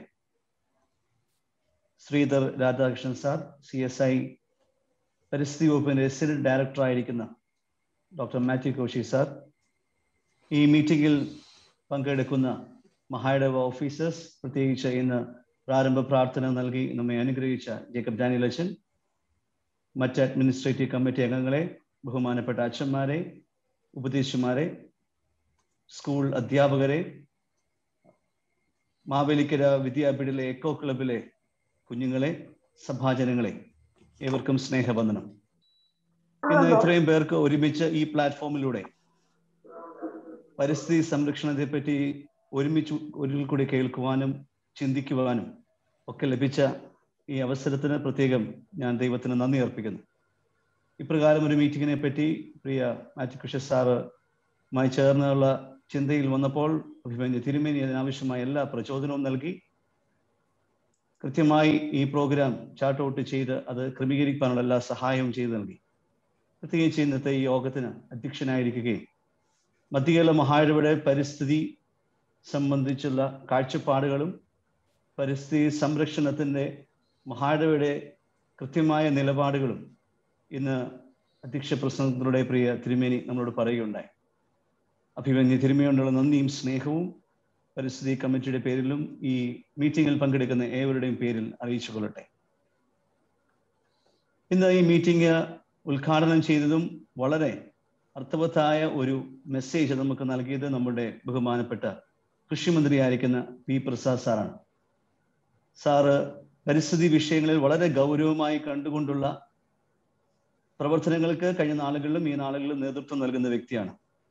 Sreedhar Radhakrishnan sir C S I പരിസ്ഥിതി വകുപ്പിന്റെ റെസിഡന്റ് ഡയറക്ടർ ആയിരിക്കുന്ന ഡോക്ടർ മാത്യു കോശി സാർ ഈ മീറ്റിംഗിൽ പങ്കെടുക്കുന്ന മഹായിടവ ഓഫീസേഴ്സ് പ്രത്യേകിച്ച് ഇന്ന് പ്രാരംഭ പ്രാർത്ഥന നൽകി നമ്മെ അനുഗ്രഹിച്ച ജേക്കബ് ഡാനിയൽ അച്ഛൻ മറ്റ് അഡ്മിനിസ്ട്രേറ്റീവ് കമ്മിറ്റി അംഗങ്ങളെ ബഹുമാനപ്പെട്ട അച്ഛന്മാരെ ഉപദേശിമാരെ സ്കൂൾ അധ്യാപകരെ മാവേലിക്കര വിദ്യാപീഠിലെ എക്കോ ക്ലബിലെ കുഞ്ഞുങ്ങളെ സഭാജനങ്ങളെ ഏവർക്കും സ്നേഹവന്ദനം ഇന്ന് ഇത്രയും പേർക്ക് ഒരുമിച്ച് ഈ പ്ലാറ്റ്ഫോമിലൂടെ പരിസ്ഥിതി സംരക്ഷണത്തെ പറ്റി ഒരുമിച്ച് ഒരിക്കൽ കൂടി കേൾക്കുവാനും ചിന്തിക്കുവാനും ഒക്കെ ലഭിച്ച ഈ അവസരത്തിന് പ്രത്യേകം ഞാൻ ദൈവത്തിന് നന്ദി അർപ്പിക്കുന്നു ഇപ്രകാരം ഒരു മീറ്റിങ്ങിനെ പറ്റി പ്രിയ മാത്യു കൃഷ്ണ സാറുമായി ചേർന്നുള്ള ചിന്തയിൽ വന്നപ്പോൾ അഭിമന്യ തിരുമേനി അതിനാവശ്യമായ എല്ലാ പ്രചോദനവും നൽകി കൃത്യമായി ഈ പ്രോഗ്രാം ചാർട്ട് ഔട്ട് ചെയ്ത് അത് ക്രമീകരിക്കാനുള്ള എല്ലാ സഹായവും ചെയ്തു നൽകി പ്രത്യേകിച്ച് ഇന്നത്തെ ഈ യോഗത്തിന് അധ്യക്ഷനായിരിക്കുകയും മധ്യകേരള മഹായിടവിടെ പരിസ്ഥിതി സംബന്ധിച്ചുള്ള കാഴ്ചപ്പാടുകളും പരിസ്ഥിതി സംരക്ഷണത്തിൻ്റെ മഹായിടവിടെ കൃത്യമായ നിലപാടുകളും ഇന്ന് അധ്യക്ഷ പ്രസംഗത്തിലൂടെ പ്രിയ തിരുമേനി നമ്മളോട് പറയുകയുണ്ടായി അഭിമന്യ തിരുമേനിയോടുള്ള നന്ദിയും സ്നേഹവും പരിസ്ഥിതി കമ്മിറ്റിയുടെ പേരിലും ഈ മീറ്റിംഗിൽ പങ്കെടുക്കുന്ന ഏവരുടെയും പേരിൽ അറിയിച്ചു കൊള്ളട്ടെ ഇന്ന് ഈ മീറ്റിംഗ് ഉദ്ഘാടനം ചെയ്തതും വളരെ അർത്ഥവത്തായ ഒരു മെസ്സേജ് നമുക്ക് നൽകിയത് നമ്മുടെ ബഹുമാനപ്പെട്ട കൃഷിമന്ത്രിയായിരിക്കുന്ന പി പ്രസാദ് സാറാണ് സാറ് പരിസ്ഥിതി വിഷയങ്ങളിൽ വളരെ ഗൗരവമായി കണ്ടുകൊണ്ടുള്ള പ്രവർത്തനങ്ങൾക്ക് കഴിഞ്ഞ നാളുകളിലും ഈ നാളുകളിലും നേതൃത്വം നൽകുന്ന വ്യക്തിയാണ്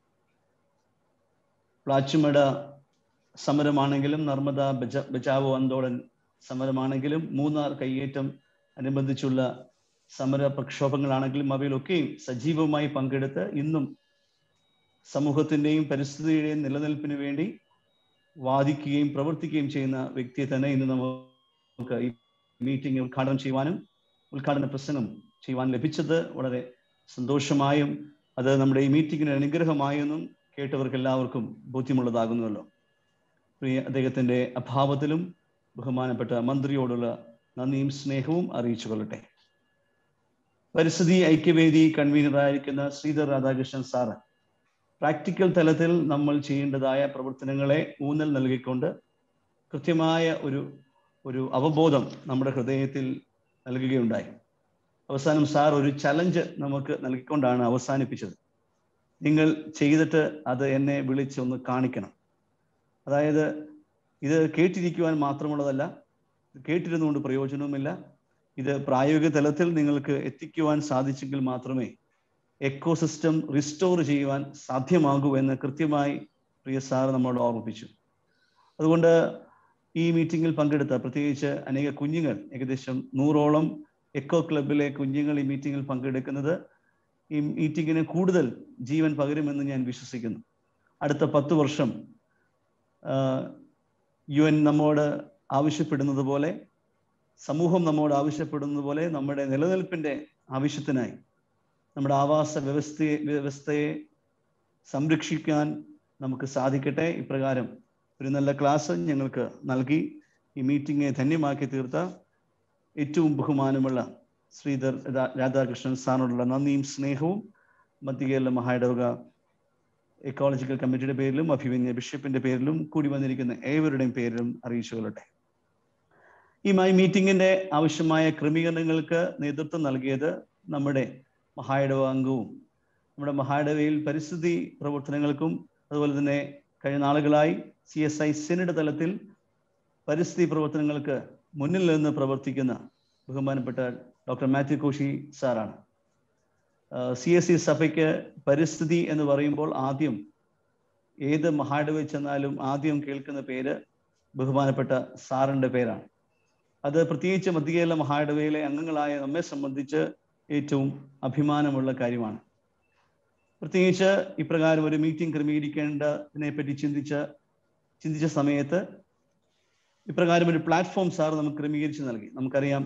പ്ലാച്ചുമട സമരമാണെങ്കിലും നർമ്മദ ബജ ബചാവോ ആന്തോളൻ സമരമാണെങ്കിലും മൂന്നാർ കയ്യേറ്റം അനുബന്ധിച്ചുള്ള സമര പ്രക്ഷോഭങ്ങളാണെങ്കിലും അവയിലൊക്കെയും സജീവമായി പങ്കെടുത്ത് ഇന്നും സമൂഹത്തിന്റെയും പരിസ്ഥിതിയുടെയും നിലനിൽപ്പിന് വേണ്ടി വാദിക്കുകയും പ്രവർത്തിക്കുകയും ചെയ്യുന്ന വ്യക്തിയെ തന്നെ ഇന്ന് നമുക്ക് ഈ മീറ്റിംഗ് ഉദ്ഘാടനം ചെയ്യുവാനും ഉദ്ഘാടന പ്രസംഗം ചെയ്യുവാൻ ലഭിച്ചത് വളരെ സന്തോഷമായും അത് നമ്മുടെ ഈ മീറ്റിങ്ങിന് അനുഗ്രഹമായെന്നും കേട്ടവർക്ക് എല്ലാവർക്കും ബോധ്യമുള്ളതാകുന്നുവല്ലോ പ്രിയ അദ്ദേഹത്തിന്റെ അഭാവത്തിലും ബഹുമാനപ്പെട്ട മന്ത്രിയോടുള്ള നന്ദിയും സ്നേഹവും അറിയിച്ചു കൊള്ളട്ടെ പരിസ്ഥിതി ഐക്യവേദി കൺവീനറായിരിക്കുന്ന ശ്രീധർ രാധാകൃഷ്ണൻ സാറ് പ്രാക്ടിക്കൽ തലത്തിൽ നമ്മൾ ചെയ്യേണ്ടതായ പ്രവർത്തനങ്ങളെ ഊന്നൽ നൽകിക്കൊണ്ട് കൃത്യമായ ഒരു ഒരു അവബോധം നമ്മുടെ ഹൃദയത്തിൽ നൽകുകയുണ്ടായി അവസാനം സാർ ഒരു ചലഞ്ച് നമുക്ക് നൽകിക്കൊണ്ടാണ് അവസാനിപ്പിച്ചത് നിങ്ങൾ ചെയ്തിട്ട് അത് എന്നെ വിളിച്ച് ഒന്ന് കാണിക്കണം അതായത് ഇത് കേട്ടിരിക്കുവാൻ മാത്രമുള്ളതല്ല കേട്ടിരുന്നുകൊണ്ട് പ്രയോജനവുമില്ല ഇത് പ്രായോഗിക തലത്തിൽ നിങ്ങൾക്ക് എത്തിക്കുവാൻ സാധിച്ചെങ്കിൽ മാത്രമേ എക്കോസിസ്റ്റം റിസ്റ്റോർ ചെയ്യുവാൻ സാധ്യമാകൂ എന്ന് കൃത്യമായി പ്രിയ സാർ നമ്മളോട് ഓർമ്മിപ്പിച്ചു അതുകൊണ്ട് ഈ മീറ്റിംഗിൽ പങ്കെടുത്ത പ്രത്യേകിച്ച് അനേക കുഞ്ഞുങ്ങൾ ഏകദേശം നൂറോളം എക്കോ ക്ലബിലെ കുഞ്ഞുങ്ങൾ ഈ മീറ്റിംഗിൽ പങ്കെടുക്കുന്നത് ഈ മീറ്റിങ്ങിന് കൂടുതൽ ജീവൻ പകരുമെന്ന് ഞാൻ വിശ്വസിക്കുന്നു അടുത്ത പത്ത് വർഷം യു എൻ നമ്മോട് ആവശ്യപ്പെടുന്നത് പോലെ സമൂഹം നമ്മോട് ആവശ്യപ്പെടുന്നത് പോലെ നമ്മുടെ നിലനിൽപ്പിന്റെ ആവശ്യത്തിനായി നമ്മുടെ ആവാസ വ്യവസ്ഥയെ വ്യവസ്ഥയെ സംരക്ഷിക്കാൻ നമുക്ക് സാധിക്കട്ടെ ഇപ്രകാരം ഒരു നല്ല ക്ലാസ് ഞങ്ങൾക്ക് നൽകി ഈ മീറ്റിംഗെ ധന്യമാക്കി തീർത്ത ഏറ്റവും ബഹുമാനമുള്ള ശ്രീധർ രാധാകൃഷ്ണൻ സാറിനോടുള്ള നന്ദിയും സ്നേഹവും മധ്യകേരള മഹായിടവക എക്കോളജിക്കൽ കമ്മിറ്റിയുടെ പേരിലും അഭിമന്യ ബിഷപ്പിന്റെ പേരിലും കൂടി വന്നിരിക്കുന്ന ഏവരുടെയും പേരിലും അറിയിച്ചു കൊള്ളട്ടെ ഈ മീറ്റിംഗിന്റെ ആവശ്യമായ ക്രമീകരണങ്ങൾക്ക് നേതൃത്വം നൽകിയത് നമ്മുടെ മഹായിടവ അംഗവും നമ്മുടെ മഹായിടവയിൽ പരിസ്ഥിതി പ്രവർത്തനങ്ങൾക്കും അതുപോലെ തന്നെ കഴിഞ്ഞ നാളുകളായി സി എസ് ഐ സെനറ്റ് തലത്തിൽ പരിസ്ഥിതി പ്രവർത്തനങ്ങൾക്ക് മുന്നിൽ നിന്ന് പ്രവർത്തിക്കുന്ന ബഹുമാനപ്പെട്ട ഡോക്ടർ മാത്യു കോശി സാറാണ് സി എസ് സി സഭയ്ക്ക് പരിസ്ഥിതി എന്ന് പറയുമ്പോൾ ആദ്യം ഏത് മഹായിടവയിൽ ചെന്നാലും ആദ്യം കേൾക്കുന്ന പേര് ബഹുമാനപ്പെട്ട സാറിന്റെ പേരാണ് അത് പ്രത്യേകിച്ച് മധ്യകേരള മഹായിടവയിലെ അംഗങ്ങളായ നമ്മെ സംബന്ധിച്ച് ഏറ്റവും അഭിമാനമുള്ള കാര്യമാണ് പ്രത്യേകിച്ച് ഇപ്രകാരം ഒരു മീറ്റിംഗ് ക്രമീകരിക്കേണ്ടതിനെ പറ്റി ചിന്തിച്ച ചിന്തിച്ച സമയത്ത് ഇപ്രകാരം ഒരു പ്ലാറ്റ്ഫോം സാർ നമുക്ക് ക്രമീകരിച്ച് നൽകി നമുക്കറിയാം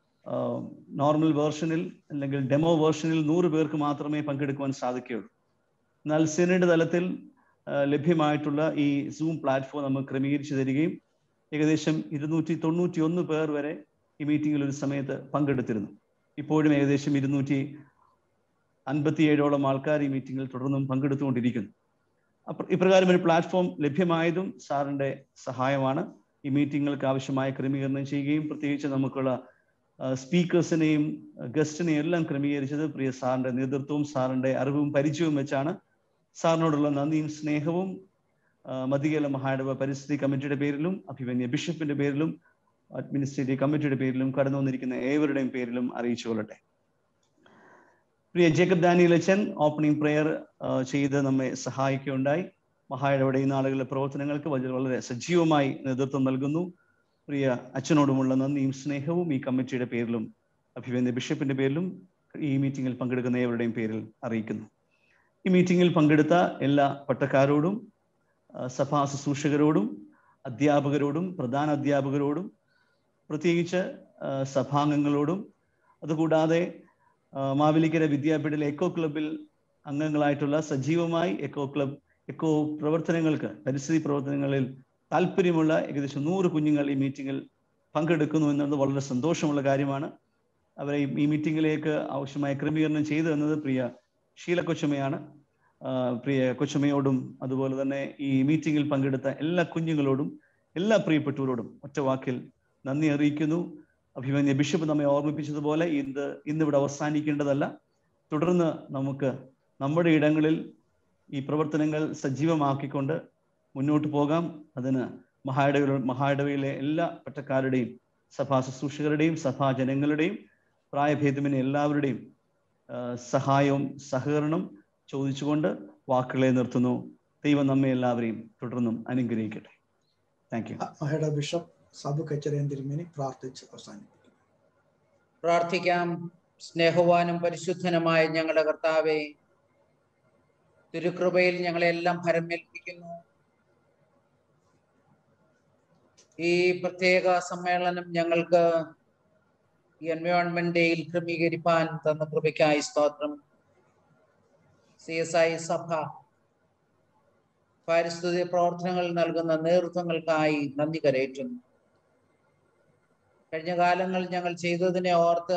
നോർമൽ വേർഷനിൽ അല്ലെങ്കിൽ ഡെമോ വേർഷനിൽ നൂറ് പേർക്ക് മാത്രമേ പങ്കെടുക്കുവാൻ സാധിക്കുകയുള്ളൂ എന്നാൽ സെനറ്റ് തലത്തിൽ ലഭ്യമായിട്ടുള്ള ഈ സൂം പ്ലാറ്റ്ഫോം നമുക്ക് ക്രമീകരിച്ചു തരികയും ഏകദേശം ഇരുന്നൂറ്റി തൊണ്ണൂറ്റി ഒന്ന് പേർ വരെ ഈ മീറ്റിംഗിൽ ഒരു സമയത്ത് പങ്കെടുത്തിരുന്നു ഇപ്പോഴും ഏകദേശം ഇരുന്നൂറ്റി അൻപത്തിയേഴോളം ആൾക്കാർ ഈ മീറ്റിംഗിൽ തുടർന്നും പങ്കെടുത്തുകൊണ്ടിരിക്കുന്നു അപ്പ ഇപ്രകാരം ഒരു പ്ലാറ്റ്ഫോം ലഭ്യമായതും സാറിന്റെ സഹായമാണ് ഈ മീറ്റിങ്ങുകൾക്ക് ആവശ്യമായ ക്രമീകരണം ചെയ്യുകയും പ്രത്യേകിച്ച് നമുക്കുള്ള സ്പീക്കേഴ്സിനെയും ഗസ്റ്റിനെയും എല്ലാം ക്രമീകരിച്ചത് പ്രിയ സാറിന്റെ നേതൃത്വവും സാറിന്റെ അറിവും പരിചയവും വെച്ചാണ് സാറിനോടുള്ള നന്ദിയും സ്നേഹവും മധ്യകേരള മഹായിടവ പരിസ്ഥിതി കമ്മിറ്റിയുടെ പേരിലും അഭിമന്യ ബിഷപ്പിന്റെ പേരിലും അഡ്മിനിസ്ട്രേറ്റീവ് കമ്മിറ്റിയുടെ പേരിലും കടന്നു വന്നിരിക്കുന്ന ഏവരുടെയും പേരിലും അറിയിച്ചു കൊള്ളട്ടെ പ്രിയ ജേക്കബ് ദാനിയൽ അച്ഛൻ ഓപ്പണിംഗ് പ്രെയർ ചെയ്ത് നമ്മെ സഹായിക്കുകയുണ്ടായി മഹായുടെ ഈ നാളുകളിലെ പ്രവർത്തനങ്ങൾക്ക് വളരെ വളരെ സജീവമായി നേതൃത്വം നൽകുന്നു പ്രിയ അച്ഛനോടുമുള്ള നന്ദിയും സ്നേഹവും ഈ കമ്മിറ്റിയുടെ പേരിലും അഭിവേന്ദ്യ ബിഷപ്പിന്റെ പേരിലും ഈ മീറ്റിംഗിൽ പങ്കെടുക്കുന്ന ഏവരുടെയും പേരിൽ അറിയിക്കുന്നു ഈ മീറ്റിംഗിൽ പങ്കെടുത്ത എല്ലാ പട്ടക്കാരോടും ആ, സഭാ ശുശ്രൂഷകരോടും അധ്യാപകരോടും പ്രധാന അധ്യാപകരോടും പ്രത്യേകിച്ച് ആ, സഭാംഗങ്ങളോടും അതുകൂടാതെ ആ, മാവേലിക്കര വിദ്യാപീഠിലെ എക്കോ ക്ലബിൽ അംഗങ്ങളായിട്ടുള്ള സജീവമായി എക്കോ ക്ലബ് എക്കോ പ്രവർത്തനങ്ങൾക്ക് പരിസ്ഥിതി പ്രവർത്തനങ്ങളിൽ താല്പര്യമുള്ള ഏകദേശം നൂറ് കുഞ്ഞുങ്ങൾ ഈ മീറ്റിംഗിൽ പങ്കെടുക്കുന്നു എന്നത് വളരെ സന്തോഷമുള്ള കാര്യമാണ് അവരെ ഈ- ഈ മീറ്റിംഗിലേക്ക് ആവശ്യമായ ക്രമീകരണം ചെയ്തു തന്നത് പ്രിയ ഷീല കൊച്ചുമയാണ് ആ, പ്രിയ കൊച്ചുമയോടും അതുപോലെ തന്നെ ഈ മീറ്റിംഗിൽ പങ്കെടുത്ത എല്ലാ കുഞ്ഞുങ്ങളോടും എല്ലാ പ്രിയപ്പെട്ടവരോടും ഒറ്റ വാക്കിൽ നന്ദി അറിയിക്കുന്നു അഭിമന്യ ബിഷപ്പ് നമ്മെ ഓർമ്മിപ്പിച്ചതുപോലെ ഇന്ന് ഇന്നിവിടെ അവസാനിക്കേണ്ടതല്ല തുടർന്ന് നമുക്ക് നമ്മുടെ ഇടങ്ങളിൽ ഈ പ്രവർത്തനങ്ങൾ സജീവമാക്കിക്കൊണ്ട് മുന്നോട്ട് പോകാം അതിന് മഹായിടവ മഹായിടവയിലെ എല്ലാ പട്ടക്കാരുടെയും സഭാ ശുശ്രൂഷകരുടെയും സഭാ ജനങ്ങളുടെയും പ്രായഭേദമിനെ എല്ലാവരുടെയും ആ, സഹായവും സഹകരണം ചോദിച്ചുകൊണ്ട് വാക്കുകളെ നിർത്തുന്നു ദൈവം നമ്മെ എല്ലാവരെയും തുടർന്നും അനുഗ്രഹിക്കട്ടെ താങ്ക് യു മഹയുടെ ബിഷപ്പ് സാബു കച്ചരയൻ തിരുമേനി പ്രാർത്ഥിച്ച് അവസാനിപ്പിക്കും പ്രാർത്ഥിക്കാം സ്നേഹവാനും പരിശുദ്ധനുമായ ഞങ്ങളുടെ കർത്താവെ തിരുകൃപയിൽ ഞങ്ങളെല്ലാം ഭരമേൽപ്പിക്കുന്നു ഈ പ്രത്യേക സമ്മേളനം ഞങ്ങൾക്ക് ഈ എൻവയോൺമെന്റ് ഡേയിൽ ക്രമീകരിപ്പാൻ തന്ന കൃപയ്ക്കായി സ്തോത്രം സി എസ് ഐ സഭ പാരിസ്ഥിതിക പ്രവർത്തനങ്ങൾ നൽകുന്ന നേതൃത്വങ്ങൾക്കായി നന്ദി കരയേറ്റുന്നു കഴിഞ്ഞ കാലങ്ങൾ ഞങ്ങൾ ചെയ്തതിനെ ഓർത്ത്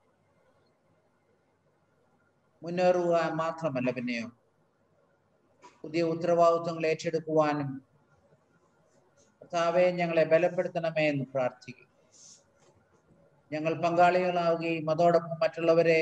മുന്നേറുക മാത്രമല്ല പിന്നെയോ പുതിയ ഉത്തരവാദിത്വങ്ങൾ ഏറ്റെടുക്കുവാനും കർത്താവെ ഞങ്ങളെ ബലപ്പെടുത്തണമേ എന്ന് പ്രാർത്ഥിക്കും ഞങ്ങൾ പങ്കാളികളാവുകയും അതോടൊപ്പം മറ്റുള്ളവരെ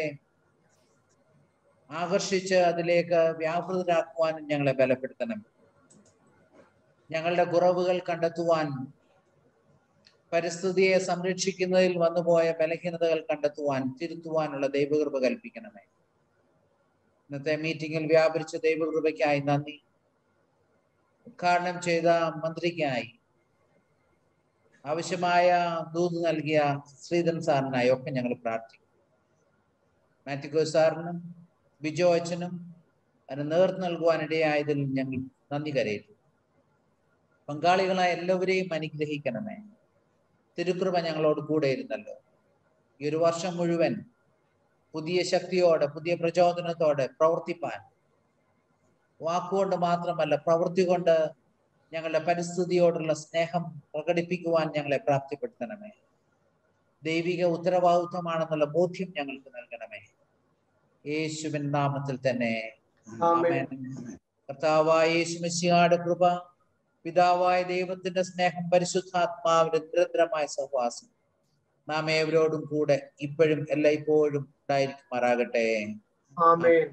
ആകർഷിച്ച് അതിലേക്ക് വ്യാപൃതരാക്കുവാനും ഞങ്ങളെ ബലപ്പെടുത്തണം ഞങ്ങളുടെ കുറവുകൾ കണ്ടെത്തുവാനും പരിസ്ഥിതിയെ സംരക്ഷിക്കുന്നതിൽ വന്നുപോയ ബലഹീനതകൾ കണ്ടെത്തുവാൻ തിരുത്തുവാനുള്ള ദൈവകൃപ കൽപ്പിക്കണമേ ഇന്നത്തെ മീറ്റിംഗിൽ വ്യാപരിച്ച ദൈവകൃപയ്ക്കായി നന്ദി ഉദ്ഘാടനം ചെയ്ത മന്ത്രിക്കായി ആവശ്യമായ ദൂത് നൽകിയ ശ്രീധരൻ സാറിനായി ഒക്കെ ഞങ്ങൾ പ്രാർത്ഥിക്കും മാത്യു സാറിനും ബിജോ അച്ഛനും അതിന് നേതൃത്വം നൽകുവാനിടയായതിൽ ഞങ്ങൾ നന്ദി കരയിട്ടു പങ്കാളികളായ എല്ലാവരെയും അനുഗ്രഹിക്കണമേ തിരുകൃപ ഞങ്ങളോട് കൂടെ ഇരുന്നല്ലോ ഈ ഒരു വർഷം മുഴുവൻ പുതിയ ശക്തിയോടെ പുതിയ പ്രചോദനത്തോടെ പ്രവർത്തിപ്പാൻ വാക്കുകൊണ്ട് മാത്രമല്ല പ്രവൃത്തി കൊണ്ട് ഞങ്ങളുടെ പരിസ്ഥിതിയോടുള്ള സ്നേഹം പ്രകടിപ്പിക്കുവാൻ ഞങ്ങളെ പ്രാപ്തിപ്പെടുത്തണമേ ദൈവിക ഉത്തരവാദിത്വമാണെന്നുള്ള ബോധ്യം ഞങ്ങൾക്ക് നൽകണമേ യേശുവിൻ നാമത്തിൽ തന്നെ ആമേൻ. കർത്താവായ യേശു മെസ്സിയാടെ കൃപ പിതാവായ ദൈവത്തിന്റെ സ്നേഹം പരിശുദ്ധാത്മാവിന്റെ നിരന്തരമായ സഹവാസം നാം ഏവരോടും കൂടെ ഇപ്പോഴും എല്ലായ്പ്പോഴും ഉണ്ടായിരിക്കുമാറാകട്ടെ ആമേൻ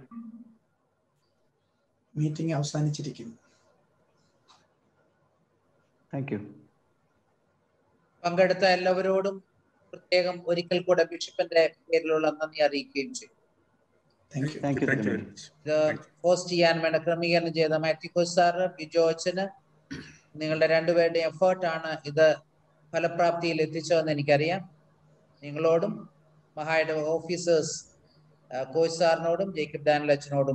മീറ്റിംഗ് അവസാനിച്ചിരിക്കുന്നു താങ്ക് യു പങ്കെടുത്ത എല്ലാവരോടും പ്രത്യേകം ഒരിക്കൽ കൂടെ ബിഷപ്പിന്റെ പേരിലുള്ള നന്ദി അറിയിക്കുകയും ചെയ്യും thank you thank you thank you very much ഇത് പോസ്റ്റ് ചെയ്യാൻ വേണ്ട ക്രമീകരണം ചെയ്ത മാത്യു സാറ് ബിജോ അച്ഛന് നിങ്ങളുടെ രണ്ടുപേരുടെയും എഫേർട്ടാണ് ഇത് ഫലപ്രാപ്തിയിൽ എത്തിച്ചതെന്ന് എനിക്കറിയാം നിങ്ങളോടും മഹായുടെ ഓഫീസേഴ്സ് കോച്ച് സാറിനോടും ജേക്കബ് ഡാനിൽ അച്ഛനോടും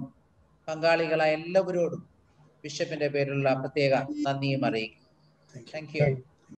പങ്കാളികളായ എല്ലാവരോടും ബിഷപ്പിന്റെ പേരിലുള്ള പ്രത്യേക നന്ദിയും അറിയിക്കും താങ്ക് യു താങ്ക് യു